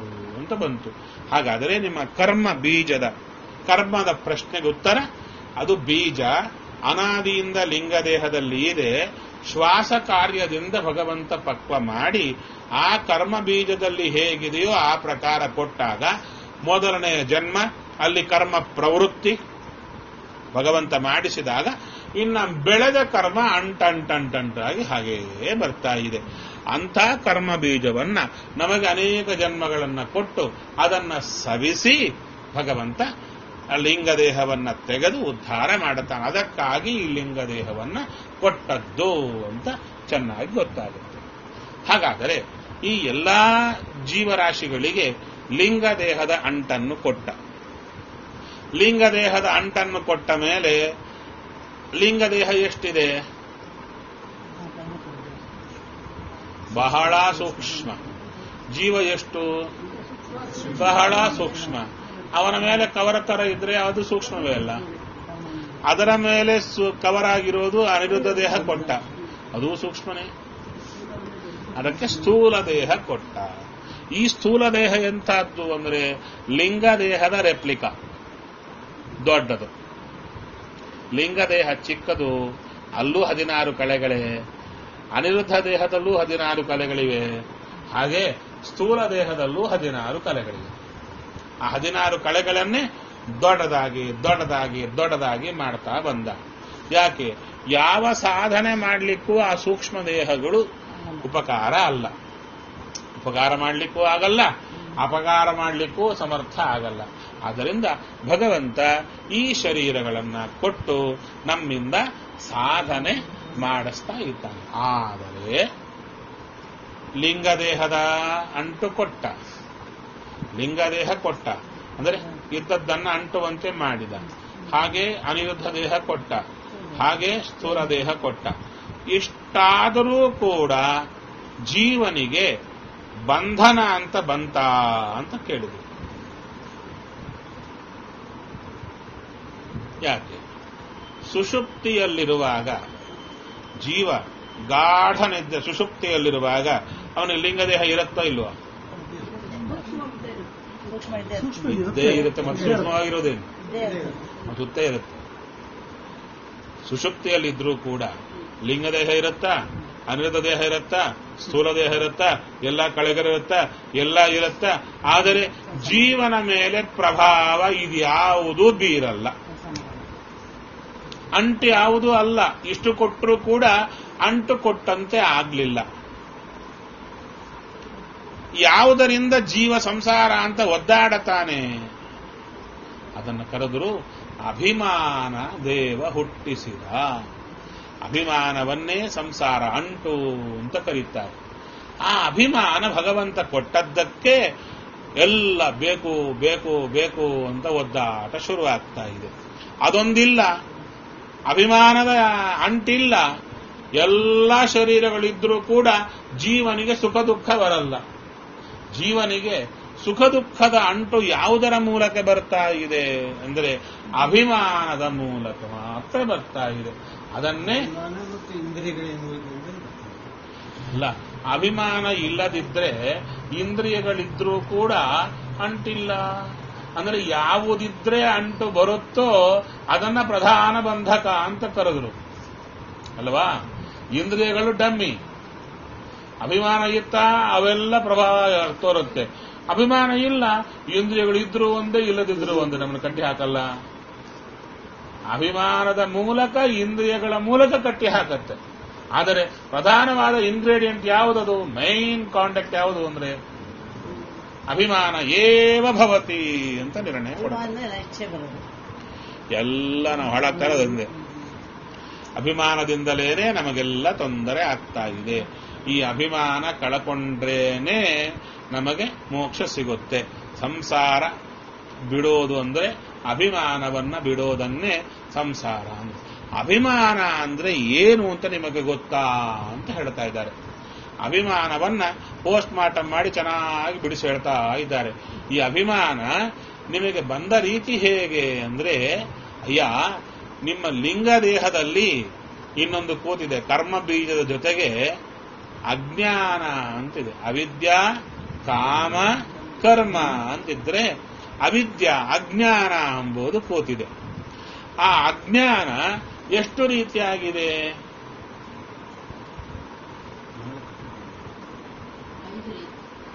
ಅಂತ ಬಂತು ಹಾಗಾದರೆ ನಿಮ್ಮ ಕರ್ಮ ಬೀಜದ ಕರ್ಮದ ಪ್ರಶ್ನೆಗೆ ಉತ್ತರ ಅದು ಬೀಜ ಅನಾದಿಯಿಂದ ಲಿಂಗದೇಹದಲ್ಲಿ ಇದೆ ಶ್ವಾಸ ಕಾರ್ಯದಿಂದ ಭಗವಂತ ಪಕ್ವ ಮಾಡಿ ಆ ಕರ್ಮ ಬೀಜದಲ್ಲಿ ಹೇಗಿದೆಯೋ ಆ ಪ್ರಕಾರ ಕೊಟ್ಟಾಗ ಮೊದಲನೆಯ ಜನ್ಮ ಅಲ್ಲಿ ಕರ್ಮ ಪ್ರವೃತ್ತಿ ಭಗವಂತ ಮಾಡಿಸಿದಾಗ ಇನ್ನ ಬೆಳೆದ ಕರ್ಮ ಅಂಟಂಟಂಟಂಟಾಗಿ ಹಾಗೆಯೇ ಬರ್ತಾ ಇದೆ ಅಂಥ ಕರ್ಮ ಬೀಜವನ್ನ ನಮಗೆ ಅನೇಕ ಜನ್ಮಗಳನ್ನ ಕೊಟ್ಟು ಅದನ್ನ ಸವಿಸಿ ಭಗವಂತ ಆ ಲಿಂಗದೇಹವನ್ನ ತೆಗೆದು ಉದ್ಧಾರ ಮಾಡುತ್ತಾನೆ ಅದಕ್ಕಾಗಿ ಈ ಲಿಂಗದೇಹವನ್ನ ಕೊಟ್ಟದ್ದು ಅಂತ ಚೆನ್ನಾಗಿ ಗೊತ್ತಾಗುತ್ತೆ ಹಾಗಾದರೆ ಈ ಎಲ್ಲಾ ಜೀವರಾಶಿಗಳಿಗೆ ಲಿಂಗದೇಹದ ಅಂಟನ್ನು ಕೊಟ್ಟ ಲಿಂಗದೇಹದ ಅಂಟನ್ನು ಕೊಟ್ಟ ಮೇಲೆ ಲಿಂಗದೇಹ ಎಷ್ಟಿದೆ ಬಹಳ ಸೂಕ್ಷ್ಮ ಜೀವ ಎಷ್ಟು ಬಹಳ ಸೂಕ್ಷ್ಮ ಅವನ ಮೇಲೆ ಕವರ ತರ ಇದ್ರೆ ಅದು ಸೂಕ್ಷ್ಮವೇ ಅಲ್ಲ ಅದರ ಮೇಲೆ ಸು- ಕವರ್ ಆಗಿರೋದು ಅನಿರುದ್ಧ ದೇಹ ಕೊಟ್ಟ ಅದು ಸೂಕ್ಷ್ಮನೇ ಅದಕ್ಕೆ ಸ್ಥೂಲ ದೇಹ ಕೊಟ್ಟ ಈ ಸ್ಥೂಲ ದೇಹ ಎಂತಹದ್ದು ಅಂದ್ರೆ ಲಿಂಗ ದೇಹದ ರೆಪ್ಲಿಕಾ ದೊಡ್ಡದು ಲಿಂಗ ದೇಹ ಚಿಕ್ಕದು ಅಲ್ಲೂ ಹದಿನಾರು ಕಳೆಗಳೇ ಅನಿರುದ್ಧ ದೇಹದಲ್ಲೂ ಹದಿನಾರು ಕಲೆಗಳಿವೆ ಹಾಗೆ ಸ್ಥೂಲ ದೇಹದಲ್ಲೂ ಹದಿನಾರು ಕಲೆಗಳಿವೆ ಆ ಹದಿನಾರು ಕಳೆಗಳನ್ನೇ ದೊಡ್ಡದಾಗಿ ದೊಡ್ಡದಾಗಿ ದೊಡ್ಡದಾಗಿ ಮಾಡ್ತಾ ಬಂದ ಯಾಕೆ ಯಾವ ಸಾಧನೆ ಮಾಡಲಿಕ್ಕೂ ಆ ಸೂಕ್ಷ್ಮ ದೇಹಗಳು ಉಪಕಾರ ಅಲ್ಲ ಉಪಕಾರ ಮಾಡಲಿಕ್ಕೂ ಆಗಲ್ಲ ಅಪಕಾರ ಮಾಡಲಿಕ್ಕೂ ಸಮರ್ಥ ಆಗಲ್ಲ ಆದ್ದರಿಂದ ಭಗವಂತ ಈ ಶರೀರಗಳನ್ನ ಕೊಟ್ಟು ನಮ್ಮಿಂದ ಸಾಧನೆ ಮಾಡಿಸ್ತಾ ಇದ್ದಾನೆ ಆದರೆ ಲಿಂಗದೇಹದ ಅಂಟು ಕೊಟ್ಟ ಲಿಂಗದೇಹ ಕೊಟ್ಟ ಅಂದರೆ ಇದ್ದದ್ದನ್ನ ಅಂಟುವಂತೆ ಮಾಡಿದ ಹಾಗೆ ಅನಿರುದ್ಧ ದೇಹ ಕೊಟ್ಟ ಹಾಗೆ ಸ್ಥೂಲ ದೇಹ ಕೊಟ್ಟ ಇಷ್ಟಾದರೂ ಕೂಡ ಜೀವನಿಗೆ ಬಂಧನ ಅಂತ ಬಂತ ಅಂತ ಕೇಳಿದ್ರು ಯಾಕೆ ಸುಷುಪ್ತಿಯಲ್ಲಿರುವಾಗ ಜೀವ ಗಾಢ ನಿದ್ದೆ ಸುಷುಪ್ತಿಯಲ್ಲಿರುವಾಗ ಅವನಿಗೆ ಲಿಂಗದೇಹ ಇರುತ್ತೋ ಇಲ್ವಾ ಸೂಕ್ಷ್ಮ ಇದೆ ಸೂಕ್ಷ್ಮ ಇದ್ದೇ ಇರುತ್ತೆ ಮತ್ತೆ ಸೂಕ್ಷ್ಮವಾಗಿರೋದೇನು ಇದ್ದೇ ಇರುತ್ತೆ. ಅದು ಸುತ್ತೇ ಇರುತ್ತೆ ಸುಷುಪ್ತಿಯಲ್ಲಿದ್ರೂ ಕೂಡ ಲಿಂಗದೇಹ ಇರುತ್ತಾ ಅನಿರುದ್ಧ ದೇಹ ಇರುತ್ತಾ ಸ್ಥೂಲ ದೇಹ ಇರುತ್ತಾ ಎಲ್ಲ ಕಳೆಗಳಿರುತ್ತಾ ಎಲ್ಲ ಇರುತ್ತಾ ಆದರೆ ಜೀವನ ಮೇಲೆ ಪ್ರಭಾವ ಇದ್ಯಾವುದೂ ಬೀರಲ್ಲ ಕೆಲಸ ಮಾಡೋದು. ಅಂಟು ಯಾವುದೂ ಅಲ್ಲ ಇಷ್ಟು ಕೊಟ್ಟರೂ ಕೂಡ ಅಂಟು ಕೊಟ್ಟಂತೆ ಆಗ್ಲಿಲ್ಲ ಯಾವುದರಿಂದ ಜೀವ ಸಂಸಾರ ಅಂತ ಒದ್ದಾಡತಾನೆ ಅದನ್ನು ಕರೆದರು ಅಭಿಮಾನ ದೇವ ಹುಟ್ಟಿಸಿದ ಅಭಿಮಾನವನ್ನೇ ಸಂಸಾರ ಅಂಟು ಅಂತ ಕರೀತಾರೆ ಆ ಅಭಿಮಾನ ಭಗವಂತ ಕೊಟ್ಟದ್ದಕ್ಕೆ ಎಲ್ಲ ಬೇಕು ಬೇಕು ಬೇಕು ಅಂತ ಒದ್ದಾಟ ಶುರುವಾಗ್ತಾ ಇದೆ ಅದೊಂದಿಲ್ಲ ಅಭಿಮಾನದ ಅಂಟಿಲ್ಲ ಎಲ್ಲ ಶರೀರಗಳಿದ್ರೂ ಕೂಡ ಜೀವನಿಗೆ ಸುಖ ದುಃಖ ಬರಲ್ಲ ಜೀವನಿಗೆ ಸುಖ ದುಃಖದ ಅಂಟು ಯಾವುದರ ಮೂಲಕ ಬರ್ತಾ ಇದೆ ಅಂದರೆ ಅಭಿಮಾನದ ಮೂಲಕ ಮಾತ್ರ ಬರ್ತಾ ಇದೆ ಅದನ್ನೇ ಅಭಿಮಾನ ಮತ್ತು ಇಂದ್ರಿಯಗಳೇನು ಅಲ್ಲ ಅಭಿಮಾನ ಇಲ್ಲದಿದ್ರೆ ಇಂದ್ರಿಯಗಳಿದ್ರೂ ಕೂಡ ಅಂಟಿಲ್ಲ ಅಂದ್ರೆ ಯಾವುದಿದ್ರೆ ಅಂಟು ಬರುತ್ತೋ ಅದನ್ನ ಪ್ರಧಾನ ಬಂಧಕ ಅಂತ ಕರೆದ್ರು ಅಲ್ವಾ ಇಂದ್ರಿಯಗಳು ಡಮ್ಮಿ ಅಭಿಮಾನ ಇತ್ತ ಅವೆಲ್ಲ ಪ್ರಭಾವ ತೋರುತ್ತೆ ಅಭಿಮಾನ ಇಲ್ಲ ಇಂದ್ರಿಯಗಳು ಇದ್ರೂ ಒಂದೇ ಇಲ್ಲದಿದ್ರು ಒಂದೇ ನಮ್ಮನ್ನು ಕಟ್ಟಿ ಹಾಕಲ್ಲ ಅಭಿಮಾನದ ಮೂಲಕ ಇಂದ್ರಿಯಗಳ ಮೂಲಕ ಕಟ್ಟಿ ಹಾಕತ್ತೆ ಆದರೆ ಪ್ರಧಾನವಾದ ಇಂಗ್ರೀಡಿಯಂಟ್ ಯಾವುದದು ಮೈನ್ ಕಾಂಟ್ಯಾಕ್ಟ್ ಯಾವುದು ಅಂದ್ರೆ ಅಭಿಮಾನ ಏವ ಭವತಿ ಅಂತ ನಿರ್ಣಯ ಕೊಡ ಅಭಿಮಾನ ಮೇಲೆ ಇಚ್ಛೆ ಬರೋದು ಎಲ್ಲ ನಾವು ಹಾಳಾಗ್ತಾ ಇರೋದಂದೆ ಅಭಿಮಾನದಿಂದಲೇನೆ ನಮಗೆಲ್ಲ ತೊಂದರೆ ಆಗ್ತಾ ಇದೆ ಈ ಅಭಿಮಾನ ಕಳಕೊಂಡ್ರೇನೆ ನಮಗೆ ಮೋಕ್ಷ ಸಿಗುತ್ತೆ ಸಂಸಾರ ಬಿಡೋದು ಅಂದ್ರೆ ಅಭಿಮಾನವನ್ನ ಬಿಡೋದನ್ನೇ ಸಂಸಾರ ಅಂತ ಅಭಿಮಾನ ಅಂದ್ರೆ ಏನು ಅಂತ ನಿಮಗೆ ಗೊತ್ತಾ ಅಂತ ಹೇಳ್ತಾ ಇದ್ದಾರೆ ಅಭಿಮಾನವನ್ನ ಪೋಸ್ಟ್ ಮಾರ್ಟಮ್ ಮಾಡಿ ಚೆನ್ನಾಗಿ ಬಿಡಿಸಿ ಹೇಳ್ತಾ ಇದ್ದಾರೆ ಈ ಅಭಿಮಾನ ನಿಮಗೆ ಬಂದ ರೀತಿ ಹೇಗೆ ಅಂದ್ರೆ ಅಯ್ಯ ನಿಮ್ಮ ಲಿಂಗ ದೇಹದಲ್ಲಿ ಇನ್ನೊಂದು ಕೂತಿದೆ ಕರ್ಮ ಬೀಜದ ಜೊತೆಗೆ ಅಜ್ಞಾನ ಅಂತಿದೆ ಅವಿದ್ಯಾ ಕಾಮ ಕರ್ಮ ಅಂತಿದ್ರೆ ಅವಿದ್ಯ ಅಜ್ಞಾನ ಎಂಬುದು ಕೂತಿದೆ ಆ ಅಜ್ಞಾನ ಎಷ್ಟು ರೀತಿಯಾಗಿದೆ ಐದು ರೀತಿ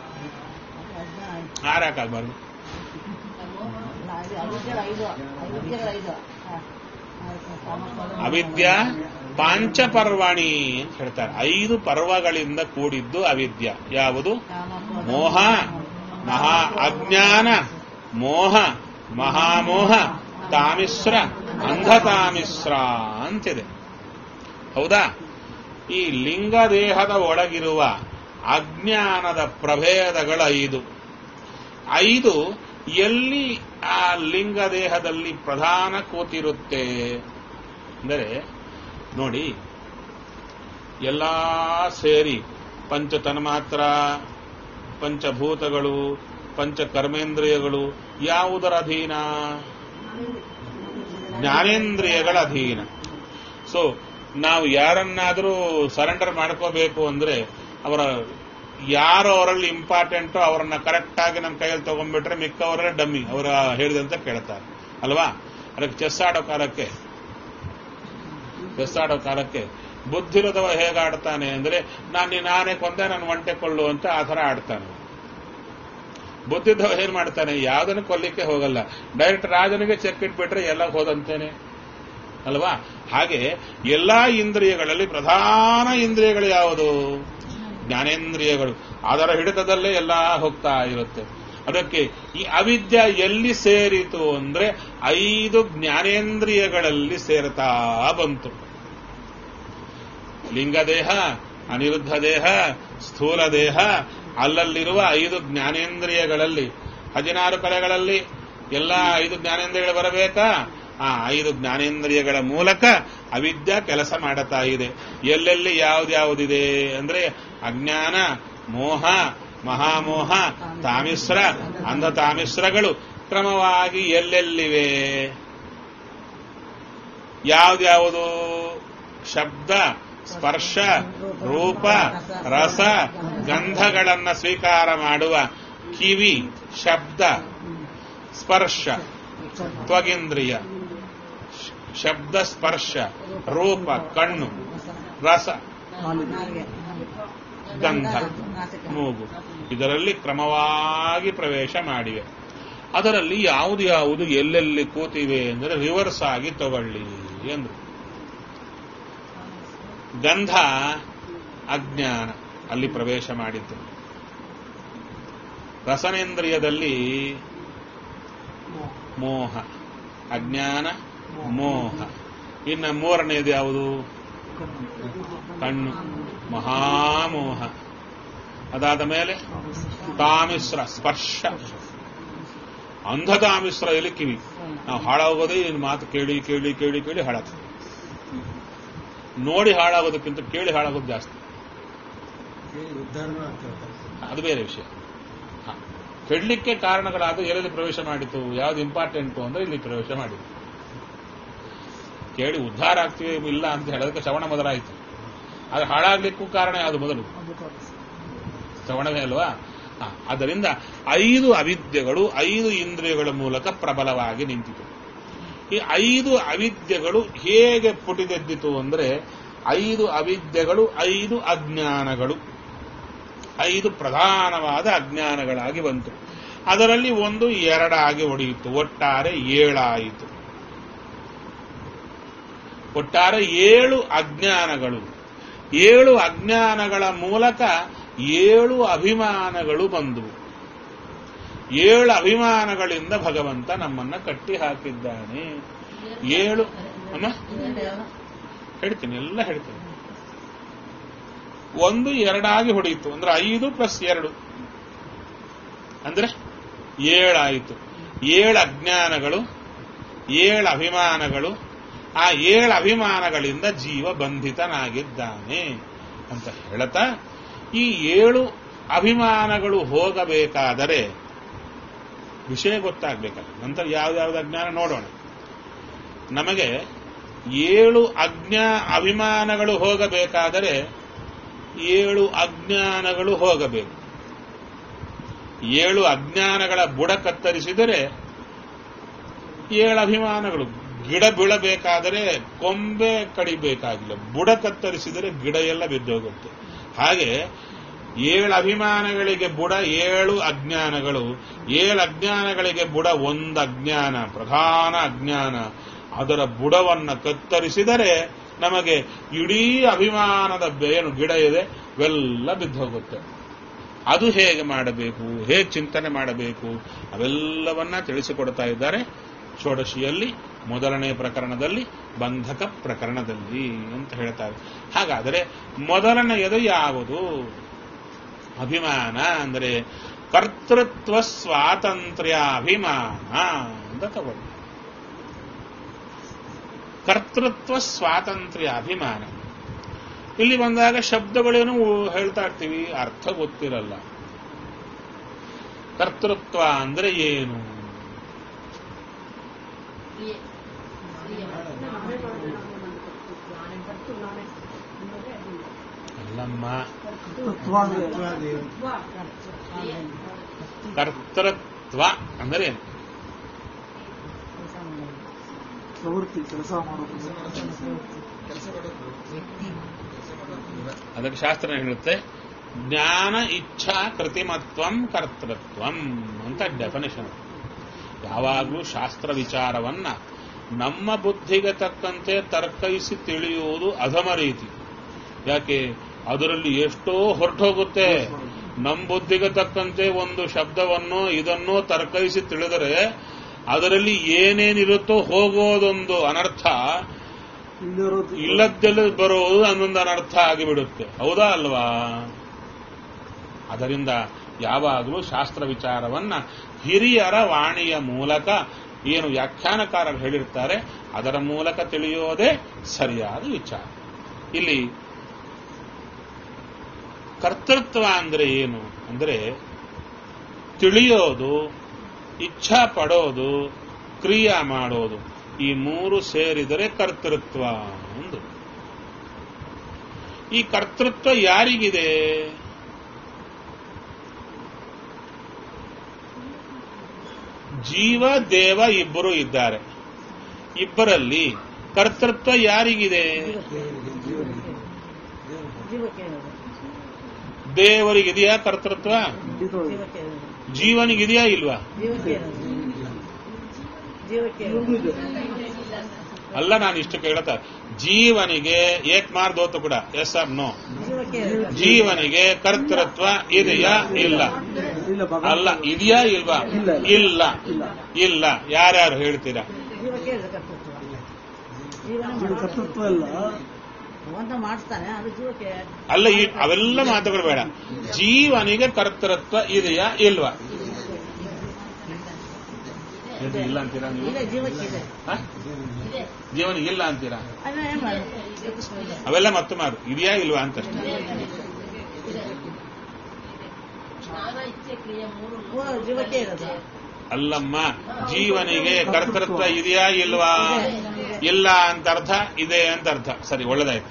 ಆರಾಕಾಗಬಾರ್ದು ಅವಿದ್ಯೆಗಳು ಐದು ಅವಿದ್ಯೆಗಳು ಐದು ಹ. ಆಯ್ತು, ಕಾಮಕ್ರೋಧ, ಅವಿದ್ಯ ಪಾಂಚಪರ್ವಾಣಿ ಅಂತ ಹೇಳ್ತಾರೆ ಐದು ಪರ್ವಗಳಿಂದ ಕೂಡಿದ್ದು ಅವಿದ್ಯ ಯಾವುದು ಕಾಮಕ್ರೋಧ, ಮೋಹ ಮಹಾ ಅಜ್ಞಾನ ಮೋಹ ಮಹಾಮೋಹ ತಾಮಿಶ್ರ ಅಂಧತಾಮಿಶ್ರ ಅಂತಿದೆ ಹೌದಾ ಈ ಲಿಂಗದೇಹದ ಒಳಗಿರುವ ಅಜ್ಞಾನದ ಪ್ರಭೇದಗಳ ಐದು ಐದು ಎಲ್ಲಿ ಆ ಲಿಂಗದೇಹದಲ್ಲಿ ಪ್ರಧಾನ ಕೂತಿರುತ್ತೆ ಅಂದರೆ ನೋಡಿ ಎಲ್ಲ ಸೇರಿ ಪಂಚ ತನ್ಮಾತ್ರ ಪಂಚಭೂತಗಳು ಪಂಚ ಕರ್ಮೇಂದ್ರಿಯಗಳು ಯಾವುದರ ಅಧೀನ ಜ್ಞಾನೇಂದ್ರಿಯಗಳ ಅಧೀನ ಸೊ ನಾವು ಯಾರನ್ನಾದರೂ ಸರೆಂಡರ್ ಮಾಡ್ಕೋಬೇಕು ಅಂದ್ರೆ ಅವರ ಯಾರು ಅವರಲ್ಲಿ ಇಂಪಾರ್ಟೆಂಟೋ ಅವರನ್ನ ಕರೆಕ್ಟ್ ಆಗಿ ನಮ್ಮ ಕೈಯಲ್ಲಿ ತಗೊಂಡ್ಬಿಟ್ರೆ ಮಿಕ್ಕವರೇ ಡಮ್ಮಿ ಅವರ ಹೇಳಿದಂತೆ ಕೇಳ್ತಾರೆ ಅಲ್ವಾ ಅದಕ್ಕೆ ಚೆಸ್ ಆಡೋ ಕಾಲಕ್ಕೆ ಚೆಸ್ ಆಡೋ ಕಾಲಕ್ಕೆ ಬುದ್ಧಿರೋದವ ಹೇಗೆ ಆಡ್ತಾನೆ ಅಂದ್ರೆ ನಾನು ನಾನೇ ಕೊಂದೆ ನಾನು ಒಂಟೆ ಕೊಳ್ಳು ಅಂತ ಆ ಥರ ಆಡ್ತಾನೆ ಬುದ್ಧಿದ್ದವ ಏನ್ ಮಾಡ್ತಾನೆ ಯಾವ್ದನ್ನು ಕೊಲ್ಲಿಕ್ಕೆ ಹೋಗಲ್ಲ ಡೈರೆಕ್ಟ್ ರಾಜನಿಗೆ ಚೆಕ್ ಇಟ್ಬಿಟ್ರೆ ಎಲ್ಲ ಹೋದಂತೇನೆ ಅಲ್ವಾ ಹಾಗೆ ಎಲ್ಲಾ ಇಂದ್ರಿಯಗಳಲ್ಲಿ ಪ್ರಧಾನ ಇಂದ್ರಿಯಗಳು ಯಾವುದು ಜ್ಞಾನೇಂದ್ರಿಯಗಳು ಅದರ ಹಿಡಿತದಲ್ಲೇ ಎಲ್ಲ ಹೋಗ್ತಾ ಇರುತ್ತೆ ಅದಕ್ಕೆ ಈ ಅವಿದ್ಯ ಎಲ್ಲಿ ಸೇರಿತು ಅಂದ್ರೆ ಐದು ಜ್ಞಾನೇಂದ್ರಿಯಗಳಲ್ಲಿ ಸೇರ್ತಾ ಬಂತು ಲಿಂಗದೇಹ ಅನಿರುದ್ಧ ದೇಹ ಸ್ಥೂಲ ದೇಹ ಅಲ್ಲಲ್ಲಿರುವ ಐದು ಜ್ಞಾನೇಂದ್ರಿಯಗಳಲ್ಲಿ ಹದಿನಾರು ಕಲೆಗಳಲ್ಲಿ ಎಲ್ಲ ಐದು ಜ್ಞಾನೇಂದ್ರಿಯಗಳು ಬರಬೇಕಾ ಆ ಐದು ಜ್ಞಾನೇಂದ್ರಿಯಗಳ ಮೂಲಕ ಅವಿದ್ಯ ಕೆಲಸ ಮಾಡುತ್ತಾ ಇದೆ ಎಲ್ಲೆಲ್ಲಿ ಯಾವ್ದ್ಯಾವ್ದಿದೆ ಅಂದ್ರೆ ಅಜ್ಞಾನ ಮೋಹ ಮಹಾಮೋಹ ತಾಮಿಶ್ರ ಅಂಧ ತಾಮಿಶ್ರಗಳು ಕ್ರಮವಾಗಿ ಎಲ್ಲೆಲ್ಲಿವೆ ಯಾವ್ದ್ಯಾವುದು ಶಬ್ದ ಸ್ಪರ್ಶ ರೂಪ ರಸ ಗಂಧಗಳನ್ನ ಸ್ವೀಕಾರ ಮಾಡುವ ಕಿವಿ ಶಬ್ದ ಸ್ಪರ್ಶ ತ್ವಗೇಂದ್ರಿಯ ಶಬ್ದ ಸ್ಪರ್ಶ ರೂಪ ಕಣ್ಣು ರಸ ನಾಲ್ಗೆ, ಗಂಧ ನಾಸಿಕ. ಮೂಗು ಇದರಲ್ಲಿ ಕ್ರಮವಾಗಿ ಪ್ರವೇಶ ಮಾಡಿವೆ ಅದರಲ್ಲಿ ಯಾವುದು ಯಾವುದು ಎಲ್ಲೆಲ್ಲಿ ಕೂತಿವೆ ಅಂದರೆ ರಿವರ್ಸ್ ಆಗಿ ತಗೊಳ್ಳಿ ಎಂದ್ರು ಗಂಧ ಅಜ್ಞಾನ ಅಲ್ಲಿ ಪ್ರವೇಶ ಮಾಡಿತ್ತು ರಸನೇಂದ್ರಿಯದಲ್ಲಿ ಮೋಹ ಅಜ್ಞಾನ ಮೋಹ ಇನ್ನು ಮೂರನೇದು ಯಾವುದು ಕಣ್ಣು ಮಹಾಮೋಹ ಅದಾದ ಮೇಲೆ ತಾಮಿಶ್ರ ಸ್ಪರ್ಶ ಅಂಧತಾಮಿಶ್ರ ಎಲ್ಲಿ ಕಿವಿ ನಾವು ಹಾಳಾಗೋದೇ ಇನ್ನು ಮಾತು ಕೇಳಿ ಕೇಳಿ ಕೇಳಿ ಕೇಳಿ ಹಾಳಾಗ್ತದೆ ನೋಡಿ ಹಾಳಾಗೋದಕ್ಕಿಂತ ಕೇಳಿ ಹಾಳಾಗೋದು ಜಾಸ್ತಿ ಉದ್ಧಾರನೂ ಆಗ್ತದೆ ಅದು ಬೇರೆ ವಿಷಯ ಹ. ಕೆಡ್ಲಿಕ್ಕೆ ಕಾರಣಗಳಾದ ಎಲ್ಲೆಲ್ಲಿ ಪ್ರವೇಶ ಮಾಡಿತು ಯಾವ್ದು ಇಂಪಾರ್ಟೆಂಟು ಅಂದ್ರೆ ಇಲ್ಲಿ ಪ್ರವೇಶ ಮಾಡಿತು ಕೇಳಿ ಉದ್ಧಾರ ಆಗ್ತೀವಿ ಇಲ್ಲ ಅಂತ ಹೇಳೋದಕ್ಕೆ ಶ್ರವಣ ಮೊದಲಾಯಿತು ಆದ್ರೆ ಹಾಳಾಗ್ಲಿಕ್ಕೂ ಕಾರಣ ಯಾವುದು ಮೊದಲು ಶ್ರವಣವೇ ಅಲ್ವಾ ಹ. ಆದ್ದರಿಂದ ಐದು ಅವಿದ್ಯೆಗಳು ಐದು ಇಂದ್ರಿಯಗಳ ಮೂಲಕ ಪ್ರಬಲವಾಗಿ ನಿಂತಿತು ಈ ಐದು ಅವಿದ್ಯೆಗಳು ಹೇಗೆ ಪುಟಿದೆದ್ದಿತು ಅಂದ್ರೆ ಐದು ಅವಿದ್ಯೆಗಳು ಐದು ಅಜ್ಞಾನಗಳು ಐದು ಪ್ರಧಾನವಾದ ಅಜ್ಞಾನಗಳಾಗಿ ಬಂತು ಅದರಲ್ಲಿ ಒಂದು ಎರಡಾಗಿ ಒಡೆಯಿತು ಒಟ್ಟಾರೆ ಏಳಾಯಿತು ಒಟ್ಟಾರೆ ಏಳು ಅಜ್ಞಾನಗಳು ಏಳು ಅಜ್ಞಾನಗಳ ಮೂಲಕ ಏಳು ಅಭಿಮಾನಗಳು ಬಂದವು ಏಳು ಅಭಿಮಾನಗಳಿಂದ ಭಗವಂತ ನಮ್ಮನ್ನ ಕಟ್ಟಿ ಹಾಕಿದ್ದಾನೆ ಏಳು ಅಮ್ಮ ಹೇಳ್ತೀನಿ ಎಲ್ಲ ಹೇಳ್ತೀನಿ ಒಂದು ಎರಡಾಗಿ ಹೊಡೆಯಿತು ಅಂದ್ರೆ ಐದು ಪ್ಲಸ್ ಎರಡು ಅಂದ್ರೆ ಏಳಾಯಿತು ಏಳು ಅಜ್ಞಾನಗಳು ಏಳು ಅಭಿಮಾನಗಳು ಆ ಏಳು ಅಭಿಮಾನಗಳಿಂದ ಜೀವ ಬಂಧಿತನಾಗಿದ್ದಾನೆ ಅಂತ ಹೇಳ್ತಾ ಈ ಏಳು ಅಭಿಮಾನಗಳು ಹೋಗಬೇಕಾದರೆ ವಿಷಯ ಗೊತ್ತಾಗ್ಬೇಕಲ್ಲ ನಂತರ ಯಾವ್ದಾವ್ದು ಅಜ್ಞಾನ ನೋಡೋಣ ನಮಗೆ ಏಳು ಅಜ್ಞಾ ಅಭಿಮಾನಗಳು ಹೋಗಬೇಕಾದರೆ ಏಳು ಅಜ್ಞಾನಗಳು ಹೋಗಬೇಕು ಏಳು ಅಜ್ಞಾನಗಳ ಬುಡ ಕತ್ತರಿಸಿದರೆ ಏಳು ಅಭಿಮಾನಗಳು ಗಿಡ ಬೀಳಬೇಕಾದರೆ ಕೊಂಬೆ ಕಡಿಬೇಕಾಗಿಲ್ಲ ಬುಡ ಕತ್ತರಿಸಿದರೆ ಗಿಡ ಎಲ್ಲ ಬಿದ್ದೋಗುತ್ತೆ ಹಾಗೆ ಏಳು ಅಭಿಮಾನಗಳಿಗೆ ಬುಡ ಏಳು ಅಜ್ಞಾನಗಳು ಏಳು ಅಜ್ಞಾನಗಳಿಗೆ ಬುಡ ಒಂದು ಅಜ್ಞಾನ ಪ್ರಧಾನ ಅಜ್ಞಾನ ಅದರ ಬುಡವನ್ನು ಕತ್ತರಿಸಿದರೆ ನಮಗೆ ಇಡೀ ಅಭಿಮಾನದ ಏನು ಗಿಡ ಇದೆ ಇವೆಲ್ಲ ಬಿದ್ದೋಗುತ್ತೆ ಅದು ಹೇಗೆ ಮಾಡಬೇಕು ಹೇಗೆ ಚಿಂತನೆ ಮಾಡಬೇಕು ಅವೆಲ್ಲವನ್ನ ತಿಳಿಸಿಕೊಡ್ತಾ ಇದ್ದಾರೆ ಷೋಡಶಿಯಲ್ಲಿ ಮೊದಲನೇ ಪ್ರಕರಣದಲ್ಲಿ ಬಂಧಕ ಪ್ರಕರಣದಲ್ಲಿ ಅಂತ ಹೇಳ್ತಾರೆ ಹಾಗಾದರೆ ಮೊದಲನೆಯದು ಯಾವುದು ಅಭಿಮಾನ ಅಂದರೆ ಕರ್ತೃತ್ವ ಸ್ವಾತಂತ್ರ್ಯ ಅಭಿಮಾನ ಅಂತ ತಗೊಳ್ಳಿ ಕರ್ತೃತ್ವ ಸ್ವಾತಂತ್ರ್ಯ ಅಭಿಮಾನ ಇಲ್ಲಿ ಬಂದಾಗ ಶಬ್ದಗಳೇನು ಹೇಳ್ತಾ ಇರ್ತೀವಿ ಅರ್ಥ ಗೊತ್ತಿರಲ್ಲ ಕರ್ತೃತ್ವ ಅಂದ್ರೆ ಏನು ಕ್ರಿಯೆ ಕ್ರಿಯೆ ಮಾಡಿ. ನಾನೇ ಮಾಡಿದೆ ನಾನೇ ಮಾಡಿದೆ ಕರ್ತೃತ್ವ. ನಾನೇ ಕರ್ತು ನಾನೇ ಅನ್ನೋದೇ ಅಭಿಮಾನ. ಅಲ್ಲಮ್ಮ ತತ್ವ ಅಂದ್ರೆ ಕರ್ತೃತ್ವ. ಕ್ರಿಯೆ. ಕರ್ತೃತ್ವ ಅಂದ್ರೆ ಏನು ಕೆಲಸ ಮಾಡೋದು ಪ್ರವೃತ್ತಿ ಕೆಲಸ ಮಾಡೋದು ಅದಕ್ಕೆ ಶಾಸ್ತ್ರ ಏನ್ ಹೇಳುತ್ತೆ ಜ್ಞಾನ ಇಚ್ಛಾ ಕೃತಿಮತ್ವಂ ಕರ್ತೃತ್ವಂ ಅಂತ ಡೆಫಿನೇಷನ್ ಯಾವಾಗಲೂ ಶಾಸ್ತ್ರ ವಿಚಾರವನ್ನ ನಮ್ಮ ಬುದ್ಧಿಗೆ ತಕ್ಕಂತೆ ತರ್ಕೈಸಿ ತಿಳಿಯುವುದು ಅಧಮ ರೀತಿ ಯಾಕೆ ಅದರಲ್ಲಿ ಎಷ್ಟೋ ಹೊರಟೋಗುತ್ತೆ ನಮ್ಮ ಬುದ್ಧಿಗೆ ತಕ್ಕಂತೆ ಒಂದು ಶಬ್ದವನ್ನು ಇದನ್ನು ತರ್ಕೈಸಿ ತಿಳಿದರೆ ಅದರಲ್ಲಿ ಏನೇನಿರುತ್ತೋ ಹೋಗೋದೊಂದು ಅನರ್ಥ ಇಲ್ಲಿರೋದು ಇಲ್ಲದ್ದೆಲ್ಲ ಬರೋದು ಅನ್ನೊಂದು ಅನರ್ಥ ಆಗಿಬಿಡುತ್ತೆ ಹೌದಾ ಅಲ್ವಾ ಅದರಿಂದ ಯಾವಾಗಲೂ ಶಾಸ್ತ್ರ ವಿಚಾರವನ್ನ ಹಿರಿಯರ ವಾಣಿಯ ಮೂಲಕ ಏನು ವ್ಯಾಖ್ಯಾನಕಾರರು ಹೇಳಿರ್ತಾರೆ ಅದರ ಮೂಲಕ ತಿಳಿಯೋದೇ ಸರಿಯಾದ ವಿಚಾರ ಇಲ್ಲಿ ಕರ್ತೃತ್ವ ಅಂದ್ರೆ ಏನು ಅಂದ್ರೆ ತಿಳಿಯೋದು ಇಚ್ಛಾ ಪಡೋದು ಕ್ರಿಯಾ ಮಾಡೋದು ಈ ಮೂರು ಸೇರಿದರೆ ಕರ್ತೃತ್ವ ಒಂದು ಈ ಕರ್ತೃತ್ವ ಯಾರಿಗಿದೆ ಜೀವ ದೇವ ಇಬ್ಬರು ಇದ್ದಾರೆ ಇಬ್ಬರಲ್ಲಿ ಕರ್ತೃತ್ವ ಯಾರಿಗಿದೆ ಜೀವಕ್ಕೆ ಇರೋದು ದೇವರಿಗಿದೆಯಾ ಕರ್ತೃತ್ವ ಖಂಡಿತವಾಗಿ ಜೀವಕ್ಕೆ ಇರೋದು ಜೀವನಿಗಿದೆಯಾ ಇಲ್ವಾ ಜೀವಕ್ಕೆ ಇರೋದು ಜೀವಕ್ಕೆ ಇವ್ರಿಗೂ ಇರೋದು ಇದೆ ಅಲ್ಲ ನಾನು ಇಷ್ಟು ಕೇಳ್ತಾ ಜೀವನಿಗೆ ಏಕ್ ಮಾರ್ ದೋತು ಕೂಡ ಎಸ್ ಆರ್ ನೋ ಜೀವಕ್ಕೆ ಇರೋದು ಜೀವನಿಗೆ ಕರ್ತೃತ್ವ ಇದೆಯಾ ಇಲ್ಲ ಇಲ್ಲ ಭಗವಂತ ಅಲ್ಲ ಇದೆಯಾ ಇಲ್ವಾ ಇಲ್ಲ. ಇಲ್ಲ ಇಲ್ಲ ಇಲ್ಲ ಯಾರ್ಯಾರು ಹೇಳ್ತೀರಾ ಜೀವಕ್ಕೆ ಇರೋದು ಕರ್ತೃತ್ವ ಜೀವನ ಇದು ಮಾಡೋದು. ಕರ್ತೃತ್ವ ಅಲ್ಲ ಭಗವಂತ ಮಾಡಿಸ್ತಾನೆ ಅದು ಜೀವಕ್ಕೆ ಅಲ್ಲ ಈ ಅವೆಲ್ಲ ಮಾತುಗಳು ಬೇಡ ಜೀವನಿಗೆ ಕರ್ತೃತ್ವ ಇದೆಯಾ ಇಲ್ವಾ ಇದು ಇಲ್ಲ ಅಂತೀರಾ ನೀವು ಇದೆ ಜೀವಕ್ಕೆ ಇದೆ ಹ? ಜೀವನಿಗೆ ಇಲ್ಲ ಅಂತೀರಾ ಅದನ್ನ ಏನ್ ಮಾಡೋದು ಅವೆಲ್ಲ ಮತ್ತೆ ಮಾರು ಇದೆಯಾ ಇಲ್ವಾ ಅಂತ ಜ್ಞಾನ ಇಚ್ಛೆ ಕ್ರಿಯೆ ಮೂರು ಓ, ಜೀವಕ್ಕೆ ಇರೋದು ಅಲ್ಲಮ್ಮ ಜೀವನಿಗೆ ಕರ್ತೃತ್ವ ಇದೆಯಾ ಇಲ್ವಾ ಇಲ್ಲ ಅಂತ ಅರ್ಥ ಇದೆ ಅಂತ ಅರ್ಥ ಸರಿ ಒಳ್ಳೇದಾಯ್ತು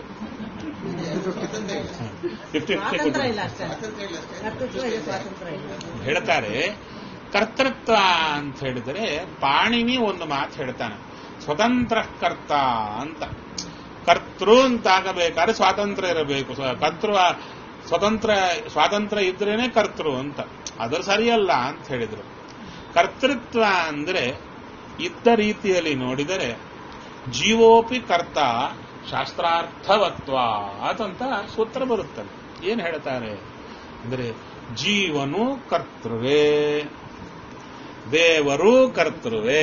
ಫಿಫ್ಟಿ ಸ್ವಾತಂತ್ರ್ಯ ಇಲ್ಲ ಫಿಫ್ಟಿ ಅಷ್ಟೇ ಕರ್ತೃತ್ವ ಇದೆ ಸ್ವಾತಂತ್ರ್ಯ ಇಲ್ಲ ಹೇಳ್ತಾರೆ ಕರ್ತೃತ್ವ ಅಂತ ಹೇಳಿದರೆ ಪಾಣಿನಿ ಒಂದು ಮಾತು ಹೇಳ್ತಾನೆ ಸ್ವತಂತ್ರ ಕರ್ತ ಅಂತ ಕರ್ತೃ ಅಂತಾಗಬೇಕಾದ್ರೆ ಸ್ವಾತಂತ್ರ್ಯ ಇರಬೇಕು ಸ್ವ- ಕರ್ತೃ ಸ್ವತಂತ್ರ ಸ್ವಾತಂತ್ರ್ಯ ಇದ್ರೇನೆ ಕರ್ತೃ ಅಂತ ಅದು ಸರಿಯಲ್ಲ ಅಂತ ಹೇಳಿದ್ರು ಕರ್ತೃತ್ವ ಅಂದ್ರೆ ಇದ್ದ ರೀತಿಯಲ್ಲಿ ನೋಡಿದರೆ ಜೀವೋಪಿ ಕರ್ತ ಶಾಸ್ತ್ರಾರ್ಥವತ್ವ ಅಂತ ಸೂತ್ರ ಬರುತ್ತದೆ ಏನ್ ಹೇಳ್ತಾರೆ ಅಂದ್ರೆ ಜೀವನು ಕರ್ತೃವೇ ದೇವರು ಕರ್ತೃವೇ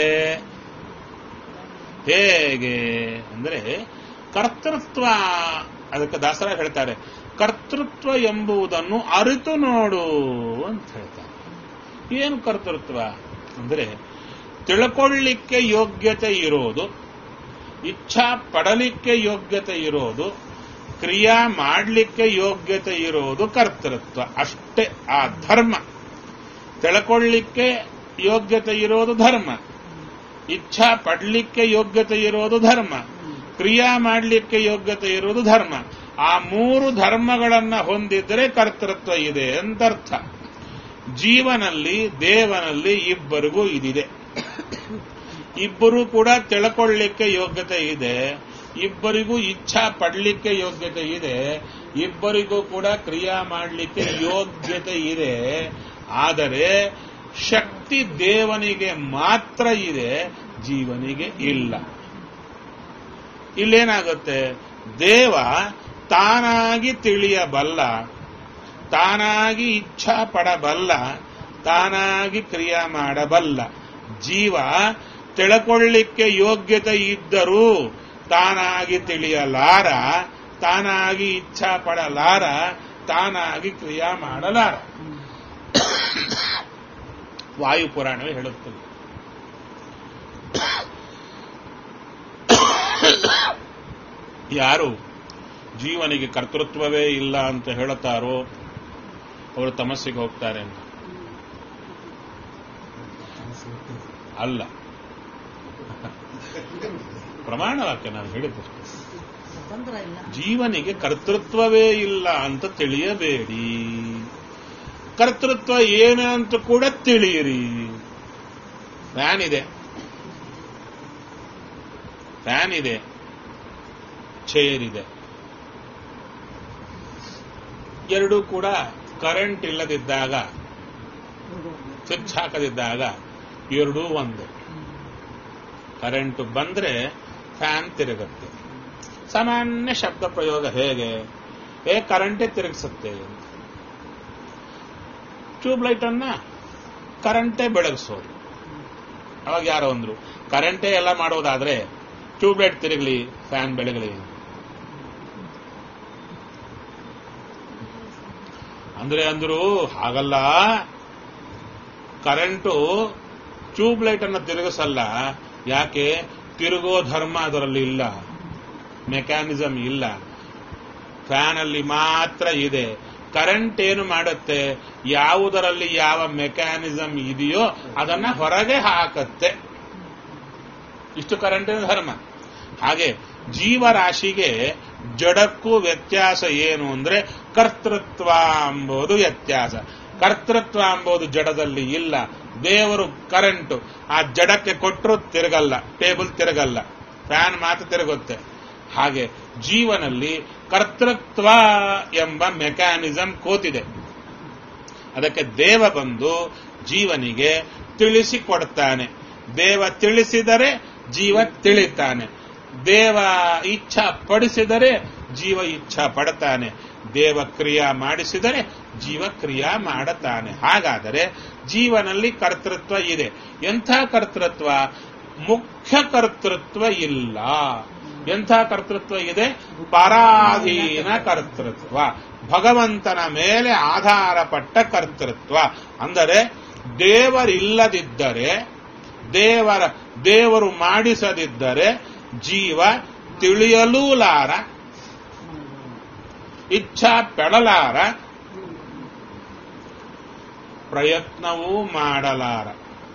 ಹೇಗೆ ಅಂದ್ರೆ ಕರ್ತೃತ್ವ ಅದಕ್ಕೆ ದಾಸರ ಹೇಳ್ತಾರೆ ಕರ್ತೃತ್ವ ಎಂಬುದನ್ನು ಅರಿತು ನೋಡು ಅಂತ ಹೇಳ್ತಾರೆ ಏನು ಕರ್ತೃತ್ವ ಅಂದ್ರೆ ತಿಳ್ಕೊಳ್ಳಿಕ್ಕೆ ಯೋಗ್ಯತೆ ಇರೋದು ಇಚ್ಛಾ ಪಡಲಿಕ್ಕೆ ಯೋಗ್ಯತೆ ಇರೋದು ಕ್ರಿಯಾ ಮಾಡಲಿಕ್ಕೆ ಯೋಗ್ಯತೆ ಇರೋದು ಕರ್ತೃತ್ವ ಅಷ್ಟೇ ಆ ಧರ್ಮ ತಿಳ್ಕೊಳ್ಳಿಕ್ಕೆ ಯೋಗ್ಯತೆ ಇರೋದು ಧರ್ಮ ಇಚ್ಛಾ ಪಡ್ಲಿಕ್ಕೆ ಯೋಗ್ಯತೆ ಇರೋದು ಧರ್ಮ ಕ್ರಿಯಾ ಮಾಡಲಿಕ್ಕೆ ಯೋಗ್ಯತೆ ಇರೋದು ಧರ್ಮ ಆ ಮೂರು ಧರ್ಮಗಳನ್ನ ಹೊಂದಿದ್ರೆ ಕರ್ತೃತ್ವ ಇದೆ ಅಂತ ಅರ್ಥ ಜೀವನಲ್ಲಿ ದೇವನಲ್ಲಿ ಇಬ್ಬರಿಗೂ ಇದಿದೆ ಇಬ್ಬರು ಕೂಡ ತಿಳ್ಕೊಳ್ಳಿಕ್ಕೆ ಯೋಗ್ಯತೆ ಇದೆ ಇಬ್ಬರಿಗೂ ಇಚ್ಛಾ ಪಡಲಿಕ್ಕೆ ಯೋಗ್ಯತೆ ಇದೆ ಇಬ್ಬರಿಗೂ ಕೂಡ ಕ್ರಿಯಾ ಮಾಡಲಿಕ್ಕೆ ಯೋಗ್ಯತೆ ಇದೆ ಆದರೆ ಶಕ್ತಿ ದೇವನಿಗೆ ಮಾತ್ರ ಇದೆ ಜೀವನಿಗೆ ಇಲ್ಲ ಇಲ್ಲೇನಾಗುತ್ತೆ ದೇವ ತಾನಾಗಿ ತಿಳಿಯಬಲ್ಲ ತಾನಾಗಿ ಇಚ್ಛಾ ಪಡಬಲ್ಲ ತಾನಾಗಿ ಕ್ರಿಯಾ ಮಾಡಬಲ್ಲ ಜೀವ ತಿಳ್ಕೊಳ್ಳಿಕ್ಕೆ ಯೋಗ್ಯತೆ ಇದ್ದರೂ ತಾನಾಗಿ ತಿಳಿಯಲಾರ ತಾನಾಗಿ ಇಚ್ಛಾ ಪಡಲಾರ ತಾನಾಗಿ ಕ್ರಿಯಾ ಮಾಡಲಾರ ವಾಯುಪುರಾಣವೇ ಹೇಳುತ್ತದೆ ಯಾರು ಜೀವನಿಗೆ ಕರ್ತೃತ್ವವೇ ಇಲ್ಲ ಅಂತ ಹೇಳುತ್ತಾರೋ ಅವರು ತಮಸ್ಸಿಗೆ ಹೋಗ್ತಾರೆ ಅಂತ ಅಲ್ಲ ಪ್ರಮಾಣ ವಾಕ್ಯ ನಾನು ಹೇಳಿದ್ದು ಸ್ವತಂತ್ರ ಇಲ್ಲ ಜೀವನಿಗೆ ಕರ್ತೃತ್ವವೇ ಇಲ್ಲ ಅಂತ ತಿಳಿಯಬೇಡಿ ಕರ್ತೃತ್ವ ಏನು ಅಂತ ಕೂಡ ತಿಳಿಯಿರಿ ಫ್ಯಾನ್ ಇದೆ ಫ್ಯಾನ್ ಇದೆ ಚೇರ್ ಇದೆ ಎರಡೂ ಕೂಡ ಕರೆಂಟ್ ಇಲ್ಲದಿದ್ದಾಗ ಸ್ವಿಚ್ ಹಾಕದಿದ್ದಾಗ ಎರಡೂ ಒಂದೇ ಕರೆಂಟ್ ಬಂದ್ರೆ ಫ್ಯಾನ್ ತಿರುಗುತ್ತೆ ಸಾಮಾನ್ಯ ಶಬ್ದ ಪ್ರಯೋಗ ಹೇಗೆ ಏ ಕರೆಂಟೇ ತಿರುಗಿಸುತ್ತೆ ಅಂತ ಟ್ಯೂಬ್ಲೈಟ್ ಅನ್ನ ಕರೆಂಟೇ ಬೆಳಗಿಸೋದು ಅವಾಗ ಯಾರೋ ಅಂದ್ರು ಕರೆಂಟೇ ಎಲ್ಲ ಮಾಡೋದಾದ್ರೆ ಟ್ಯೂಬ್ಲೈಟ್ ತಿರುಗಲಿ ಫ್ಯಾನ್ ಬೆಳಗಲಿ ಅಂದ್ರೆ ಅಂದ್ರು ಹಾಗಲ್ಲ ಕರೆಂಟು ಟ್ಯೂಬ್ಲೈಟ್ ಅನ್ನ ತಿರುಗಿಸಲ್ಲ ಯಾಕೆ ತಿರುಗೋ ಧರ್ಮ ಅದರಲ್ಲಿ ಇಲ್ಲ ಮೆಕ್ಯಾನಿಸಮ್ ಇಲ್ಲ ಫ್ಯಾನ್ ಅಲ್ಲಿ ಮಾತ್ರ ಇದೆ ಕರೆಂಟ್ ಏನು ಮಾಡುತ್ತೆ ಯಾವುದರಲ್ಲಿ ಯಾವ ಮೆಕ್ಯಾನಿಸಮ್ ಇದೆಯೋ ಅದನ್ನ ಹೊರಗೆ ಹಾಕತ್ತೆ ಇಷ್ಟು ಕರೆಂಟಿನ ಧರ್ಮ ಹಾಗೆ ಜೀವರಾಶಿಗೆ ಜಡಕ್ಕೂ ವ್ಯತ್ಯಾಸ ಏನು ಅಂದ್ರೆ ಕರ್ತೃತ್ವ ಎಂಬುದು ವ್ಯತ್ಯಾಸ ಕರ್ತೃತ್ವ ಎಂಬುದು ಜಡದಲ್ಲಿ ಇಲ್ಲ ದೇವರು ಕರೆಂಟು ಆ ಜಡಕ್ಕೆ ಕೊಟ್ಟರು ತಿರುಗಲ್ಲ ಟೇಬಲ್ ತಿರುಗಲ್ಲ ಫ್ಯಾನ್ ಮಾತ್ರ ತಿರುಗುತ್ತೆ ಹಾಗೆ ಜೀವನಲ್ಲಿ ಕರ್ತೃತ್ವ ಎಂಬ ಮೆಕ್ಯಾನಿಸಮ್ ಕೂತಿದೆ ಅದಕ್ಕೆ ದೇವ ಬಂದು ಜೀವನಿಗೆ ತಿಳಿಸಿಕೊಡ್ತಾನೆ ದೇವ ತಿಳಿಸಿದರೆ ಜೀವ ತಿಳಿತಾನೆ ದೇವ ಇಚ್ಛಾ ಪಡಿಸಿದರೆ ಜೀವ ಇಚ್ಛಾ ಪಡ್ತಾನೆ ದೇವ ಕ್ರಿಯಾ ಮಾಡಿಸಿದರೆ ಜೀವ ಕ್ರಿಯಾ ಮಾಡುತ್ತಾನೆ ಹಾಗಾದರೆ ಜೀವನಲ್ಲಿ ಕರ್ತೃತ್ವ ಇದೆ ಎಂಥ ಕರ್ತೃತ್ವ ಮುಖ್ಯ ಕರ್ತೃತ್ವ ಇಲ್ಲ ಎಂಥ ಕರ್ತೃತ್ವ ಇದೆ ಪರಾಧೀನ ಕರ್ತೃತ್ವ ಭಗವಂತನ ಮೇಲೆ ಆಧಾರಪಟ್ಟ ಕರ್ತೃತ್ವ ಅಂದರೆ ದೇವರಿಲ್ಲದಿದ್ದರೆ ದೇವರ ದೇವರು ಮಾಡಿಸದಿದ್ದರೆ ಜೀವ ತಿಳಿಯಲೂಲಾರ ಇಚ್ಛಾ ಪೆಡಲಾರ ಪ್ರಯತ್ನವೂ ಮಾಡಲಾರ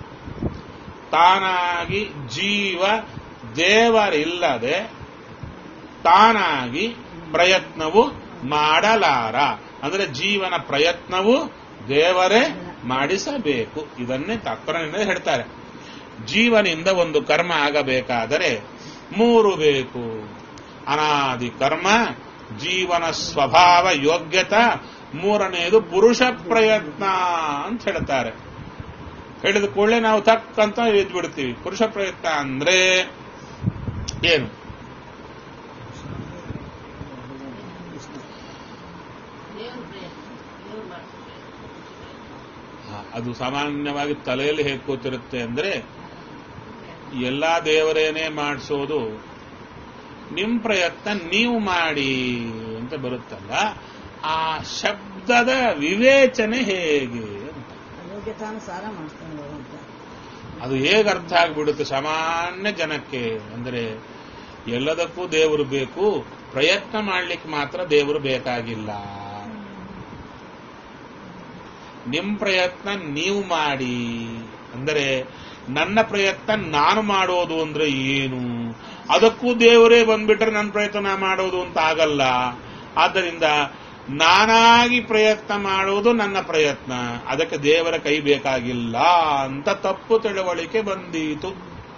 ತಾನಾಗಿ ಜೀವ ದೇವರಿಲ್ಲದೆ ತಾನಾಗಿ ಪ್ರಯತ್ನವು ಮಾಡಲಾರ ಅಂದ್ರೆ ಜೀವನ ಪ್ರಯತ್ನವು ದೇವರೇ ಮಾಡಿಸಬೇಕು ಇದನ್ನೇ ತಕ್ಕರನಿಂದ ಹೇಳ್ತಾರೆ ಜೀವನಿಂದ ಒಂದು ಕರ್ಮ ಆಗಬೇಕಾದರೆ ಮೂರು ಬೇಕು ಅನಾದಿ ಕರ್ಮ ಜೀವನ ಸ್ವಭಾವ ಯೋಗ್ಯತಾ ಮೂರನೆಯದು ಪುರುಷ ಪ್ರಯತ್ನ ಅಂತ ಹೇಳ್ತಾರೆ ಹೇಳಿದ ಕೂಡಲೇ ನಾವು ತಕ್ಕಂತ ಎದ್ದು ಬಿಡ್ತೀವಿ ಪುರುಷ ಪ್ರಯತ್ನ ಅಂದ್ರೆ ಏನು ದೇವ್ರ ಪ್ರಯತ್ನ ದೇವ್ರು ಮಾಡ್ತಾರೆ ಹ, ಅದು ಸಾಮಾನ್ಯವಾಗಿ ತಲೆಯಲ್ಲಿ ಹೇಗೆ ಕೂತಿರುತ್ತೆ ಅಂದ್ರೆ ಎಲ್ಲಾ ದೇವರೇನೇ ಮಾಡಿಸೋದು ನಿಮ್ ಪ್ರಯತ್ನ ನೀವು ಮಾಡಿ ಅಂತ ಬರುತ್ತಲ್ಲ ಆ ಶಬ್ದದ ವಿವೇಚನೆ ಹೇಗೆ ಅಂತ ಯೋಗ್ಯತಾನುಸಾರ ಮಾಡಿಸ್ತಾನೆ ಭಗವಂತ ಅದು ಹೇಗೆ ಅರ್ಥ ಆಗ್ಬಿಡುತ್ತೆ ಸಾಮಾನ್ಯ ಜನಕ್ಕೆ ಅಂದ್ರೆ ಎಲ್ಲದಕ್ಕೂ ದೇವರು ಬೇಕು ಪ್ರಯತ್ನ ಮಾಡ್ಲಿಕ್ಕೆ ಮಾತ್ರ ದೇವರು ಬೇಕಾಗಿಲ್ಲ ನಿಮ್ ಪ್ರಯತ್ನ ನೀವು ಮಾಡಿ ಅಂದರೆ ನನ್ನ ಪ್ರಯತ್ನ ನಾನು ಮಾಡೋದು ಅಂದ್ರೆ ಏನು ಅದಕ್ಕೂ ದೇವರೇ ಬಂದ್ಬಿಟ್ರೆ ನನ್ನ ಪ್ರಯತ್ನ ನಾ ಮಾಡೋದು ಅಂತ ಆಗಲ್ಲ ಆದ್ದರಿಂದ ನಾನಾಗಿ ಪ್ರಯತ್ನ ಮಾಡುವುದು ನನ್ನ ಪ್ರಯತ್ನ ಅದಕ್ಕೆ ದೇವರ ಕೈ ಬೇಕಾಗಿಲ್ಲ ಅಂತ ತಪ್ಪು ತಿಳುವಳಿಕೆ ಬಂದೀತು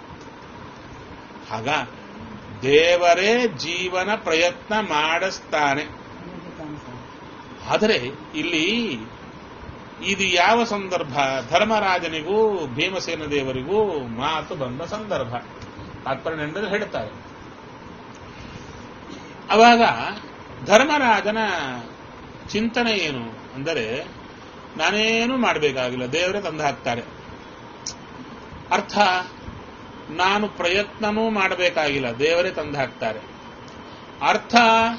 ಆಗ ದೇವರೇ ಜೀವನ ಪ್ರಯತ್ನ ಮಾಡಿಸ್ತಾನೆ ಆದರೆ ಇಲ್ಲಿ ಇದು ಯಾವ ಸಂದರ್ಭ ಧರ್ಮರಾಜನಿಗೂ ಭೀಮಸೇನ ದೇವರಿಗೂ ಮಾತು ಬಂದ ಸಂದರ್ಭ ತಾತ್ಪರ್ಯ ಹೇಳ್ತಾರೆ ಅವಾಗ ಧರ್ಮರಾಜನ ಚಿಂತನೆ ಏನು ಅಂದರೆ ನಾನೇನು ಮಾಡಬೇಕಾಗಿಲ್ಲ ದೇವರೇ ತಂದು ಹಾಕ್ತಾರೆ ಅರ್ಥ ನಾನು ಪ್ರಯತ್ನನೂ ಮಾಡಬೇಕಾಗಿಲ್ಲ ದೇವರೇ ತಂದು ಹಾಕ್ತಾರೆ ಅರ್ಥ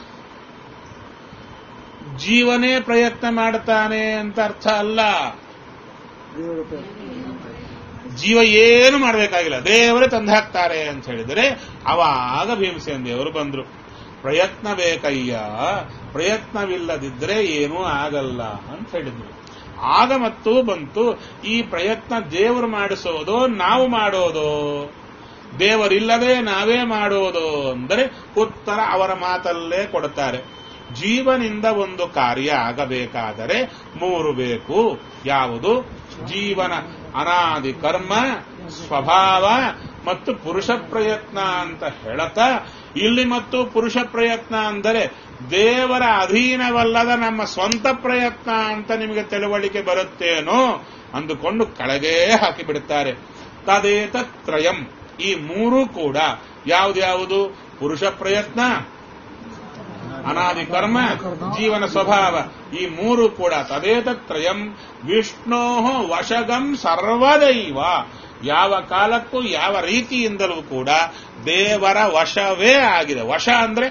ಜೀವನೇ ಪ್ರಯತ್ನ ಮಾಡ್ತಾನೆ ಅಂತ ಅರ್ಥ ಅಲ್ಲ ದೇವರ ಪ್ರೇಮ. ಜೀವ ಏನು ಮಾಡಬೇಕಾಗಿಲ್ಲ ದೇವರೇ ತಂದು ಹಾಕ್ತಾರೆ ಅಂತ ಹೇಳಿದರೆ ಅವಾಗ ಭೀಮಸೇನ ದೇವರು ಬಂದ್ರು ಪ್ರಯತ್ನ ಬೇಕಯ್ಯ ಪ್ರಯತ್ನವಿಲ್ಲದಿದ್ರೆ ಏನೂ ಆಗಲ್ಲ ಅಂತ ಹೇಳಿದ್ರು ಆಗ ಮತ್ತು ಬಂತು ಈ ಪ್ರಯತ್ನ ದೇವರು ಮಾಡಿಸೋದು ನಾವು ಮಾಡೋದು ದೇವರಿಲ್ಲದೆ ನಾವೇ ಮಾಡೋದು ಅಂದರೆ ಉತ್ತರ ಅವರ ಮಾತಲ್ಲೇ ಕೊಡುತ್ತಾರೆ ಜೀವನಿಂದ ಒಂದು ಕಾರ್ಯ ಆಗಬೇಕಾದರೆ ಮೂರು ಬೇಕು ಯಾವುದು ಜೀವನ ಅನಾದಿ ಕರ್ಮ ಸ್ವಭಾವ ಮತ್ತು ಪುರುಷ ಪ್ರಯತ್ನ ಅಂತ ಹೇಳತಾ ಇಲ್ಲಿ ಮತ್ತು ಪುರುಷ ಪ್ರಯತ್ನ ಅಂದರೆ ದೇವರ ಅಧೀನವಲ್ಲದ ನಮ್ಮ ಸ್ವಂತ ಪ್ರಯತ್ನ ಅಂತ ನಿಮಗೆ ತಿಳುವಳಿಕೆ ಬರುತ್ತೇನೋ ಅಂದುಕೊಂಡು ಕೆಳಗೆ ಹಾಕಿಬಿಡುತ್ತಾರೆ ತದೇತತ್ರಯಂ ಈ ಮೂರೂ ಕೂಡ ಯಾವ್ದ್ಯಾವುದು ಪುರುಷ ಪ್ರಯತ್ನ ಅನಾದಿ ಕರ್ಮ ಜೀವನ ಸ್ವಭಾವ ಈ ಮೂರು ಕೂಡ ತದೇತತ್ರಯಂ ವಿಷ್ಣೋ ವಶಗಂ ಸರ್ವದೈವ ಯಾವ ಕಾಲಕ್ಕೂ ಯಾವ ರೀತಿಯಿಂದಲೂ ಕೂಡ ದೇವರ ವಶವೇ ಆಗಿದೆ ವಶ ಅಂದ್ರೆ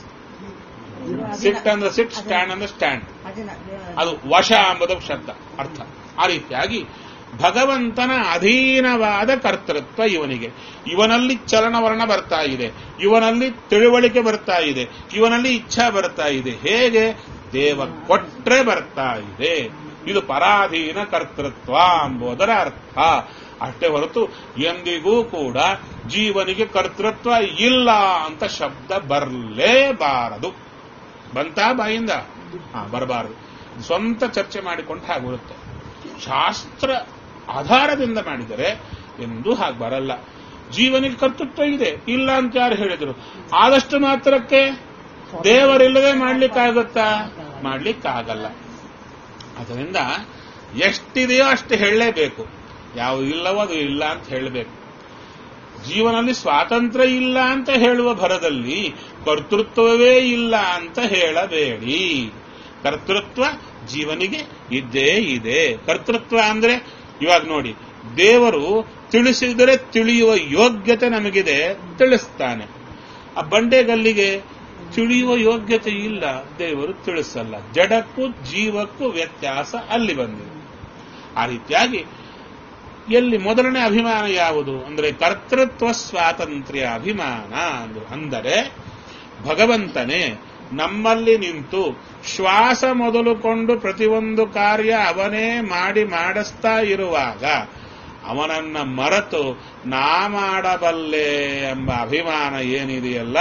ಸಿಟ್ ಅಂದ್ರೆ ಸಿಟ್ ಸ್ಟ್ಯಾಂಡ್ ಅಂದ್ರೆ ಸ್ಟ್ಯಾಂಡ್ ಅದಿನ ದೇವರ ಅದು ವಶ ಎಂಬುದು ಶಬ್ದ ಅರ್ಥ ಆ ರೀತಿಯಾಗಿ ಭಗವಂತನ ಅಧೀನವಾದ ಕರ್ತೃತ್ವ ಇವನಿಗೆ ಇವನಲ್ಲಿ ಚಲನವರ್ಣ ಬರ್ತಾ ಇದೆ ಇವನಲ್ಲಿ ತಿಳುವಳಿಕೆ ಬರ್ತಾ ಇದೆ ಇವನಲ್ಲಿ ಇಚ್ಛಾ ಬರ್ತಾ ಇದೆ ಹೇಗೆ ದೇವ ಕೊಟ್ರೆ ಬರ್ತಾ ಇದೆ ಇದು ಪರಾಧೀನ ಕರ್ತೃತ್ವ ಎಂಬುದರ ಅರ್ಥ ಅಷ್ಟೇ ಹೊರತು ಎಂದಿಗೂ ಕೂಡ ಜೀವನಿಗೆ ಕರ್ತೃತ್ವ ಇಲ್ಲ ಅಂತ ಶಬ್ದ ಬರಲೇಬಾರದು ಬಂತಾ ಬಾಯಿಂದ ಹಾ ಬರಬಾರದು ಸ್ವಂತ ಚರ್ಚೆ ಮಾಡಿಕೊಂಡು ಹಾಗಿರುತ್ತೆ ಶಾಸ್ತ್ರ ಆಧಾರದಿಂದ ಮಾಡಿದರೆ ಎಂದೂ ಹಾಗೆ ಬರಲ್ಲ ಜೀವನಿಗೆ ಕರ್ತೃತ್ವ ಇದೆ ಇಲ್ಲ ಅಂತ ಯಾರು ಹೇಳಿದ್ರು ಆದಷ್ಟು ಮಾತ್ರಕ್ಕೆ ದೇವರಿಲ್ಲದೆ ಮಾಡ್ಲಿಕ್ಕಾಗುತ್ತಾ ಮಾಡ್ಲಿಕ್ಕಾಗಲ್ಲ ಅದರಿಂದ ಎಷ್ಟಿದೆಯೋ ಅಷ್ಟು ಹೇಳಲೇಬೇಕು ಯಾವುದು ಇಲ್ಲವೋ ಅದು ಇಲ್ಲ ಅಂತ ಹೇಳಬೇಕು ಜೀವನದಲ್ಲಿ ಸ್ವಾತಂತ್ರ್ಯ ಇಲ್ಲ ಅಂತ ಹೇಳುವ ಭರದಲ್ಲಿ ಕರ್ತೃತ್ವವೇ ಇಲ್ಲ ಅಂತ ಹೇಳಬೇಡಿ ಕರ್ತೃತ್ವ ಜೀವನಿಗೆ ಇದ್ದೇ ಇದೆ ಕರ್ತೃತ್ವ ಅಂದ್ರೆ ಇವಾಗ ನೋಡಿ ದೇವರು ತಿಳಿಸಿದರೆ ತಿಳಿಯುವ ಯೋಗ್ಯತೆ ನಮಗಿದೆ ತಿಳಿಸ್ತಾನೆ ಆ ಬಂಡೆಗಲ್ಲಿಗೆ ತಿಳಿಯುವ ಯೋಗ್ಯತೆ ಇಲ್ಲ ದೇವರು ತಿಳಿಸಲ್ಲ ಜಡಕ್ಕೂ ಜೀವಕ್ಕೂ ವ್ಯತ್ಯಾಸ ಅಲ್ಲಿ ಬಂದಿದೆ ಆ ರೀತಿಯಾಗಿ ಎಲ್ಲಿ ಮೊದಲನೇ ಅಭಿಮಾನ ಯಾವುದು ಅಂದ್ರೆ ಕರ್ತೃತ್ವ ಸ್ವಾತಂತ್ರ್ಯ ಅಭಿಮಾನ ಅಂದ್ರು ಅಂದರೆ ಭಗವಂತನೇ ನಮ್ಮಲ್ಲಿ ನಿಂತು ಶ್ವಾಸ ಮೊದಲುಕೊಂಡು ಪ್ರತಿಯೊಂದು ಕಾರ್ಯ ಅವನೇ ಮಾಡಿ ಮಾಡಿಸ್ತಾ ಇರುವಾಗ ಅವನನ್ನ ಮರೆತು ನಾ ಮಾಡಬಲ್ಲೆ ಎಂಬ ಅಭಿಮಾನ ಏನಿದೆಯಲ್ಲ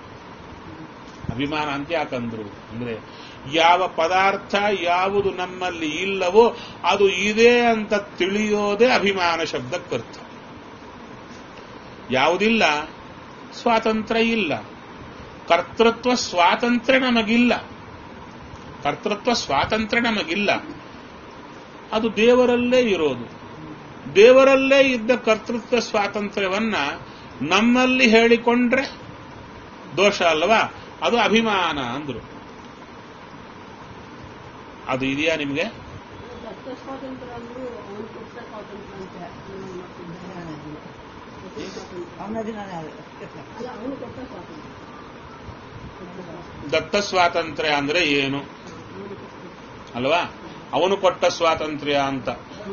ಅಭಿಮಾನ ಅಂತ ಯಾಕಂದ್ರು ಅಂದ್ರೆ ಯಾವ ಪದಾರ್ಥ ಯಾವುದು ನಮ್ಮಲ್ಲಿ ಇಲ್ಲವೋ ಅದು ಇದೆ ಅಂತ ತಿಳಿಯೋದೇ ಅಭಿಮಾನ ಶಬ್ದಕ್ಕರ್ಥ ಯಾವುದಿಲ್ಲ ಸ್ವಾತಂತ್ರ್ಯ ಇಲ್ಲ ಕರ್ತೃತ್ವ ಸ್ವಾತಂತ್ರ್ಯ ನಮಗಿಲ್ಲ ಕರ್ತೃತ್ವ ಸ್ವಾತಂತ್ರ್ಯ ನಮಗಿಲ್ಲ ಅದು ದೇವರಲ್ಲೇ ಇರೋದು ದೇವರಲ್ಲೇ ಇದ್ದ ಕರ್ತೃತ್ವ ಸ್ವಾತಂತ್ರ್ಯವನ್ನ ನಮ್ಮಲ್ಲಿ ಹೇಳಿಕೊಂಡ್ರೆ ದೋಷ ಅಲ್ವಾ ಅದು ಅಭಿಮಾನ ಅಂದ್ರು ಅದು ಇದೆಯಾ ನಿಮಗೆ ದತ್ತ ಸ್ವಾತಂತ್ರ್ಯ ಅಂದ್ರು ಅವನು ಕೊಟ್ಟ ಸ್ವಾತಂತ್ರ್ಯ ಅಂತ ನಮ್ಮ ಮಕ್ಕಳಿದ್ದಾರೆ. ಸ್ವಾತಂತ್ರ್ಯ. ಅವನ ದಿನನೇ ಅದು ಅಲ್ಲ ಅವನು ಕೊಟ್ಟ ಸ್ವಾತಂತ್ರ್ಯ ದತ್ತ ಸ್ವಾತಂತ್ರ್ಯ ಅಂದ್ರೆ ಏನು ಅಲ್ವಾ ಅವನು ಕೊಟ್ಟ ಸ್ವಾತಂತ್ರ್ಯ ಅಂತ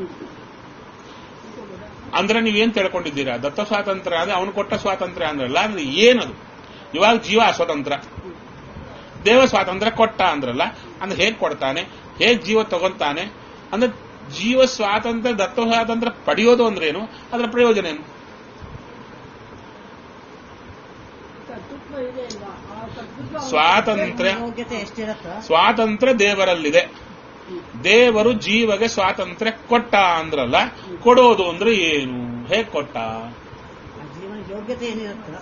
ಅಂದ್ರೆ ನೀವೇನ್ ತಿಳ್ಕೊಂಡಿದ್ದೀರಾ ದತ್ತ ಸ್ವಾತಂತ್ರ್ಯ ಅಂದ್ರೆ ಅವನು ಕೊಟ್ಟ ಸ್ವಾತಂತ್ರ್ಯ ಅಂದ್ರಲ್ಲ ಅಂದ್ರೆ ಏನದು ಇವಾಗ ಜೀವ ಅಸ್ವತಂತ್ರ ದೇವ ಸ್ವಾತಂತ್ರ್ಯ ಕೊಟ್ಟ ಅಂದ್ರಲ್ಲ ಅಂದ್ರೆ ಹೇಗ್ ಕೊಡ್ತಾನೆ ಹೇಗ್ ಜೀವ ತಗೊಂತಾನೆ ಅಂದ್ರೆ ಜೀವ ಸ್ವಾತಂತ್ರ್ಯ ದತ್ತ ಸ್ವಾತಂತ್ರ್ಯ ಪಡೆಯೋದು ಅಂದ್ರೇನು ಅದರ ಪ್ರಯೋಜನ ಏನು ಕರ್ತೃತ್ವ ಇದೆ ಅಲ್ವಾ ಆ ಕರ್ತೃತ್ವ ಸ್ವಾತಂತ್ರ್ಯ ಯೋಗ್ಯತೆ ಎಷ್ಟಿರುತ್ತೋ ಸ್ವಾತಂತ್ರ್ಯ ದೇವರಲ್ಲಿದೆ ದೇವರು ಜೀವಗೆ ಸ್ವಾತಂತ್ರ್ಯ ಕೊಟ್ಟ ಅಂದ್ರಲ್ಲ ಕೊಡೋದು ಅಂದ್ರೆ ಏನು ಹೇಗ್ ಕೊಟ್ಟ ಆ ಜೀವನ ಯೋಗ್ಯತೆ ಏನಿರುತ್ತೋ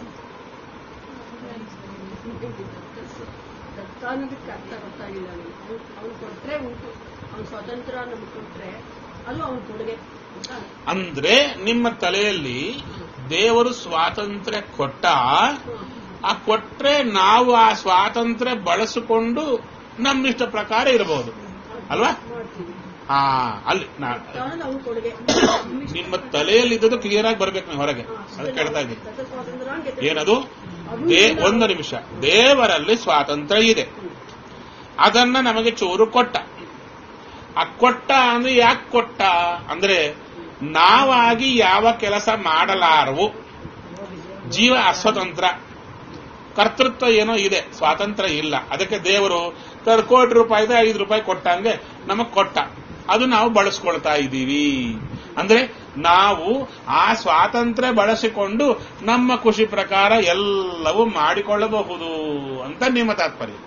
ದತ್ತ ಅನ್ನೋದಕ್ಕೆ ಅರ್ಥ ಗೊತ್ತಾಗಿಲ್ಲ ನನಗೆ ಅವ್ನು ಅವ್ನು ಕೊಟ್ರೆ ಉಂಟು ಅವ್ನ ಸ್ವಾತಂತ್ರ್ಯ ನಮ್ಗೆ ಕೊಟ್ರೆ ಅದು ಅವ್ನ ಕೊಡುಗೆ ಅಂತ ಅಂದ್ರೆ ನಿಮ್ಮ ತಲೆಯಲ್ಲಿ ದೇವರು ಸ್ವಾತಂತ್ರ್ಯ ಕೊಟ್ಟ ಆ ಕೊಟ್ರೆ ನಾವು ಆ ಸ್ವಾತಂತ್ರ್ಯ ಬಳಸಿಕೊಂಡು ನಮ್ಮಿಷ್ಟ ಪ್ರಕಾರ ಇರಬಹುದು ಅಲ್ವಾ ಮಾಡ್ತೀವಿ ಹಾ ಅಲ್ಲಿ ನಾ ಅನ್ನೋದು ಅವ್ನ ಕೊಡುಗೆ ನಿಮ್ಮ ತಲೆಯಲ್ಲಿ ಇದ್ದದ್ದು ಕ್ಲಿಯರ್ ಆಗಿ ಬರ್ಬೇಕು ನೀವು ಹೊರಗೆ ಅದು ಕೇಳ್ತಾ ಇದ್ದೀನಿ ದತ್ತ ಸ್ವಾತಂತ್ರ್ಯ ಅಂತ ಏನದು ದೇ ಒಂದು ನಿಮಿಷ ದೇವರಲ್ಲಿ ಸ್ವಾತಂತ್ರ್ಯ ಇದೆ ಅದನ್ನ ನಮಗೆ ಚೂರು ಕೊಟ್ಟ ಆ ಕೊಟ್ಟ ಅಂದ್ರೆ ಯಾಕೆ ಕೊಟ್ಟ ಅಂದ್ರೆ ನಾವಾಗಿ ಯಾವ ಕೆಲಸ ಮಾಡಲಾರವು ಜೀವ ಅಸ್ವತಂತ್ರ ಕರ್ತೃತ್ವ ಏನೋ ಇದೆ ಸ್ವಾತಂತ್ರ್ಯ ಇಲ್ಲ ಅದಕ್ಕೆ ದೇವರು ತರ ಕೋಟಿ ರೂಪಾಯಿದೆ ಐದು ರೂಪಾಯಿ ಕೊಟ್ಟಂಗೆ ನಮಗ್ ಕೊಟ್ಟ ಅದು ನಾವು ಬಳಸ್ಕೊಳ್ತಾ ಇದ್ದೀವಿ ಅಂದ್ರೆ ನಾವು ಆ ಸ್ವಾತಂತ್ರ್ಯ ಬಳಸಿಕೊಂಡು ನಮ್ಮ ಖುಷಿ ಪ್ರಕಾರ ಎಲ್ಲವೂ ಮಾಡಿಕೊಳ್ಳಬಹುದು ಅಂತ ನಿಮ್ಮ ತಾತ್ಪರ್ಯ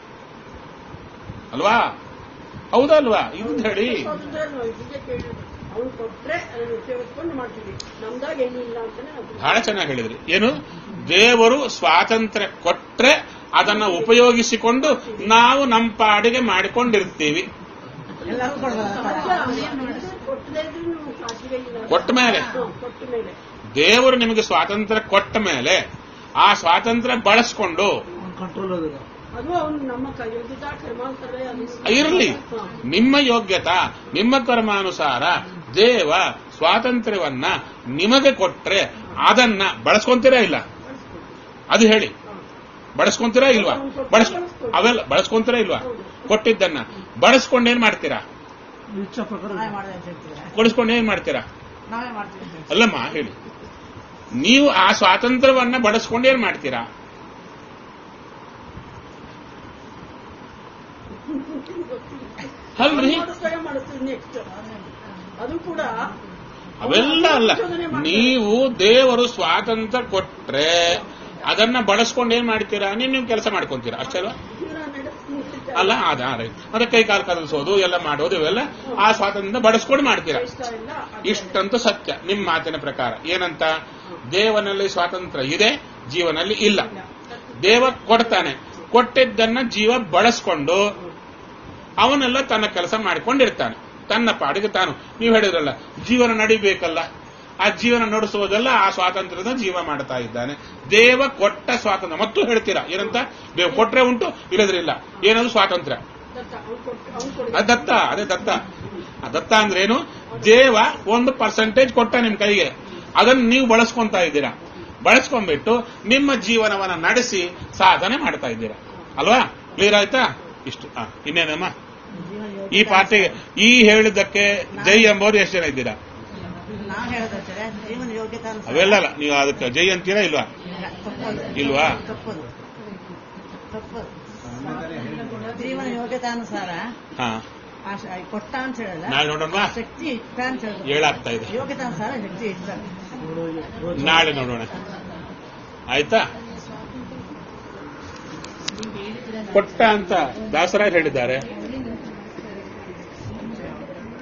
ಅಲ್ವಾ ಹೌದಲ್ವಾ ಇದು ಹೇಳಿ ಸ್ವಾತಂತ್ರ್ಯ ನಾವು ಇದಕ್ಕೆ ಕೇಳಿದ್ರು ಅವ್ನು ಕೊಟ್ರೆ ಅದನ್ನು ಉಪಯೋಗಿಸ್ಕೊಂಡು ಮಾಡ್ತೀವಿ ನಮ್ದಾಗ ಏನಿಲ್ಲ ಅಂತಾನೆ ನಾವು ಬಹಳ ಚೆನ್ನಾಗಿ ಹೇಳಿದ್ರಿ ಏನು ದೇವರು ಸ್ವಾತಂತ್ರ್ಯ ಕೊಟ್ರೆ ಅದನ್ನ ಉಪಯೋಗಿಸಿಕೊಂಡು ನಾವು ನಮ್ಮ ಪಾಡಿಗೆ ಮಾಡಿಕೊಂಡಿರ್ತೀವಿ ಎಲ್ಲರೂ ಕೊಡ್ಬೋದು ಕೊಟ್ಟದೇ ಇದ್ರೂ ನಾವು ಸಾಸಿವೆ ಇಲ್ಲ ಕೊಟ್ಟ ಮೇಲೆ ಹ್ಮ್, ಕೊಟ್ಟ ಮೇಲೆ ದೇವರು ನಿಮಗೆ ಸ್ವಾತಂತ್ರ್ಯ ಕೊಟ್ಟ ಮೇಲೆ ಆ ಸ್ವಾತಂತ್ರ್ಯ ಬಳಸ್ಕೊಂಡು ಅವ್ನ ಕಂಟ್ರೋಲ್ ಅದಿಲ್ಲ ಅದು ಅವ್ನು ನಮ್ಮ ಯೋಗ್ಯತ ಕರ್ಮಾಂತರ ಅದು ಇರಲಿ ಹಾ. ನಿಮ್ಮ ಯೋಗ್ಯತಾ ನಿಮ್ಮ ಕರ್ಮಾನುಸಾರ ದೇವ ಸ್ವಾತಂತ್ರ್ಯವನ್ನ ನಿಮಗೆ ಕೊಟ್ರೆ ಅದನ್ನ ಬಳಸ್ಕೊಂತೀರಾ ಇಲ್ಲ ಅದು ಹೇಳಿ ಬಳಸ್ಕೊಂತೀರಾ ಇಲ್ವಾ ಬಳಸ್ ಅವೆಲ್ಲ ಬಳಸ್ಕೊಂತೀರಾ ಇಲ್ವಾ ಕೊಟ್ಟಿದ್ದನ್ನ ಬಳಸ್ಕೊಂಡು ಏನ್ ಮಾಡ್ತೀರಾ ಇಚ್ಛಾ ಪ್ರಕಾರ ನಾವೇ ಮಾಡಿದೆ ಅಂತ ಹೇಳ್ತೀರಾ ಕೊಡಿಸ್ಕೊಂಡು ಏನ್ ಮಾಡ್ತೀರಾ ನಾವೇ ಮಾಡ್ತೀವಿ ಅಂತ ಹೇಳ್ತೀರಾ. ಅಲ್ಲಮ್ಮ ಹೇಳಿ ನೀವು ಆ ಸ್ವಾತಂತ್ರ್ಯವನ್ನ ಬಳಸ್ಕೊಂಡು ಏನ್ ಮಾಡ್ತೀರಾ ಅಲ್ರಿ ಮಾಡಿಸ್ದಾಗ ಮಾಡಿಸ್ತೀವಿ ನೆಕ್ಸ್ಟ್ ಅದು ಕೂಡ ಅವೆಲ್ಲ ಅಲ್ಲ ಸಂಶೋಧನೆ ಮಾಡ್ತಾರೆ. ನೀವು ದೇವರು ಸ್ವಾತಂತ್ರ್ಯ ಕೊಟ್ರೆ ಅದನ್ನ ಬಳಸ್ಕೊಂಡು ಏನ್ ಮಾಡ್ತೀರಾ ನೀವು ನೀವು ಕೆಲಸ ಮಾಡ್ಕೊಂತೀರಾ ಅಷ್ಟೇ ಅಲ್ವಾ ಜೀವನ ನಡೆಸ್ಲಿಕ್ಕೆ ಅಲ್ಲ ಅದ ರೈಟ್ ಮತ್ತೆ ಕೈ ಕಾಲು ಕದಲಿಸೋದು ಎಲ್ಲ ಮಾಡೋದು ಇವೆಲ್ಲ ಆ ಸ್ವಾತಂತ್ರ್ಯ ಬಳಸ್ಕೊಂಡು ಮಾಡ್ತೀರಾ ಇಷ್ಟ ಇಲ್ಲ ಅದು ಇಷ್ಟಂತೂ ಸತ್ಯ ನಿಮ್ಮ ಮಾತಿನ ಪ್ರಕಾರ ಏನಂತ ದೇವನಲ್ಲಿ ಸ್ವಾತಂತ್ರ್ಯ ಇದೆ ಜೀವನಲ್ಲಿ ಇಲ್ಲ ದೇವ ಕೊಡ್ತಾನೆ ಕೊಟ್ಟಿದ್ದನ್ನ ಜೀವ ಬಳಸ್ಕೊಂಡು ಅವನೆಲ್ಲ ತನ್ನ ಕೆಲಸ ಮಾಡಿಕೊಂಡಿರ್ತಾನೆ ತನ್ನ ಪಾಡಿಗೆ ತಾನು ನೀವು ಹೇಳಿದ್ರಲ್ಲ ಜೀವನ ನಡಿಬೇಕಲ್ಲ ಆ ಜೀವನ ನಡೆಸುವುದೆಲ್ಲ ಆ ಸ್ವಾತಂತ್ರ್ಯದ ಜೀವ ಮಾಡ್ತಾ ಇದ್ದಾನೆ ದೇವ ಕೊಟ್ಟ ಸ್ವಾತಂತ್ರ್ಯ ಮತ್ತು ಹೇಳ್ತೀರಾ ಏನಂತ ದೇವ ಕೊಟ್ರೆ ಉಂಟು ಇಲ್ಲದ್ರೆ ಇಲ್ಲ ಏನದು ಸ್ವಾತಂತ್ರ್ಯ ದತ್ತ ಅವ್ನು ಕೊಟ್ಟು ಅವ್ನು ಕೊಡುಗೆ ಅದ್ ದತ್ತ ಅದೇ ದತ್ತ ಆ ದತ್ತ ಅಂದ್ರೆ ಏನು ದೇವ ಒಂದು ಪರ್ಸೆಂಟೇಜ್ ಕೊಟ್ಟ ನಿಮ್ ಕೈಗೆ ಅದನ್ನ ನೀವು ಬಳಸ್ಕೊಂತಾ ಇದ್ದೀರಾ ಬಳಸ್ಕೊಂಡ್ಬಿಟ್ಟು ನಿಮ್ಮ ಜೀವನವನ್ನ ನಡೆಸಿ ಸಾಧನೆ ಮಾಡ್ತಾ ಇದ್ದೀರಾ ಅಲ್ವಾ ಕ್ಲಿಯರ್ ಆಯ್ತಾ ಇಷ್ಟು ಆ, ಇನ್ನೇನಮ್ಮ ಜೀವನ ಯೋಗ್ಯತೆ ಈ ಪಾರ್ಟಿಗೆ ಈ ಹೇಳಿದ್ದಕ್ಕೆ ಜೈ ಎಂಬವರು ಎಷ್ಟು ಜನ ಇದ್ದೀರಾ ನಾವು ಹೇಳೋದಾದ್ರೆ ಜೀವನ ಯೋಗ್ಯತೆ ಅನುಸಾರ ಅವೆಲ್ಲ ಅಲ್ಲ ನೀವು ಅದಕ್ಕೆ ಜೈ ಅಂತೀರಾ ಇಲ್ವಾ ತಪ್ಪದು ಇಲ್ವಾ ತಪ್ಪದು ತಪ್ಪದು ಜೀವನ ಯೋಗ್ಯತಾನುಸಾರ ಹಾ ಆ ಶ- ಕೊಟ್ಟ ಅಂತ ಹೇಳಲ್ಲ ನಾಳೆ ನೋಡೋಣ ಶಕ್ತಿ ಇಷ್ಟ ಅಂತ ಹೇಳಿದ್ರು ಏಳಾಗ್ತಾ ಇದೆ ಯೋಗ್ಯತಾನುಸಾರ ಶಕ್ತಿ ಇಷ್ಟ ನಾಳೆ ನೋಡೋಣ ಆಯ್ತಾ ಕೊಟ್ಟ ಅಂತ ದಾಸರಾಜ್ ಹೇಳಿದ್ದಾರೆ